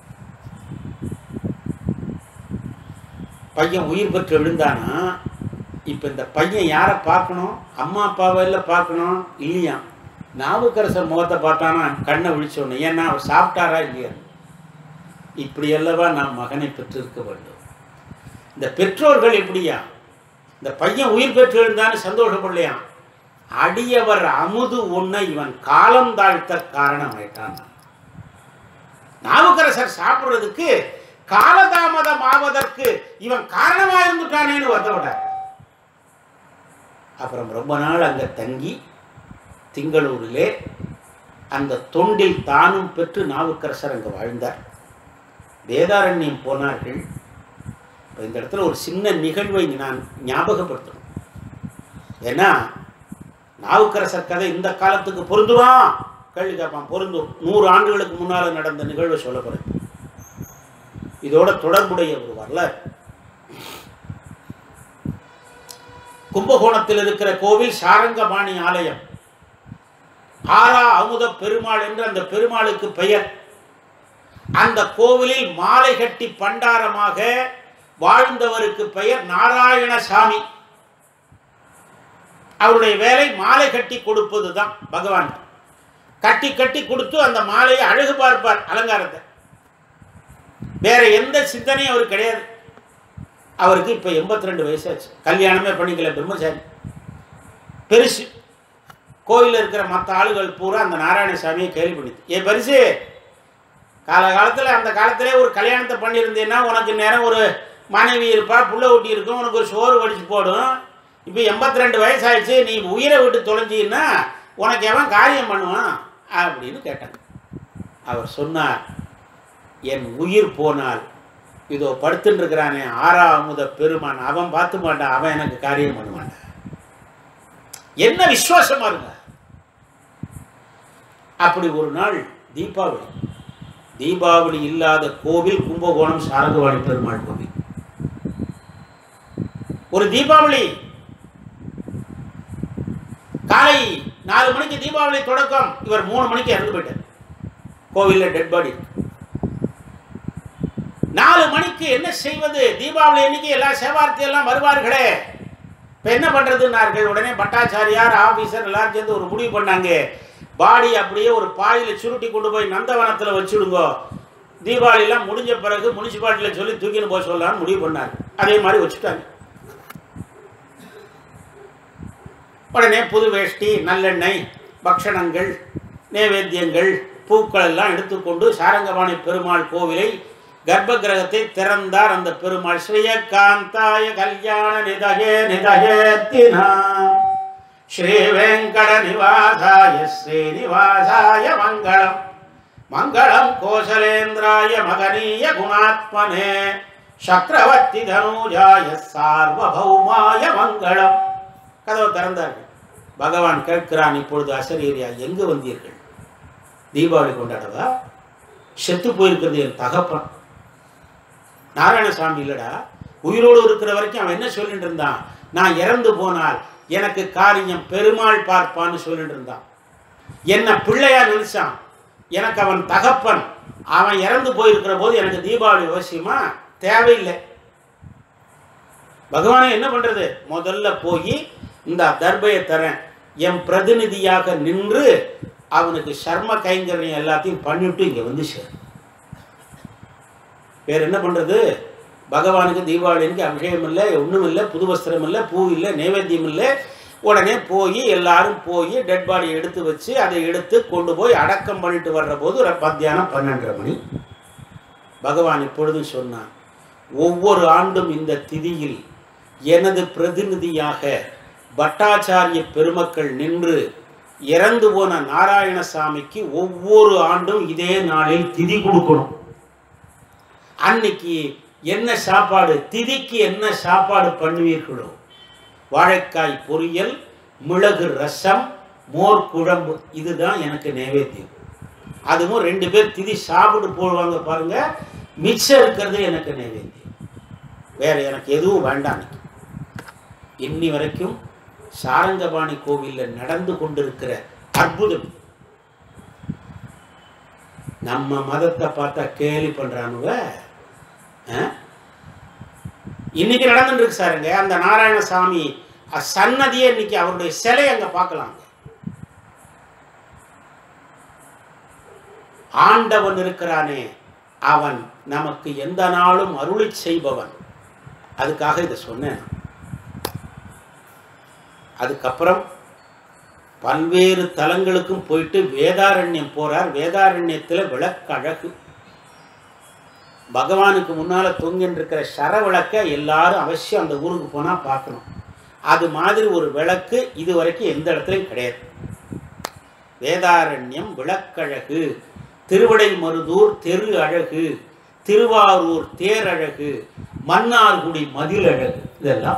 S1: பையன் உயிர் பெற்று விழுந்தானா இப்போ இந்த பையன் யாரை பார்க்கணும் அம்மா அப்பாவை இல்லை பார்க்கணும் இல்லையா நாவுக்கரசர் முகத்தை பார்த்தானா கண்ணை விழிச்சோன்னு ஏன்னா அவர் சாப்பிட்டாரா இல்லையா இப்படி அல்லவா நாம் மகனை பெற்றிருக்க வேண்டும் இந்த பெற்றோர்கள் எப்படியா இந்த பையன் உயிர் பெற்று எழுந்தான்னு சந்தோஷப்படலையாம் அடியவர் அமுது உன்னை இவன் காலம் தாழ்த்த காரணமாயிட்டான் நாவுக்கரசர் சாப்பிடுறதுக்கு காலதாமதம் ஆவதற்கு இவன் காரணமா இருந்துட்டானேன்னு வருத்தப்பட அப்புறம் ரொம்ப நாள் அங்க தங்கி திங்களூரிலே அந்த தொண்டில் தானும் பெற்று நாவுக்கரசர் அங்கே வாழ்ந்தார் வேதாரண்யம் போனார்கள் இப்போ இந்த இடத்துல ஒரு சின்ன நிகழ்வை நான் ஞாபகப்படுத்தணும் ஏன்னா நாவுக்கரசர் கதை இந்த காலத்துக்கு பொருந்துமா கேள்வி கேட்பான் பொருந்தும் நூறு ஆண்டுகளுக்கு முன்னால் நடந்த நிகழ்வை சொல்ல போகிறேன் இதோட தொடர்புடைய ஒரு வரலாறு கும்பகோணத்தில் இருக்கிற கோவில் சாரங்கபாணி ஆலயம் ஆரா அமுத பெருமாள் என்று அந்த பெருமாளுக்கு பெயர் அந்த கோவிலில் மாலை கட்டி பண்டாரமாக வாழ்ந்தவருக்கு பெயர் நாராயணசாமி அவருடைய வேலை மாலை கட்டி கொடுப்பது தான் பகவான் கட்டி கட்டி கொடுத்து அந்த மாலையை அழகு பார்ப்பார் அலங்காரத்தை வேற எந்த சிந்தனையும் அவருக்கு கிடையாது அவருக்கு இப்போ எண்பத்தி ரெண்டு வயசாச்சு கல்யாணமே பண்ணிக்கல பிரம்மச்சாரி பெருசு கோயிலில் இருக்கிற மற்ற ஆளுகள் பூரா அந்த நாராயணசாமியை கேள்வி பண்ணிது ஏ பெருசு காலகாலத்தில் அந்த காலத்திலே ஒரு கல்யாணத்தை பண்ணியிருந்தேன்னா உனக்கு நேரம் ஒரு மனைவி இருப்பா புள்ள ஊட்டி இருக்கும் உனக்கு ஒரு சோறு வடிச்சு போடும் இப்போ எண்பத்தி ரெண்டு வயசாயிடுச்சு நீ உயிரை விட்டு தொலைஞ்சின்னா உனக்கு எவன் காரியம் பண்ணுவான் அப்படின்னு கேட்டாங்க அவர் சொன்னார் என் உயிர் போனால் இதோ படுத்துட்டு இருக்கிறானே ஆறா அமுத பெருமான் அவன் பார்த்து மாட்டான் அவன் எனக்கு காரியம் பண்ணுவான் என்ன விசுவாசமா இருங்க அப்படி ஒரு நாள் தீபாவளி தீபாவளி இல்லாத கோவில் கும்பகோணம் சாரங்கவாணி பெருமாள் கோவில் ஒரு தீபாவளி காலை நாலு மணிக்கு தீபாவளி தொடக்கம் இவர் மூணு மணிக்கு இறந்து போயிட்டார் கோவில்ல டெட் பாடி நாலு மணிக்கு என்ன செய்வது தீபாவளி அன்னைக்கு எல்லா சேவார்த்தி எல்லாம் வருவார்களே இப்போ என்ன பண்ணுறதுன்னார்கள் உடனே பட்டாச்சாரியார் ஆஃபீஸர் எல்லாரும் சேர்ந்து ஒரு முடிவு பண்ணாங்க பாடி அப்படியே ஒரு பாயில் சுருட்டி கொண்டு போய் நந்தவனத்தில் வச்சுடுங்கோ தீபாவளிலாம் முடிஞ்ச பிறகு முனிசிபாலிட்டியில் சொல்லி தூக்கின்னு போக சொல்லலாம்னு முடிவு பண்ணார் அதே மாதிரி வச்சுட்டாங்க உடனே புது வேஷ்டி நல்லெண்ணெய் பக்ஷணங்கள் நேவேத்தியங்கள் பூக்கள் எல்லாம் எடுத்துக்கொண்டு சாரங்கபாணி பெருமாள் கோவிலை கர்ப்ப கிரகத்தை திறந்தார் அந்த பெருமாள் ஸ்ரீயகாந்தாய கல்யாண நிதகே நிதகேத்தினா ஸ்ரீ வெங்கட நிவாசாய ஸ்ரீனிவாசாய மங்களம் மங்களம் கோசலேந்திராய மகனீய குணாத்மனே சக்கரவர்த்தி தனூஜாய சார்வபௌமாய மங்களம் கதவை திறந்தார்கள் பகவான் கேட்கிறான் இப்பொழுது அசரீரியா எங்கு வந்தீர்கள் தீபாவளி கொண்டாடவா செத்து போயிருக்கிறது என் தகப்பன் நாராயணசாமி இல்லடா உயிரோடு இருக்கிற வரைக்கும் அவன் என்ன சொல்லிட்டு இருந்தான் நான் இறந்து போனால் எனக்கு காரியம் பெருமாள் பார்ப்பான்னு சொல்லிட்டு இருந்தான் என்ன பிள்ளையா நினைச்சான் எனக்கு அவன் தகப்பன் அவன் இறந்து போயிருக்கிற போது எனக்கு தீபாவளி அவசியமா தேவையில்லை பகவானே என்ன பண்றது முதல்ல போய் இந்த தர்பையை தரேன் என் பிரதிநிதியாக நின்று அவனுக்கு சர்ம கைங்கரியம் எல்லாத்தையும் பண்ணிவிட்டு இங்கே வந்து சேர் வேற என்ன பண்றது பகவானுக்கு தீபாவளிக்கு அபிஷேகம் இல்லை ஒன்றும் இல்லை புது வஸ்திரம் இல்லை பூ இல்லை நைவேத்தியம் இல்லை உடனே போய் எல்லாரும் போய் டெட் பாடி எடுத்து வச்சு அதை எடுத்து கொண்டு போய் அடக்கம் பண்ணிட்டு வர்ற போது ஒரு மத்தியானம் பன்னெண்டரை மணி பகவான் இப்பொழுதும் சொன்னான் ஒவ்வொரு ஆண்டும் இந்த திதியில் எனது பிரதிநிதியாக பட்டாச்சாரிய பெருமக்கள் நின்று இறந்து போன நாராயணசாமிக்கு ஒவ்வொரு ஆண்டும் இதே நாளில் திதி கொடுக்கணும் அன்னைக்கு என்ன சாப்பாடு திதிக்கு என்ன சாப்பாடு பண்ணுவீர்களோ வாழைக்காய் பொரியல் மிளகு ரசம் மோர் குழம்பு இதுதான் எனக்கு நைவேத்தியம் அதுவும் ரெண்டு பேர் திதி சாப்பிட்டு போடுவாங்க பாருங்க மிச்சம் இருக்கிறது எனக்கு நைவேத்தியம் வேற எனக்கு எதுவும் வேண்டாம் இன்னைக்கு. இன்னி வரைக்கும் சாரங்கபாணி கோவிலில் நடந்து கொண்டிருக்கிற அற்புதம் நம்ம மதத்தை பார்த்தா கேலி பண்றானுவ ஆ? இன்னைக்கு நடந்துட்டு இருக்கு சாருங்க அந்த நாராயணசாமி அ- சன்னதியே இன்னைக்கு அவருடைய சிலை அங்க பார்க்கலாங்க ஆண்டவன் இருக்கிறானே அவன் நமக்கு எந்த நாளும் அருளி செய்பவன் அதுக்காக இதை சொன்னேன் நான். அதுக்கப்புறம் பல்வேறு தலங்களுக்கும் போயிட்டு வேதாரண்யம் போறார் வேதாரண்யத்தில் விளக்கழகு பகவானுக்கு முன்னால தொங்கின்னு இருக்கிற சர விளக்கை எல்லாரும் அவசியம் அந்த ஊருக்கு போனா பார்க்கணும் அது மாதிரி ஒரு விளக்கு இது வரைக்கும் எந்த இடத்துலையும் கிடையாது வேதாரண்யம் விளக்கழகு திருவிடை மருதூர் தெரு அழகு திருவாரூர் தேரழகு மன்னார்குடி மதில் அழகு இதெல்லாம்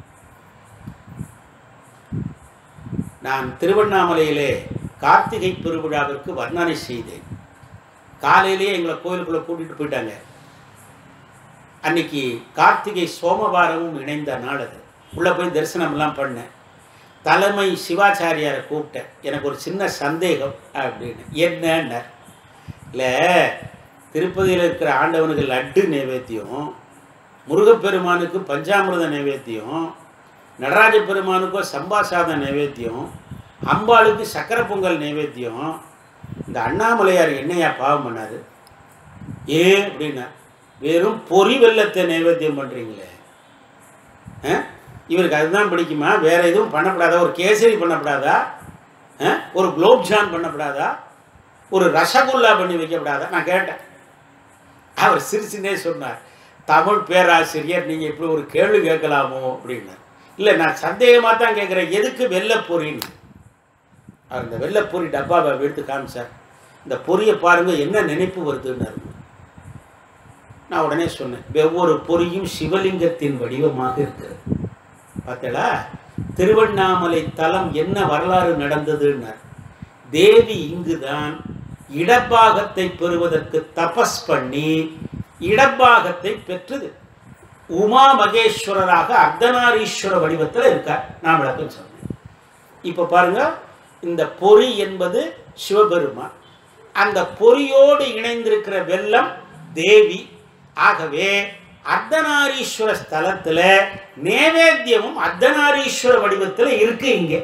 S1: நான் திருவண்ணாமலையிலே கார்த்திகை பெருவிழாவிற்கு வர்ணனை செய்தேன் காலையிலேயே எங்களை கோயிலுக்குள்ள கூட்டிட்டு போயிட்டாங்க அன்னைக்கு கார்த்திகை சோமவாரமும் இணைந்த நாள் அது உள்ளே போய் தரிசனம்லாம் பண்ணேன் தலைமை சிவாச்சாரியாரை கூப்பிட்டேன் எனக்கு ஒரு சின்ன சந்தேகம் அப்படின்னு என்னன்னார் இல்லை திருப்பதியில் இருக்கிற ஆண்டவனுக்கு லட்டு நைவேத்தியம் முருகப்பெருமானுக்கு பஞ்சாமிர்த நைவேத்தியம் நடராஜ பெருமானுக்கோ சம்பா சாதம் நைவேத்தியம் அம்பாளுக்கு சக்கரை பொங்கல் நைவேத்தியம் இந்த அண்ணாமலையார் என்னையா பாவம் பண்ணாரு ஏன் அப்படின்னா வெறும் பொறி வெள்ளத்தை நைவேத்தியம் பண்ணுறீங்களே ஆ? இவருக்கு அதுதான் பிடிக்குமா வேற எதுவும் பண்ணக்கூடாதா ஒரு கேசரி பண்ணக்கூடாதா ஆ? ஒரு குலோப்ஜான் பண்ணக்கூடாதா ஒரு ரசகுல்லா பண்ணி வைக்கப்படாதா நான் கேட்டேன் அவர் சிரிச்சுனே சொன்னார் தமிழ் பேராசிரியர் நீங்கள் இப்படி ஒரு கேள்வி கேட்கலாமோ அப்படின்னார் இல்லை நான் சந்தேகமாக தான் கேட்குறேன் எதுக்கு வெள்ளைப்பொரின்னு அவர் இந்த வெள்ளைப்பொரி டப்பாவை எடுத்து காமிச்சார் இந்த பொரியை பாருங்க என்ன நினைப்பு வருதுன்னாரு நான் உடனே சொன்னேன் ஒவ்வொரு பொரியும் சிவலிங்கத்தின் வடிவமாக இருக்கிறது பார்த்தீங்களா திருவண்ணாமலை தலம் என்ன வரலாறு நடந்ததுன்னார் தேவி இங்குதான் இடப்பாகத்தை பெறுவதற்கு தபஸ் பண்ணி இடப்பாகத்தை பெற்றது உமா மகேஸ்வரராக அர்த்தநாரீஸ்வர வடிவத்தில் இருக்கார் நான் விளக்கம் சொன்னேன் இப்போ பாருங்க இந்த பொறி என்பது சிவபெருமான் அந்த பொறியோடு இணைந்திருக்கிற வெள்ளம் தேவி ஆகவே அர்த்தநாரீஸ்வர ஸ்தலத்தில் நேவேத்தியமும் அர்த்தநாரீஸ்வர வடிவத்தில் இருக்கு இங்கே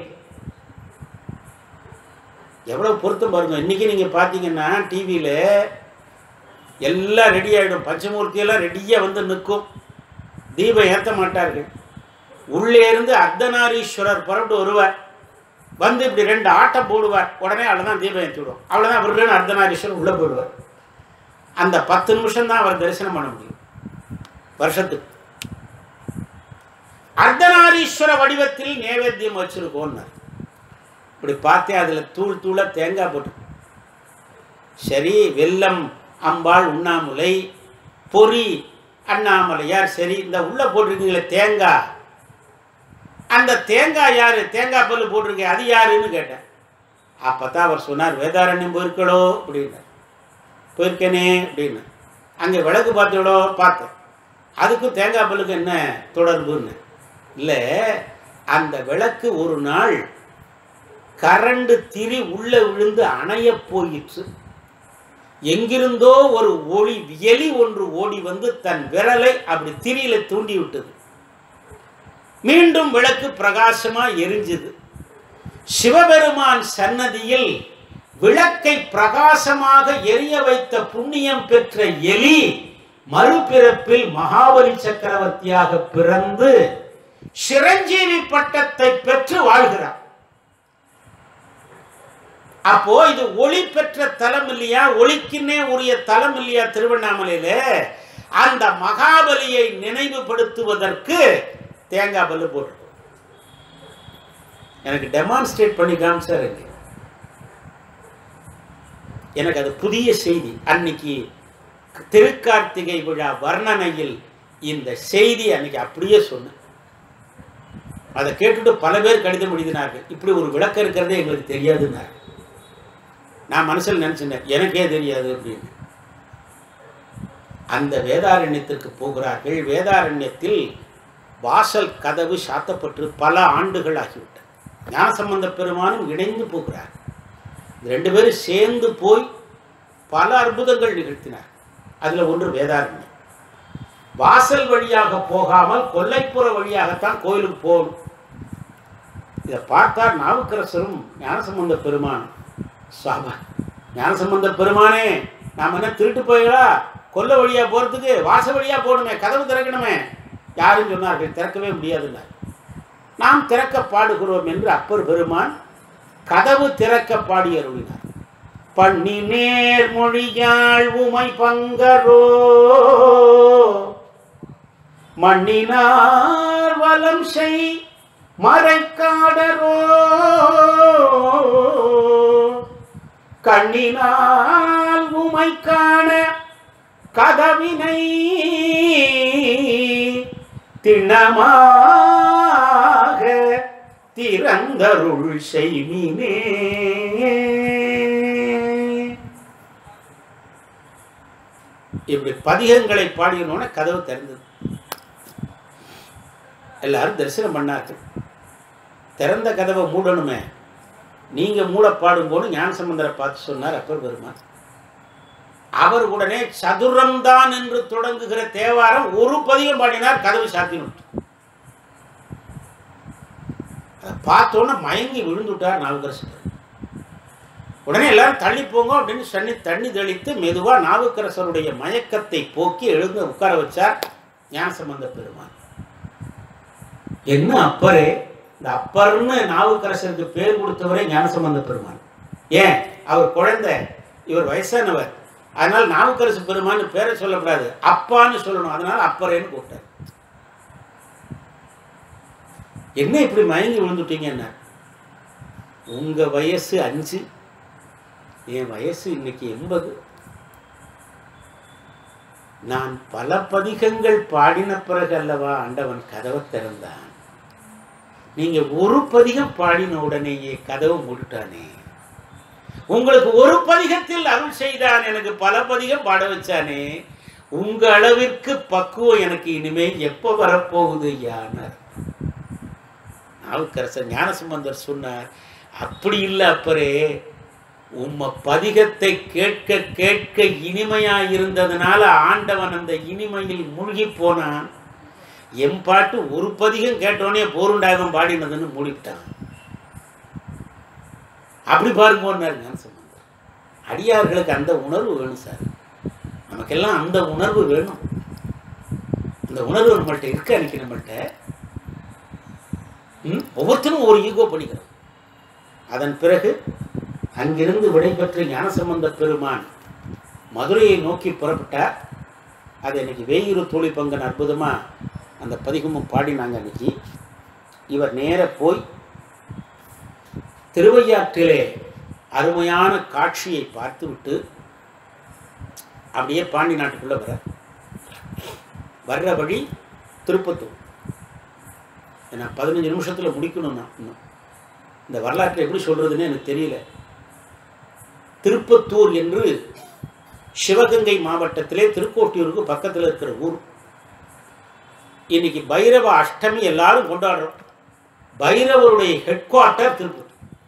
S1: எவ்வளவு பொருத்தம் பாருங்க இன்னைக்கு நீங்க பார்த்தீங்கன்னா டிவியில் எல்லாம் ரெடி ஆகிடும் பஞ்சமூர்த்தியெல்லாம் ரெடியாக வந்து நிற்கும் தீபம் ஏற்ற மாட்டார்கள் உள்ளே இருந்து அர்த்தநாரீஸ்வரர் புறப்பட்டு வருவார் வந்து இப்படி ரெண்டு ஆட்டம் போடுவார் உடனே அவ்வளோதான் தீபம் ஏற்றி விடும் அவ்வளோதான் அவருன்னு அர்த்தநாரீஸ்வரர் உள்ளே போயிடுவார் அந்த பத்து நிமிஷம் தான் அவர் தரிசனம் பண்ண முடியும் வருஷத்துக்கு அர்த்தநாரீஸ்வர வடிவத்தில் நேவேத்தியம் வச்சிருக்கோன்னார் இப்படி பார்த்தேன் அதில் தூள் தூளாக தேங்காய் போட்டு சரி வெல்லம் அம்பாள் உண்ணாமுலை பொறி அண்ணாமலையார் சரி இந்த உள்ளே போட்டிருக்கீங்களே தேங்காய் அந்த தேங்காய் யார் தேங்காய் பல்லு போட்டிருக்கேன் அது யாருன்னு கேட்டேன் அப்போ தான் அவர் சொன்னார் வேதாரண்யம் போயிருக்கடோ அப்படின்னார் போயிருக்கேனே அப்படின்னு அங்கே விளக்கு பார்த்தோடோ பார்த்தேன் அதுக்கும் தேங்காய் பல்லுக்கு என்ன தொடர்புன்னு இல்லை அந்த விளக்கு ஒரு நாள் கரண்டு திரி உள்ள விழுந்து அணைய போயிற்று எங்கிருந்தோ ஒரு ஒளி எலி ஒன்று ஓடி வந்து தன் விரலை அப்படி திரியில தூண்டி விட்டது மீண்டும் விளக்கு பிரகாசமா எரிஞ்சுது சிவபெருமான் சன்னதியில் விளக்கை பிரகாசமாக எரிய வைத்த புண்ணியம் பெற்ற எலி மறுபிறப்பில் மகாபலி சக்கரவர்த்தியாக பிறந்து சிரஞ்சீவி பட்டத்தை பெற்று வாழ்கிறார் அப்போ இது ஒளி பெற்ற தலம் இல்லையா ஒளிக்குன்னே உரிய தலம் இல்லையா திருவண்ணாமலையில அந்த மகாபலியை நினைவுபடுத்துவதற்கு தேங்காய் பல்லு போட்டு எனக்கு டெமான்ஸ்ட்ரேட் பண்ணி காமிச்சார் இங்க. எனக்கு அது புதிய செய்தி அன்னைக்கு திருக்கார்த்திகை விழா வர்ணனையில் இந்த செய்தி அன்னைக்கு அப்படியே சொன்னேன் அதை கேட்டுட்டு பல பேர் கடிதம் எழுதினார்கள் இப்படி ஒரு விளக்கம் இருக்கிறதே எங்களுக்கு தெரியாதுன்னாரு நான் மனசில் நினச்சினேன் எனக்கே தெரியாது அப்படின்னு அந்த வேதாரண்யத்திற்கு போகிறார்கள் வேதாரண்யத்தில் வாசல் கதவு சாத்தப்பட்டு பல ஆண்டுகள் ஆகிவிட்டது ஞானசம்பந்த பெருமானும் இணைந்து போகிறார் இந்த ரெண்டு பேரும் சேர்ந்து போய் பல அற்புதங்கள் நிகழ்த்தினார் அதில் ஒன்று வேதாரண்யம் வாசல் வழியாக போகாமல் கொல்லைப்புற வழியாகத்தான் கோயிலுக்கு போகணும் இதை பார்த்தார் நாவுக்கரசரும் ஞானசம்பந்த பெருமான் சாபா ஞானசம்பந்த பெருமானே நாம் என்ன திருட்டு போயிடா கொல்ல வழியாக போகிறதுக்கு வாச வழியாக போகணுமே கதவு திறக்கணுமே யாரும் சொன்னார்கள் திறக்கவே முடியாதுன்னார் நாம் திறக்க பாடுகிறோம் என்று அப்பர் பெருமான் கதவு திறக்க பாடி அருளினார் பண்ணி நேர் மொழியாள் உமை பங்கரோ மண்ணினார் வலம் செய் மறைக்காடரோ கண்ணினால் உமை காண கதவினை திண்ணமாக திறந்தருள் செய்வினே இப்படி பதிகங்களை பாடினோட கதவு திறந்தது எல்லாரும் தரிசனம் பண்ணார்கள் திறந்த கதவை மூடணுமே நீங்க மூட பாடும்போது ஞானசம்பந்தரை பார்த்து சொன்னார் அப்பர் பெருமான் அவர் உடனே சதுரம்தான் என்று தொடங்குகிற தேவாரம் ஒரு பதிகம் பாடினார் கதவு சாத்தினுட்டு அதை பார்த்தோன்னே மயங்கி விழுந்துட்டார் நாவுக்கரசர் உடனே எல்லாரும் தள்ளி போங்க அப்படின்னு தண்ணி தண்ணி தெளித்து மெதுவாக நாவுக்கரசருடைய மயக்கத்தை போக்கி எழுந்து உட்கார வச்சார் ஞானசம்பந்த பெருமான் என்ன அப்பரே இந்த அப்பர்னு நாவுக்கரசருக்கு பேர் கொடுத்தவரே ஞானசம்பந்த பெருமான் ஏன் அவர் குழந்தை இவர் வயசானவர் அதனால நாவுக்கரசு பெருமான்னு பேரை சொல்லக்கூடாது அப்பான்னு சொல்லணும் அதனால அப்பரேன்னு கூப்பிட்டார் என்ன இப்படி மயங்கி விழுந்துட்டீங்கன்னா உங்க வயசு அஞ்சு என் வயசு இன்னைக்கு எண்பது நான் பல பதிகங்கள் பாடின பிறகு அல்லவா ஆண்டவன் கதவை திறந்தான் நீங்க ஒரு பதிகம் பாடின உடனேயே கதவை மூடிட்டானே உங்களுக்கு ஒரு பதிகத்தில் அருள் செய்தான் எனக்கு பல பதிகம் பாட வச்சானே உங்க அளவிற்கு பக்குவம் எனக்கு இனிமே எப்ப வரப்போகுது யானர் நாவுக்கரசர் ஞானசம்பந்தர் சொன்னார் அப்படி இல்லை அப்பரே உம்ம பதிகத்தை கேட்க கேட்க இனிமையா இருந்ததுனால ஆண்டவன் அந்த இனிமையில் மூழ்கி போனான் என் பாட்டு ஒரு பதிகம் கேட்டோடனே போருண்டாகம் பாடினதுன்னு மூடிவிட்டான் அப்படி பாருங்கன்னாரு ஞானசம்பந்தர் அடியார்களுக்கு அந்த உணர்வு வேணும் சார் நமக்கெல்லாம் அந்த உணர்வு வேணும் அந்த உணர்வு நம்மள்ட்ட இருக்க அன்னைக்கு நம்மள்ட்ட ம்? ஒவ்வொருத்தரும் ஒரு ஈகோ பண்ணிக்கிறோம் அதன் பிறகு அங்கிருந்து விடைபெற்ற ஞானசம்பந்த பெருமான் மதுரையை நோக்கி புறப்பட்டார் அது இன்னைக்கு வேயூர் தோழி பங்கன் அற்புதமாக அந்த பதிகமும் பாடினாங்க அன்னைக்கு இவர் நேர போய் திருவையாற்றிலே அருமையான காட்சியை பார்த்துவிட்டு அப்படியே பாண்டி நாட்டுக்குள்ளே வர வர்ற வழி திருப்பத்தூர் நான் பதினஞ்சு நிமிஷத்தில் முடிக்கணும் நான் இன்னும் இந்த வரலாற்றை எப்படி சொல்கிறதுன்னு எனக்கு தெரியல திருப்பத்தூர் என்று சிவகங்கை மாவட்டத்திலே திருக்கோட்டியூருக்கு பக்கத்தில் இருக்கிற ஊர் இன்னைக்கு பைரவ அஷ்டமி எல்லாரும் கொண்டாடுறோம் பைரவருடைய ஹெட் குவார்ட்டர் திருப்பத்தூர்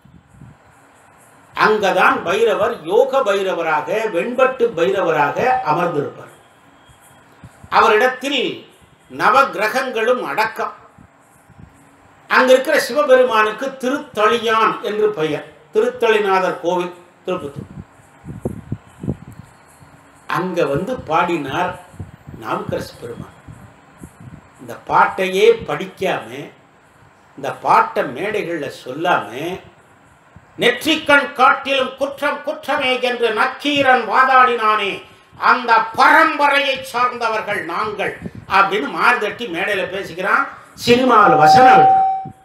S1: அங்கதான் பைரவர் யோக பைரவராக வெண்பட்டு பைரவராக அமர்ந்திருப்பார் அவரிடத்தில் நவ கிரகங்களும் அடக்கம் அங்க இருக்கிற சிவபெருமானுக்கு திருத்தளியான் என்று பெயர் திருத்தளிநாதர் கோவில் திருப்பத்தூர் அங்க வந்து பாடினார் நாவுக்கரசு பெருமான் இந்த பாட்டையே படிக்காம இந்த பாட்டை மேடைகளில் சொல்லாம நெற்றிக்கண் காட்டிலும் குற்றம் குற்றமே என்று நக்கீரன் வாதாடினானே அந்த பரம்பரையை சார்ந்தவர்கள் நாங்கள் அப்படின்னு மார்தட்டி மேடையில் பேசிக்கிறான் சினிமாவில் வசனம் எழுதுறான்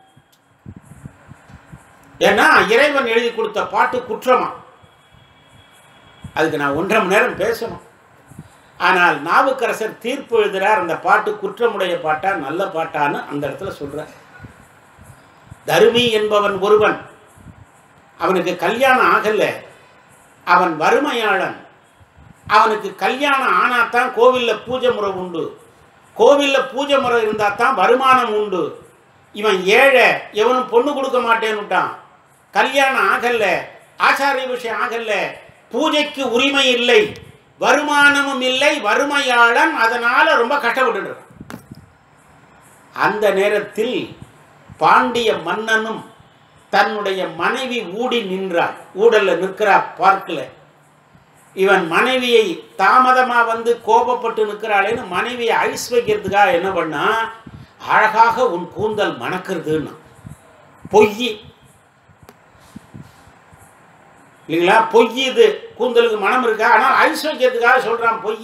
S1: ஏன்னா இறைவன் எழுதி கொடுத்த பாட்டு குற்றமா அதுக்கு நான் ஒன்றரை மணி நேரம் பேசணும் ஆனால் நாவுக்கரசர் தீர்ப்பு எழுதுறார் அந்த பாட்டு குற்றமுடைய பாட்டா நல்ல பாட்டான்னு அந்த இடத்துல சொல்றார் தருமி என்பவன் ஒருவன் அவனுக்கு கல்யாணம் ஆகல அவன் வறுமையாளன் அவனுக்கு கல்யாணம் ஆனாதான் கோவிலில் பூஜை முறை உண்டு கோவிலில் பூஜை முறை இருந்தால் தான் வருமானம் உண்டு இவன் ஏழை எவனும் பொண்ணு கொடுக்க மாட்டேன்னுட்டான் கல்யாணம் ஆகல ஆச்சாரிய விஷயம் ஆகல பூஜைக்கு உரிமை இல்லை வருமானமும் இல்லை வறுமையாளன் அதனால ரொம்ப கஷ்டப்பட்டு இருக்கான் அந்த நேரத்தில் பாண்டிய மன்னனும் தன்னுடைய மனைவி ஊடி நின்றாள் ஊடல்ல நிற்கிறா பார்க்கல இவன் மனைவியை தாமதமா வந்து கோபப்பட்டு நிற்கிறாளேன்னு மனைவியை ஐஸ் வைக்கிறதுக்காக என்ன பண்ணா அழகாக உன் கூந்தல் மணக்கிறதுன்னா பொய் இல்லைங்களா பொய் இது கூந்தலுக்கு மனம் இருக்கா ஆனால் ஐஸ் வைக்கிறதுக்காக சொல்றான் பொய்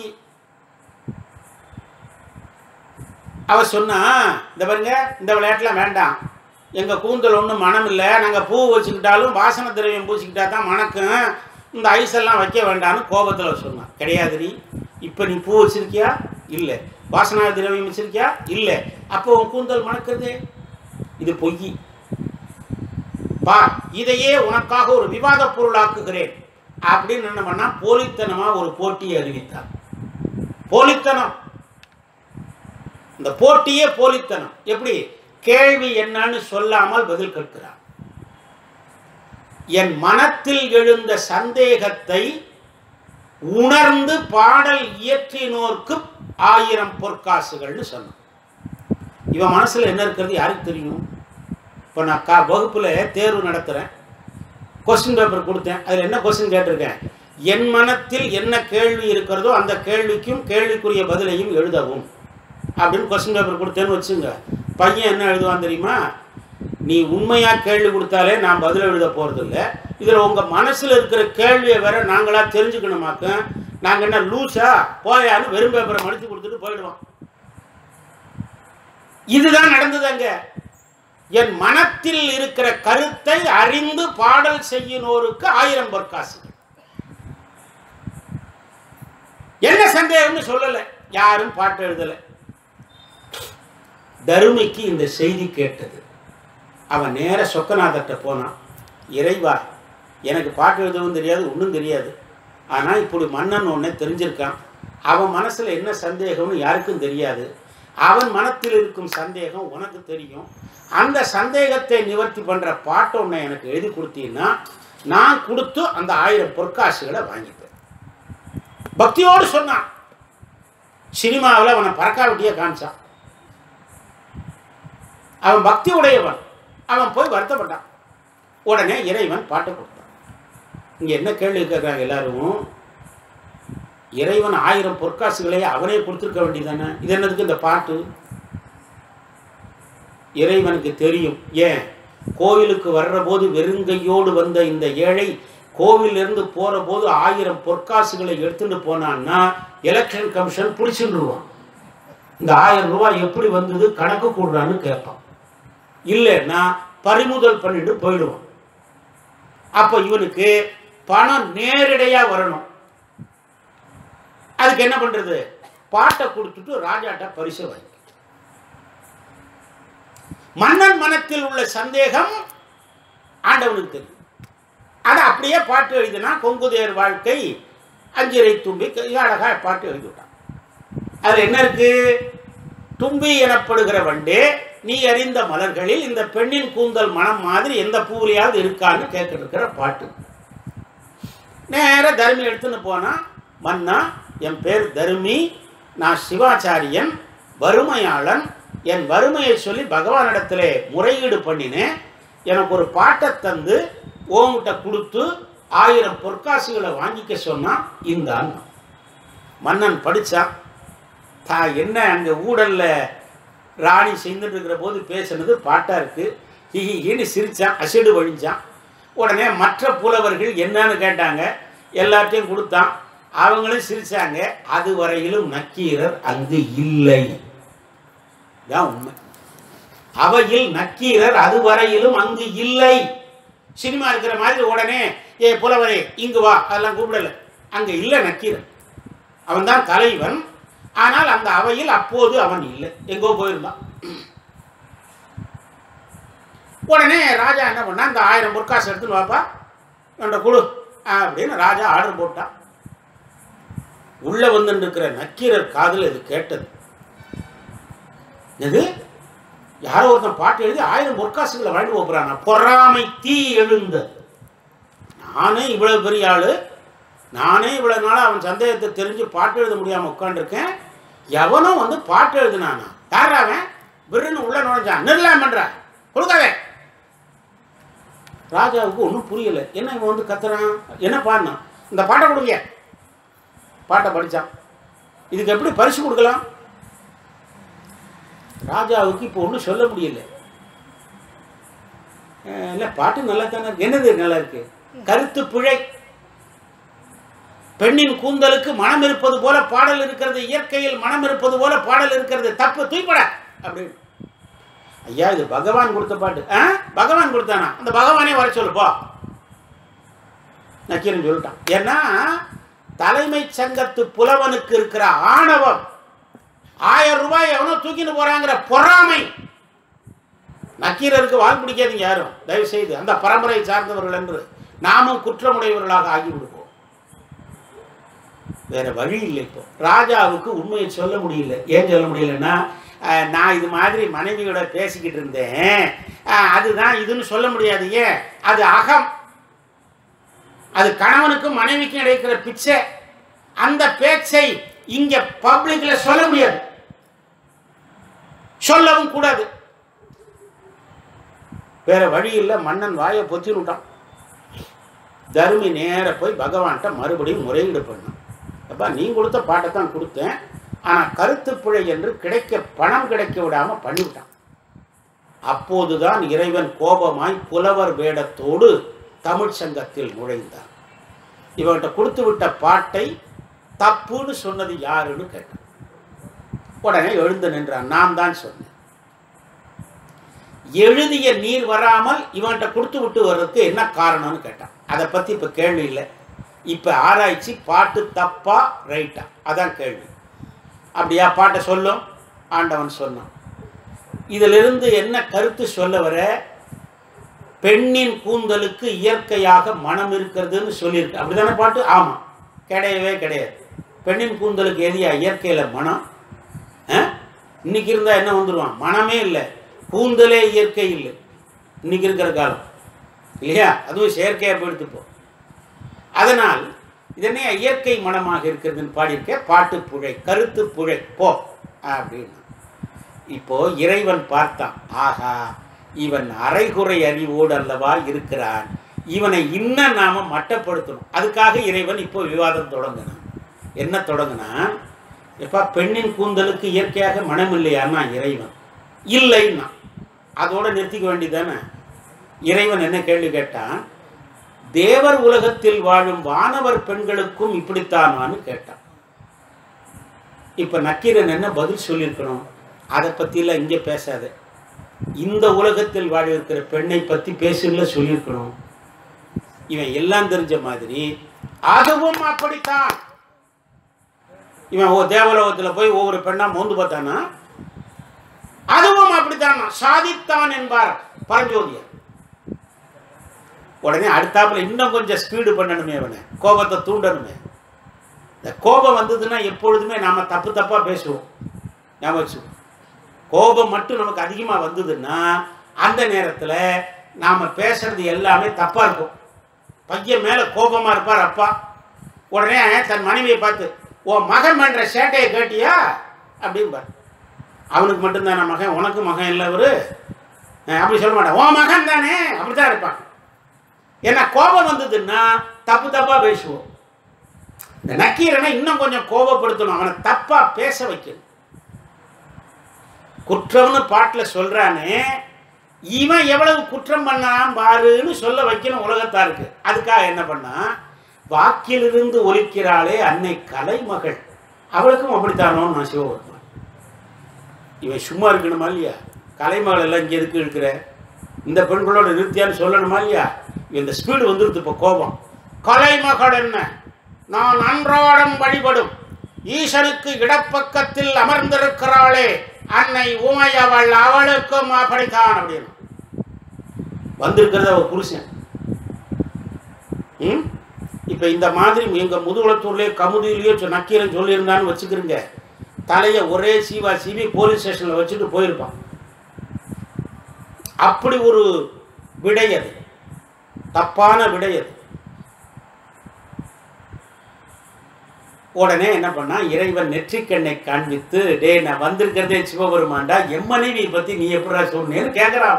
S1: அவ சொன்னா இந்த பாருங்க இந்த விளையாட்டுலாம் வேண்டாம் எங்கள் கூந்தல் ஒன்றும் மனம் இல்லை நாங்கள் பூ வச்சுக்கிட்டாலும் வாசனை திரவியம் பூசிக்கிட்டா தான் மணக்கும் இந்த ஐஸ் எல்லாம் வைக்க வேண்டாம்னு கோபத்தில் சொன்னான் கிடையாது நீ இப்போ நீ பூ வச்சிருக்கியா இல்லை வாசனா திரவியம் வச்சிருக்கியா இல்லை அப்போ உன் கூந்தல் மணக்கிறது இது பொய் பா இதையே உனக்காக ஒரு விவாத பொருளாக்குகிறேன் அப்படின்னு என்ன பண்ணா போலித்தனமா ஒரு போட்டியை அறிவித்தார் போலித்தனம் இந்த போட்டியே போலித்தனம் எப்படி கேள்வி என்னன்னு சொல்லாமல் பதில் கேட்கிறார் என் மனத்தில் எழுந்த சந்தேகத்தை உணர்ந்து பாடல் இயற்றினோர்க்கு ஆயிரம் பொற்காசுகள்னு சொன்னான் இவன் மனசுல என்ன இருக்கிறது யாருக்கு தெரியும் இப்போ நான் கா வகுப்பில் தேர்வு நடத்துகிறேன் கொஸ்டின் பேப்பர் கொடுத்தேன் அதில் என்ன கொஸ்டின் கேட்டிருக்கேன் என் மனத்தில் என்ன கேள்வி இருக்கிறதோ அந்த கேள்விக்கும் கேள்விக்குரிய பதிலையும் எழுதவும் அப்படின்னு கொஸ்டின் பேப்பர் கொடுத்தேன்னு வச்சுங்க பையன் என்ன எழுதுவான் தெரியுமா நீ உண்மையாக கேள்வி கொடுத்தாலே நான் பதில் எழுத போகிறதில்ல இதில் உங்கள் மனசில் இருக்கிற கேள்வியை வேற நாங்களாக தெரிஞ்சுக்கணுமாக்க நாங்கள் என்ன லூஸா போயான்னு வெறும் பேப்பரை மடித்து கொடுத்துட்டு போயிடுவோம் இதுதான் நடந்தது அங்க என் மனத்தில் இருக்கிற கருத்தை அறிந்து பாடல் செய்யினோருக்கு ஆயிரம் பொற்காசு என்ன சந்தேகம்னு சொல்லல யாரும் பாட்டு எழுதல தருமிக்கு இந்த செய்தி கேட்டது அவன் நேர சொக்கநாதர்கிட்ட போனான் இறைவா எனக்கு பாட்டு எழுதவும் தெரியாது ஒன்றும் தெரியாது ஆனால் இப்படி மன்னன் ஒன்றே தெரிஞ்சிருக்கான் அவன் மனசில் என்ன சந்தேகம்னு யாருக்கும் தெரியாது அவன் மனத்தில் இருக்கும் சந்தேகம் உனக்கு தெரியும் அந்த சந்தேகத்தை நிவர்த்தி பண்ணுற பாட்டை ஒன்று எனக்கு எழுதி கொடுத்தீங்கன்னா நான் கொடுத்து அந்த ஆயிரம் பொற்காசுகளை வாங்கிப்பேன் பக்தியோடு சொன்னான் சினிமாவில் அவனை பறக்காவட்டியே காமிச்சான் அவன் பக்தி உடையவன் அவன் போய் வருத்தப்பட்டான் உடனே இறைவன் பாட்டு கொடுத்தான் இங்கே என்ன கேள்வி கேட்குறாங்க எல்லாரும் இறைவன் ஆயிரம் பொற்காசுகளை அவனே கொடுத்துருக்க வேண்டியதானே இது என்னதுக்கு இந்த பாட்டு இறைவனுக்கு தெரியும் ஏன் கோவிலுக்கு வர்ற போது வெறுங்கையோடு வந்த இந்த ஏழை கோவிலிருந்து போகிற போது ஆயிரம் பொற்காசுகளை எடுத்துட்டு போனான்னா எலெக்ஷன் கமிஷன் பிடிச்சிட்டுருவான் இந்த ஆயிரம் ரூபாய் எப்படி வந்தது கணக்கு கூடுறான்னு கேட்பான் இல்லைன்னா பறிமுதல் பண்ணிட்டு போயிடுவான் அப்போ இவனுக்கு பணம் நேரடியாக வரணும் அதுக்கு என்ன பண்ணுறது பாட்டை கொடுத்துட்டு ராஜாட்ட பரிசு வாங்கி மன்னன் மனத்தில் உள்ள சந்தேகம் ஆண்டவனுக்கு தெரியும் அதை அப்படியே பாட்டு எழுதினா கொங்குதேர் வாழ்க்கை அஞ்சிரை தும்பி அழகா பாட்டு எழுதி விட்டான் அதில் என்ன இருக்கு தும்பி எனப்படுகிற வண்டே நீ அறிந்த மலர்களில் இந்த பெண்ணின் கூந்தல் மனம் மாதிரி எந்த பூவிலையாவது இருக்கான்னு கேட்கிற பாட்டு நேர தர்மி எடுத்துன்னு போனா மன்னா என் பேர் தர்மி நான் சிவாச்சாரியன் வறுமையாளன் என் வறுமையை சொல்லி பகவானிடத்திலே முறையீடு பண்ணினேன் எனக்கு ஒரு பாட்டை தந்து ஓங்கிட்ட கொடுத்து ஆயிரம் பொற்காசுகளை வாங்கிக்க சொன்னான் இந்த அண்ணன் மன்னன் படித்தான் தான் என்ன அங்கே ஊடலில் ராணி செய்துட்டு இருக்கிற போது பேசுனது பாட்டாக இருக்குது ஹிஹின்னு சிரித்தான் அசடு வழிஞ்சான் உடனே மற்ற புலவர்கள் என்னன்னு கேட்டாங்க எல்லாத்தையும் கொடுத்தான் அவங்களும் சிரிச்சாங்க அது வரையிலும் நக்கீரர் அங்கு இல்லை தான் உண்மை அவையில் நக்கீரர் அதுவரையிலும் அங்கு இல்லை சினிமா இருக்கிற மாதிரி உடனே ஏ புலவரே இங்கு வா அதெல்லாம் கூப்பிடல அங்க இல்லை நக்கீரன் அவன் தான் தலைவன் ஆனால் அந்த அவையில் அப்போது அவன் இல்லை எங்கோ போயிருந்தான் உடனே ராஜா என்ன பண்ணா இந்த ஆயிரம் பொற்காசு எடுத்துன்னு வாப்பா என்ற குழு அப்படின்னு ராஜா ஆர்டர் போட்டான் உள்ள வந்து இருக்கிற நக்கீரர் காதில் இது கேட்டது எது யாரோ ஒருத்தன் பாட்டு எழுதி ஆயிரம் பொற்காசுகளை வாங்கிட்டு போகிறான் பொறாமை தீ எழுந்த நானே இவ்வளவு பெரிய ஆளு நானே இவ்வளவு நாள் அவன் சந்தேகத்தை தெரிஞ்சு பாட்டு எழுத முடியாமல் உட்காந்துருக்கேன் எவனும் வந்து பாட்டு எழுதுனானா யார் அவன் விருன்னு உள்ள நுழைஞ்சான் நிர்லாம் பண்ற கொடுக்காதே ராஜாவுக்கு ஒன்றும் புரியல என்ன இவன் வந்து கத்துறான் என்ன பாடினான் இந்த பாட்டை கொடுங்க பாட்டை படித்தான் இதுக்கு எப்படி பரிசு கொடுக்கலாம் ராஜாவுக்கு இப்போ ஒன்றும் சொல்ல முடியல அஹ் இல்லை பாட்டு நல்லா தானே இருக்கு என்னது நல்லா இருக்கு கருத்து பிழை பெண்ணின் கூந்தலுக்கு மனம் இருப்பது போல பாடல் இருக்கிறது இயற்கையில் மனம் இருப்பது போல பாடல் இருக்கிறது தப்பு தூய்பட அப்படின்னு ஐயா இது பகவான் கொடுத்த பாட்டு ஆ பகவான் கொடுத்தானா அந்த பகவானே வர சொல்லு போ நக்கீரன் சொல்லிட்டான் ஏன்னா தலைமை சங்கத்து புலவனுக்கு இருக்கிற ஆணவம் ஆயிரம் ரூபாய் எவனோ தூக்கிட்டு போறாங்கிற பொறாமை நக்கீரருக்கு வால் பிடிக்காதீங்க யாரும் தயவு செய்து அந்த பரம்பரை சார்ந்தவர்கள் என்று நாமும் குற்றமுடையவர்களாக ஆகிவிடுவோம் வேற வழி இல்லை இப்போ ராஜாவுக்கு உண்மையை சொல்ல முடியல ஏன் சொல்ல முடியலன்னா அஹ், நான் இது மாதிரி மனைவியோட பேசிக்கிட்டு இருந்தேன் அஹ், அதுதான் இதுன்னு சொல்ல முடியாது ஏன் அது அகம் அது கணவனுக்கும் மனைவிக்கும் இடைக்கிற பிச்சை அந்த பேச்சை இங்க பப்ளிக்ல சொல்ல முடியாது சொல்லவும் கூடாது வேற வழி இல்லை மன்னன் வாயை பொத்தி விட்டான் தருமி நேர போய் பகவான்கிட்ட மறுபடியும் முறையீடு பண்ணான் அப்பா நீ கொடுத்த பாட்டை தான் கொடுத்தேன் ஆனால் கருத்து பிழை என்று கிடைக்க பணம் கிடைக்க விடாமல் பண்ணிவிட்டான் அப்போதுதான் இறைவன் கோபமாய் புலவர் வேடத்தோடு தமிழ் சங்கத்தில் நுழைந்தார் இவன்கிட்ட கொடுத்து விட்ட பாட்டை தப்புன்னு சொன்னது யாருன்னு கேட்டான் உடனே எழுந்து நின்றான் நான் தான் சொன்னேன் எழுதிய நீர் வராமல் இவன்கிட்ட கொடுத்து விட்டு வர்றதுக்கு என்ன காரணம்னு கேட்டான் அதை பற்றி இப்போ கேள்வி இல்லை இப்போ ஆராய்ச்சி பாட்டு தப்பா ரைட்டா அதான் கேள்வி அப்படியா பாட்டை சொல்லும் ஆண்டவன் சொன்னான் இதிலிருந்து என்ன கருத்து சொல்ல வர பெண்ணின் கூந்தலுக்கு இயற்கையாக மனம் இருக்கிறதுன்னு சொல்லியிருக்கு அப்படிதானே பாட்டு ஆமாம் கிடையவே கிடையாது பெண்ணின் கூந்தலுக்கு எதியா இயற்கையில் மனம் ஆ? இன்னைக்கு இருந்தால் என்ன வந்துடுவான் மனமே இல்லை கூந்தலே இயற்கை இல்லை இன்னைக்கு இருக்கிற காலம் இல்லையா அதுவும் செயற்கையாக போயிடுத்து போ அதனால் இதனே இயற்கை மனமாக இருக்கிறதுன்னு பாடியிருக்க பாட்டு புழை கருத்து புழை போ அப்படின்னு இப்போ இறைவன் பார்த்தான் ஆகா இவன் அரைகுறை அறிவோடு அல்லவா இருக்கிறான் இவனை இன்னும் நாம மட்டப்படுத்தணும் அதுக்காக இறைவன் இப்போ விவாதம் தொடங்கினான் என்ன தொடங்கினான் எப்பா பெண்ணின் கூந்தலுக்கு இயற்கையாக மனம் இல்லையான்னா இறைவன் இல்லைன்னா அதோட நிறுத்திக்க வேண்டியதானே இறைவன் என்ன கேள்வி கேட்டான் தேவர் உலகத்தில் வாழும் வானவர் பெண்களுக்கும் இப்படித்தானான்னு கேட்டான் இப்ப நக்கீரன் என்ன பதில் சொல்லியிருக்கணும் அதை பற்றிலாம் இங்கே பேசாத இந்த உலகத்தில் வாழ இருக்கிற பெண்ணை பற்றி பேசுல சொல்லியிருக்கணும் இவன் எல்லாம் தெரிஞ்ச மாதிரி அதுவும் அப்படித்தான் இவன் ஓ தேவலோகத்தில் போய் ஒவ்வொரு பெண்ணா மோந்து பார்த்தானா அதுவும் அப்படித்தான் சாதித்தான் என்பார் பரஞ்சோதியர் உடனே அடுத்தாப்புல இன்னும் கொஞ்சம் ஸ்பீடு பண்ணணுமே அவனை கோபத்தை தூண்டணுமே இந்த கோபம் வந்ததுன்னா எப்பொழுதுமே நாம தப்பு தப்பா பேசுவோம் ஞாபகம் வச்சுக்கோ. கோபம் மட்டும் நமக்கு அதிகமாக வந்ததுன்னா அந்த நேரத்தில் நாம் பேசுறது எல்லாமே தப்பாக இருக்கும் பையன் மேலே கோபமாக இருப்பார் அப்பா உடனே தன் மனைவியை பார்த்து ஓ மகன் பண்ணுற சேட்டையை கேட்டியா அப்படிம்பார் அவனுக்கு மட்டும்தானே மகன் உனக்கு மகன் இல்லை அவரு அஹ் அப்படி சொல்ல மாட்டான் உன் மகன் தானே அப்படி தான் இருப்பான் ஏன்னா கோபம் வந்ததுன்னா தப்பு தப்பாக பேசுவோம் இந்த நக்கீரனை இன்னும் கொஞ்சம் கோபப்படுத்தணும் அவனை தப்பாக பேச வைக்கணும் குற்றம்னு பாட்டில் சொல்றானே இவன் எவ்வளவு குற்றம் பண்ணான் பாருன்னு சொல்ல வைக்கணும் உலகத்தாருக்கு அதுக்காக என்ன பண்ணா வாக்கிலிருந்து ஒலிக்கிறாளே அன்னை கலைமகள் அவளுக்கும் அப்படித்தானோன்னு நான் சிவபெருமான் இவன் சும்மா இருக்கணுமா இல்லையா கலைமகள் எல்லாம் இங்கே எதுக்கு இருக்கிற இந்த பெண்களோட நிறுத்தியான்னு சொல்லணுமா இல்லையா இவன் இந்த ஸ்பீடு வந்துருது இப்போ கோபம் கலைமகள் என்ன நான் அன்றாடம் வழிபடும் ஈசனுக்கு இடப்பக்கத்தில் அமர்ந்திருக்கிறாளே அன்னை உமையவள் அவளுக்கும் அப்படித்தான் அப்படின்னு வந்திருக்கிறது அவ புருஷன் ம் இப்போ இந்த மாதிரி எங்க முதுகுளத்தூர்லயே கமுதியிலேயோ சொ- நக்கீரன் சொல்லியிருந்தான்னு வச்சுக்கிறீங்க தலையை ஒரே சீவா சீவி போலீஸ் ஸ்டேஷனில் வச்சுட்டு போயிருப்பான் அப்படி ஒரு விடை அது தப்பான விடை அது உடனே என்ன பண்ணா இறைவன் நெற்றிக்கண்ணை காண்பித்து டே நான் வந்திருக்கிறதே சிவபெருமான்டா என் மனைவியை பத்தி நீ எப்படா சொன்னேன்னு கேட்கிறான்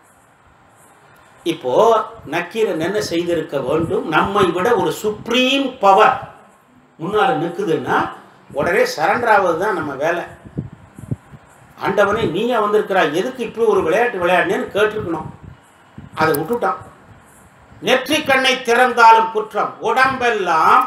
S1: இப்போ நக்கீரன் என்ன செய்திருக்க வேண்டும் நம்மை விட ஒரு சுப்ரீம் பவர் முன்னால நிற்குதுன்னா உடனே சரண்டர் ஆவது தான் நம்ம வேலை ஆண்டவனே நீயா வந்திருக்கிறா எதுக்கு இப்படி ஒரு விளையாட்டு விளையாடுனேன்னு கேட்டிருக்கணும் அதை விட்டுட்டான் நெற்றிக் கண்ணை திறந்தாலும் குற்றம் உடம்பெல்லாம்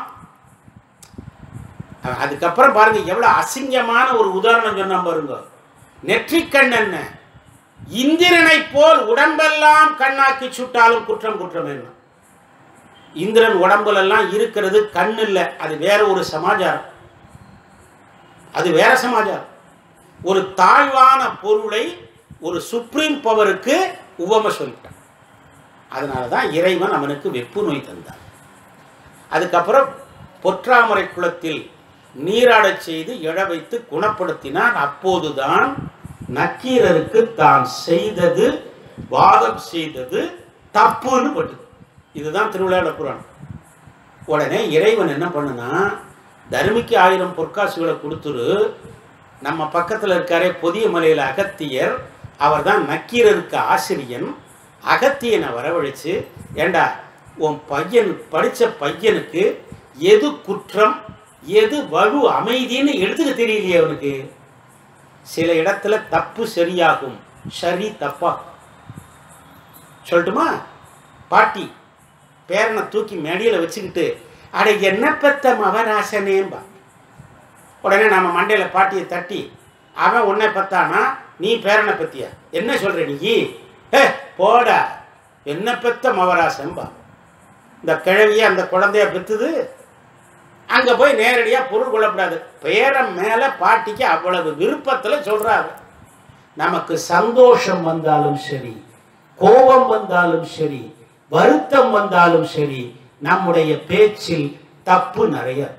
S1: அஹ் அதுக்கப்புறம் பாருங்க எவ்வளவு அசிங்கமான ஒரு உதாரணம் சொன்னா பாருங்க நெற்றிக்கண் என்ன இந்திரனை போல் உடம்பெல்லாம் கண்ணாக்கி சுட்டாலும் குற்றம் குற்றம் என்ன இந்திரன் உடம்புல எல்லாம் இருக்கிறது கண் இல்லை அது வேற ஒரு சமாச்சாரம் அது வேற சமாச்சாரம் ஒரு தாழ்வான பொருளை ஒரு சுப்ரீம் பவருக்கு உவம சொல்லிட்டான் அதனால தான் இறைவன் அவனுக்கு வெப்பு நோய் தந்தான் அதுக்கப்புறம் பொற்றாமரை குளத்தில் நீராடச் செய்து எழ வைத்து குணப்படுத்தினான் அப்போதுதான் நக்கீரருக்கு தான் செய்தது வாதம் செய்தது தப்புன்னு பட்டது இதுதான் திருவிழா புராணம் உடனே இறைவன் என்ன பண்ணுனா தர்மிக்கு ஆயிரம் பொற்காசுகளை கொடுத்துரு நம்ம பக்கத்தில் இருக்காரே புதிய மலையில் அகத்தியர் அவர் தான் நக்கீரருக்கு ஆசிரியன் அகத்தியனை வரவழைச்சு ஏண்டா உன் பையன் படித்த பையனுக்கு எது குற்றம் எது வலு அமைதின்னு எடுத்துக்க தெரியலையே அவனுக்கு சில இடத்துல தப்பு சரியாகும் சரி தப்பா சொல்லட்டுமா பாட்டி பேரனை தூக்கி மேடையில் வச்சுக்கிட்டு அட என்ன பெத்த மவராசனேம்பா உடனே நம்ம மண்டையில் பாட்டியை தட்டி அவன் உன்னை பத்தானா நீ பேரனை பத்தியா என்ன சொல்ற நீ ஏ போடா என்ன பெத்த மவராசன்பா இந்த கிழவிய அந்த குழந்தைய பெத்துது அங்கே போய் நேரடியாக பொருள் கொள்ளக்கூடாது பேரன் மேலே பாட்டிக்கு அவ்வளவு விருப்பத்தில் சொல்கிறாரு நமக்கு சந்தோஷம் வந்தாலும் சரி கோபம் வந்தாலும் சரி வருத்தம் வந்தாலும் சரி நம்முடைய பேச்சில் தப்பு நிறைய இருக்கும்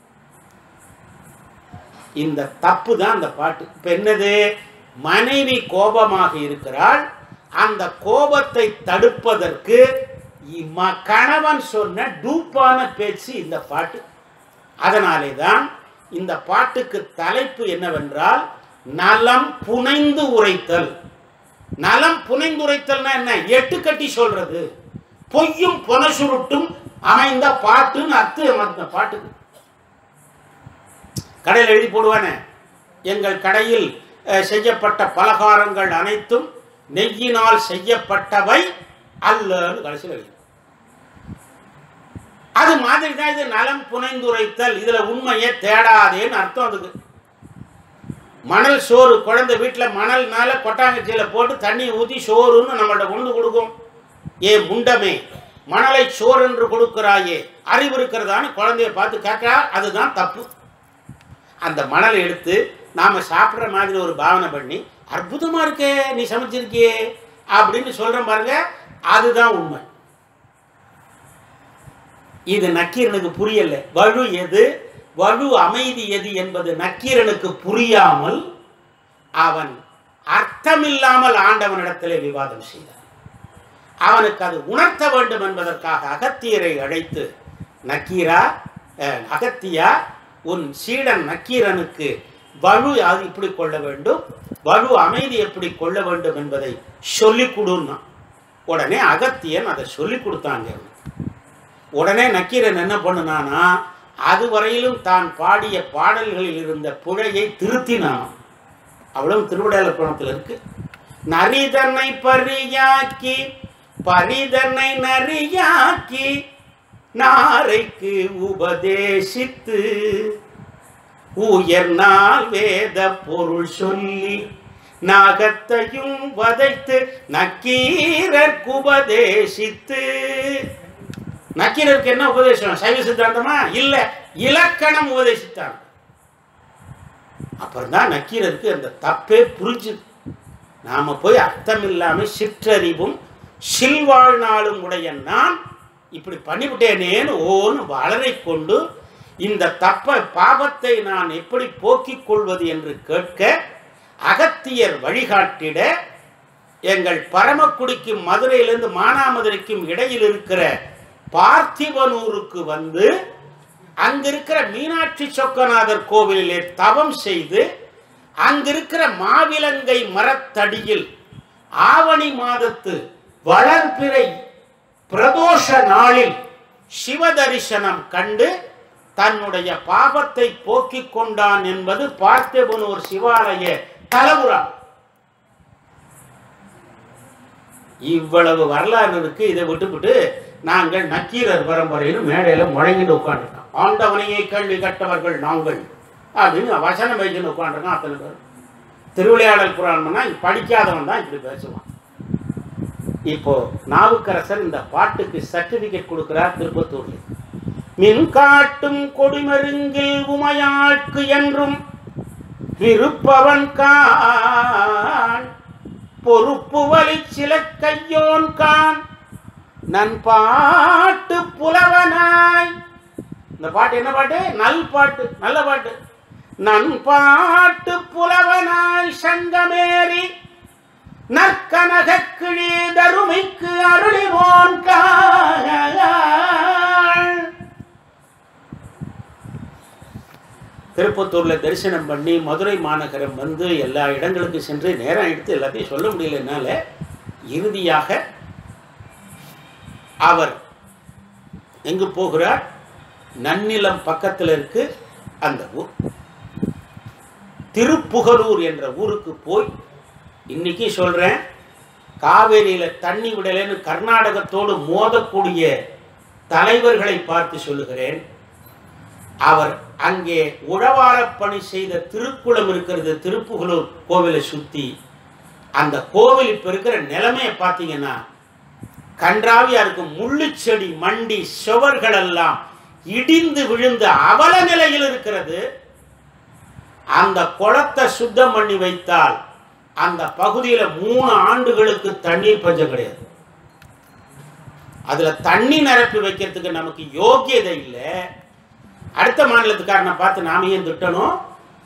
S1: இந்த தப்பு தான் அந்த பாட்டு இப்போ என்னது மனைவி கோபமாக இருக்கிறாள் அந்த கோபத்தை தடுப்பதற்கு இம்ம- கணவன் சொன்ன டூப்பான பேச்சு இந்த பாட்டு அதனாலே தான் இந்த பாட்டுக்கு தலைப்பு என்னவென்றால் நலம் புனைந்து உரைத்தல் நலம் புனைந்து உரைத்தல்னா என்ன எட்டு கட்டி சொல்றது பொய்யும் புனசுருட்டும் அமைந்த பாட்டுன்னு அர்த்தம் அந்த பாட்டுக்கு கடையில் எழுதி போடுவானே எங்கள் கடையில் அஹ், செய்யப்பட்ட பலகாரங்கள் அனைத்தும் நெய்யினால் செய்யப்பட்டவை அல்லன்னு கடைசியில் எழுதி அது மாதிரி தான் இது நலம் புனைந்துரைத்தல் இதுல உண்மையை தேடாதேன்னு அர்த்தம் அதுக்கு மணல் சோறு குழந்தை வீட்டில் மணல் மேலே கொட்டாங்கச்சியில் போட்டு தண்ணி ஊற்றி சோறுன்னு நம்மள்ட்ட கொண்டு கொடுக்கும் ஏ முண்டமே மணலை சோறு என்று கொடுக்கிறாயே அறிவு இருக்கிறதான்னு குழந்தைய பார்த்து கேட்கா அதுதான் தப்பு அந்த மணலை எடுத்து நாம் சாப்பிட்ற மாதிரி ஒரு பாவனை பண்ணி அற்புதமாக இருக்கே நீ சமைச்சிருக்கியே அப்படின்னு சொல்கிறேன் பாருங்க அதுதான் உண்மை இது நக்கீரனுக்கு புரியல வலு எது வலு அமைதி எது என்பது நக்கீரனுக்கு புரியாமல் அவன் அர்த்தமில்லாமல் ஆண்டவனிடத்திலே விவாதம் செய்தான் அவனுக்கு அது உணர்த்த வேண்டும் என்பதற்காக அகத்தியரை அழைத்து நக்கீரா அஹ், அகத்தியா உன் சீடன் நக்கீரனுக்கு வலு அது இப்படி கொள்ள வேண்டும் வலு அமைதி எப்படி கொள்ள வேண்டும் என்பதை சொல்லிக் கொடுன்னா உடனே அகத்தியன் அதை சொல்லி கொடுத்தாங்க அவனுக்கு. உடனே நக்கீரன் என்ன பண்ணுனானா அதுவரையிலும் தான் பாடிய பாடல்களில் இருந்த பிழையை திருத்தினான் அவ்வளவு திருவிடையாள புராணத்தில் இருக்கு நரிதனை பரியாக்கி பரிதனை நரியாக்கி நாரைக்கு உபதேசித்து உயர்நாள் வேத பொருள் சொல்லி நாகத்தையும் வதைத்து நக்கீரர்க்கு உபதேசித்து நக்கீரருக்கு என்ன உபதேசம் சைவ சித்தாந்தமா இல்ல இலக்கணம் உபதேசித்தாங்க அப்புறம் தான் நக்கீரருக்கு அந்த தப்பே புரிஞ்சுது நாம போய் அர்த்தம் இல்லாம சிற்றறிவும் சில்வாழ்நாளும் உடைய நான் இப்படி பண்ணிவிட்டேனேன்னு ஓன்னு வளரை கொண்டு இந்த தப்ப பாவத்தை நான் எப்படி போக்கிக் கொள்வது என்று கேட்க அகத்தியர் வழிகாட்டிட எங்கள் பரமக்குடிக்கும் மதுரையிலிருந்து மானாமதுரைக்கும் இடையில் இருக்கிற பார்த்திபனூருக்கு வந்து அங்கிருக்கிற மீனாட்சி சொக்கநாதர் கோவிலிலே தவம் செய்து அங்கிருக்கிற மாவிலங்கை மரத்தடியில் ஆவணி மாதத்து வளர்பிறை பிரதோஷ நாளில் சிவ தரிசனம் கண்டு தன்னுடைய பாபத்தை போக்கிக் கொண்டான் என்பது பார்த்திபனூர் சிவாலய தலவுரா இவ்வளவு வரலாறு இருக்கு இதை விட்டுவிட்டு நாங்கள் நக்கீரர் பரம்பரையில் மேடையில் முழங்கிட்டு உட்காந்துருக்கோம் ஆண்டவனையே கேள்வி கட்டவர்கள் நாங்கள் அப்படின்னு வசனம் வைக்கணும் உட்காந்துருக்கோம் அத்தனை பேர் திருவிளையாடல் புராணம்னா படிக்காதவன் தான் இப்படி பேசுவான் இப்போ நாவுக்கரசர் இந்த பாட்டுக்கு சர்டிபிகேட் கொடுக்கிறார் திருப்பத்தூர்ல மின் காட்டும் கொடிமருங்கில் உமையாட்கு என்றும் விருப்பவன் கான் பொறுப்பு வலி சில கையோன் கான் நன் பாட்டு புலவனாய் இந்த பாட்டு என்ன பாட்டு நல் பாட்டு நல்ல பாட்டு நன் பாட்டு புலவனாய் சங்கமேறி நற்கனக கிழி தருமைக்கு அருளிவோன் காள் திருப்பத்தூர்ல தரிசனம் பண்ணி மதுரை மாநகரம் வந்து எல்லா இடங்களுக்கு சென்று நேரம் எடுத்து எல்லாத்தையும் சொல்ல முடியலனால இறுதியாக அவர் எங்கு போகிறார் நன்னிலம் பக்கத்தில் இருக்கு அந்த ஊர் திருப்புகலூர் என்ற ஊருக்கு போய் இன்னைக்கு சொல்றேன் காவேரியில தண்ணி விடலைன்னு கர்நாடகத்தோடு மோதக்கூடிய தலைவர்களை பார்த்து சொல்லுகிறேன் அவர் அங்கே உழவாரப் பணி செய்த திருக்குளம் இருக்கிறது திருப்புகலூர் கோவிலை சுத்தி அந்த கோவில் இப்ப இருக்கிற நிலைமையை பார்த்தீங்கன்னா கன்றாவியா இருக்கும் முள்ளு செடி மண்டி சுவர்கள் எல்லாம் இடிந்து விழுந்த அவல நிலையில் இருக்கிறது அந்த குளத்தை சுத்தம் பண்ணி வைத்தால் அந்த பகுதியில மூணு ஆண்டுகளுக்கு தண்ணீர் பஞ்சம் கிடையாது அதுல தண்ணி நிரப்பி வைக்கிறதுக்கு நமக்கு யோக்கியதை இல்லை அடுத்த மாநிலத்துக்காரனை பார்த்து நாம ஏன் திட்டணும்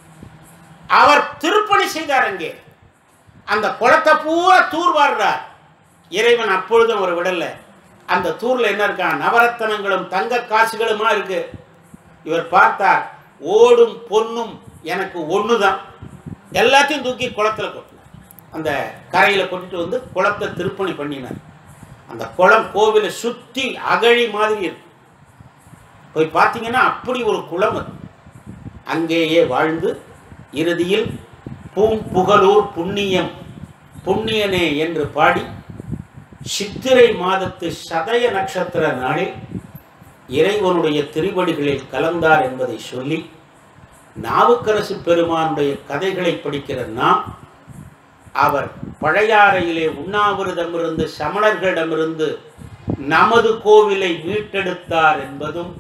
S1: அவர் திருப்பணி செய்தார் அங்கே அந்த குளத்தை பூரா தூர்வாடுறார் இறைவன் அப்பொழுதும் ஒரு விடல அந்த தூர்ல என்ன இருக்கான் நவரத்தனங்களும் தங்க காசுகளுமா இருக்கு இவர் பார்த்தார் ஓடும் பொன்னும் எனக்கு ஒன்று தான் எல்லாத்தையும் தூக்கி குளத்துல கொட்டினார் அந்த கரையில கொட்டிட்டு வந்து குளத்தை திருப்பணி பண்ணினார் அந்த குளம் கோவிலை சுத்தி அகழி மாதிரி இருக்கு போய் பார்த்தீங்கன்னா அப்படி ஒரு குளம் அது அங்கேயே வாழ்ந்து இறுதியில் பூம்புகலூர் புண்ணியம் புண்ணியனே என்று பாடி சித்திரை மாதத்து சதய நட்சத்திர நாளில் இறைவனுடைய திருவடிகளில் கலந்தார் என்பதை சொல்லி நாவுக்கரசு பெருமானுடைய கதைகளை படிக்கிற நாம் அவர் பழையாறையிலே உண்ணாவிரதமிருந்து சமணர்களிடமிருந்து நமது கோவிலை மீட்டெடுத்தார் என்பதும்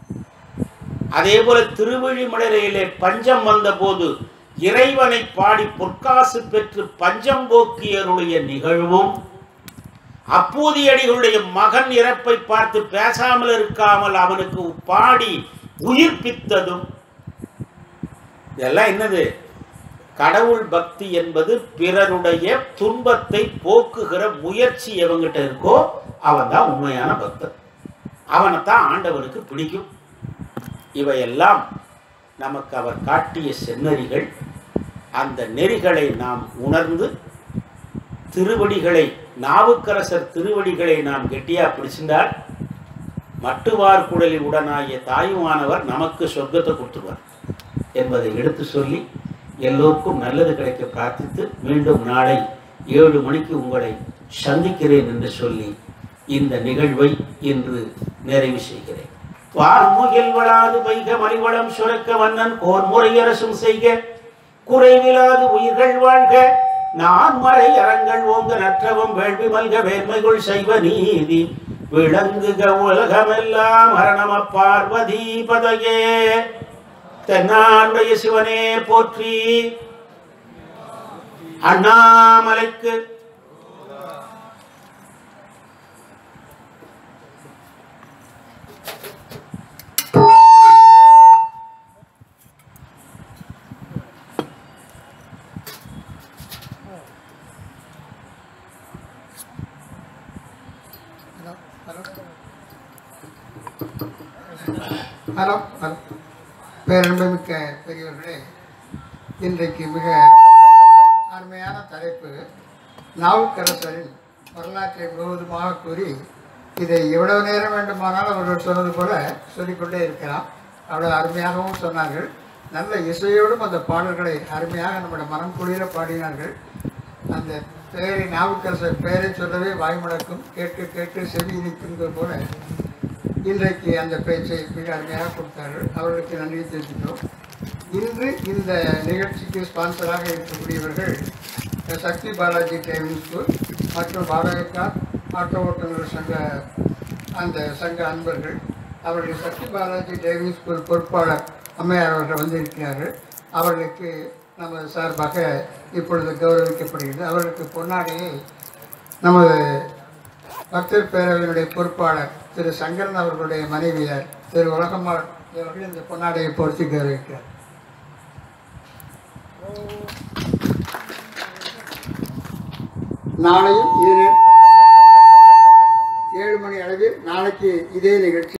S1: அதேபோல திருவழிமலையிலே பஞ்சம் வந்தபோது இறைவனை பாடி பொற்காசு பெற்று பஞ்சம் போக்கியருடைய நிகழ்வும் அப்பூதியடிகளுடைய மகன் இறப்பை பார்த்து பேசாமல் இருக்காமல் அவனுக்கு பாடி உயிர்ப்பித்ததும் இதெல்லாம் என்னது கடவுள் பக்தி என்பது பிறருடைய துன்பத்தை போக்குகிற முயற்சி எவங்கிட்ட இருக்கோ அவன் தான் உண்மையான பக்தன் அவனைத்தான் ஆண்டவனுக்கு பிடிக்கும் இவையெல்லாம் நமக்கு அவர் காட்டிய செந்நெறிகள் அந்த நெறிகளை நாம் உணர்ந்து திருவடிகளை நாவுக்கரசர் திருவடிகளை நாம் கெட்டியா பிடிச்சிருந்தால் மட்டுவார் குடலில் உடனாகிய தாயுமானவர் நமக்கு சொர்க்கத்தை கொடுத்துருவார் என்பதை எடுத்து சொல்லி எல்லோருக்கும் நல்லது கிடைக்க பிரார்த்தித்து மீண்டும் நாளை ஏழு மணிக்கு உங்களை சந்திக்கிறேன் என்று சொல்லி இந்த நிகழ்வை இன்று நிறைவு செய்கிறேன் வார்முகில் வளாது வைக மலிவளம் சுரக்க மன்னன் கோர் முறையரசும் செய்க குறைவிலாது உயிர்கள் வாழ்க நான் மறை அறங்கள் ஓங்க நற்றவம் வேள்வி மல்க வேண்மைகுள் செய்வ நீதி விளங்குக உலகமெல்லாம் ஹரணம பார்வதி பதையே தென்னாண்டைய சிவனே போற்றி அண்ணாமலைக்கு
S2: ஹலோ ஹலோ ஹலோ ஹலோ பேரன்புமிக்க பெரியவர்களே இன்றைக்கு மிக அருமையான தலைப்பு நாவுக்கரசரின் வரலாற்றை முழுவதுமாக கூறி இதை எவ்வளவு நேரம் வேண்டுமானாலும் அவர்கள் சொன்னது போல சொல்லிக்கொண்டே இருக்கலாம் அவ்வளவு அருமையாகவும் சொன்னார்கள் நல்ல இசையோடும் அந்த பாடல்களை அருமையாக நம்முடைய மனம் குளிர பாடினார்கள் அந்த பெயரை நாவுக்கரசர் பெயரை சொல்லவே வாய்மடக்கும் கேட்டு கேட்டு செவி இனிக்கின்றது போல இன்றைக்கு அந்த பேச்சை மிக அருமையாக கொடுத்தார்கள் அவர்களுக்கு நன்றி தெரிவிக்கிறோம் இன்று இந்த நிகழ்ச்சிக்கு ஸ்பான்சராக இருக்கக்கூடியவர்கள் சக்தி பாலாஜி டிரைவிங் ஸ்கூல் மற்றும் வாடகைக்கார் ஆட்டோ ஓட்டுநர் சங்க அந்த சங்க அன்பர்கள் அவர்கள் சக்தி பாலாஜி டிரைவிங் ஸ்கூல் பொறுப்பாளர் அம்மையார் அவர்கள் வந்திருக்கிறார்கள் அவர்களுக்கு நமது சார்பாக இப்பொழுது கௌரவிக்கப்படுகிறது அவர்களுக்கு பொன்னாடியை நமது பக்தர் பேரவையினுடைய பொறுப்பாளர் திரு சங்கரன் அவர்களுடைய மனைவியார் திரு உலகம்மாள் அவர்கள் இந்த பொன்னாடையை பொருத்தி கௌரவிக்கிறார் நாளையும் இதே ஏழு மணி அளவில் நாளைக்கு இதே நிகழ்ச்சி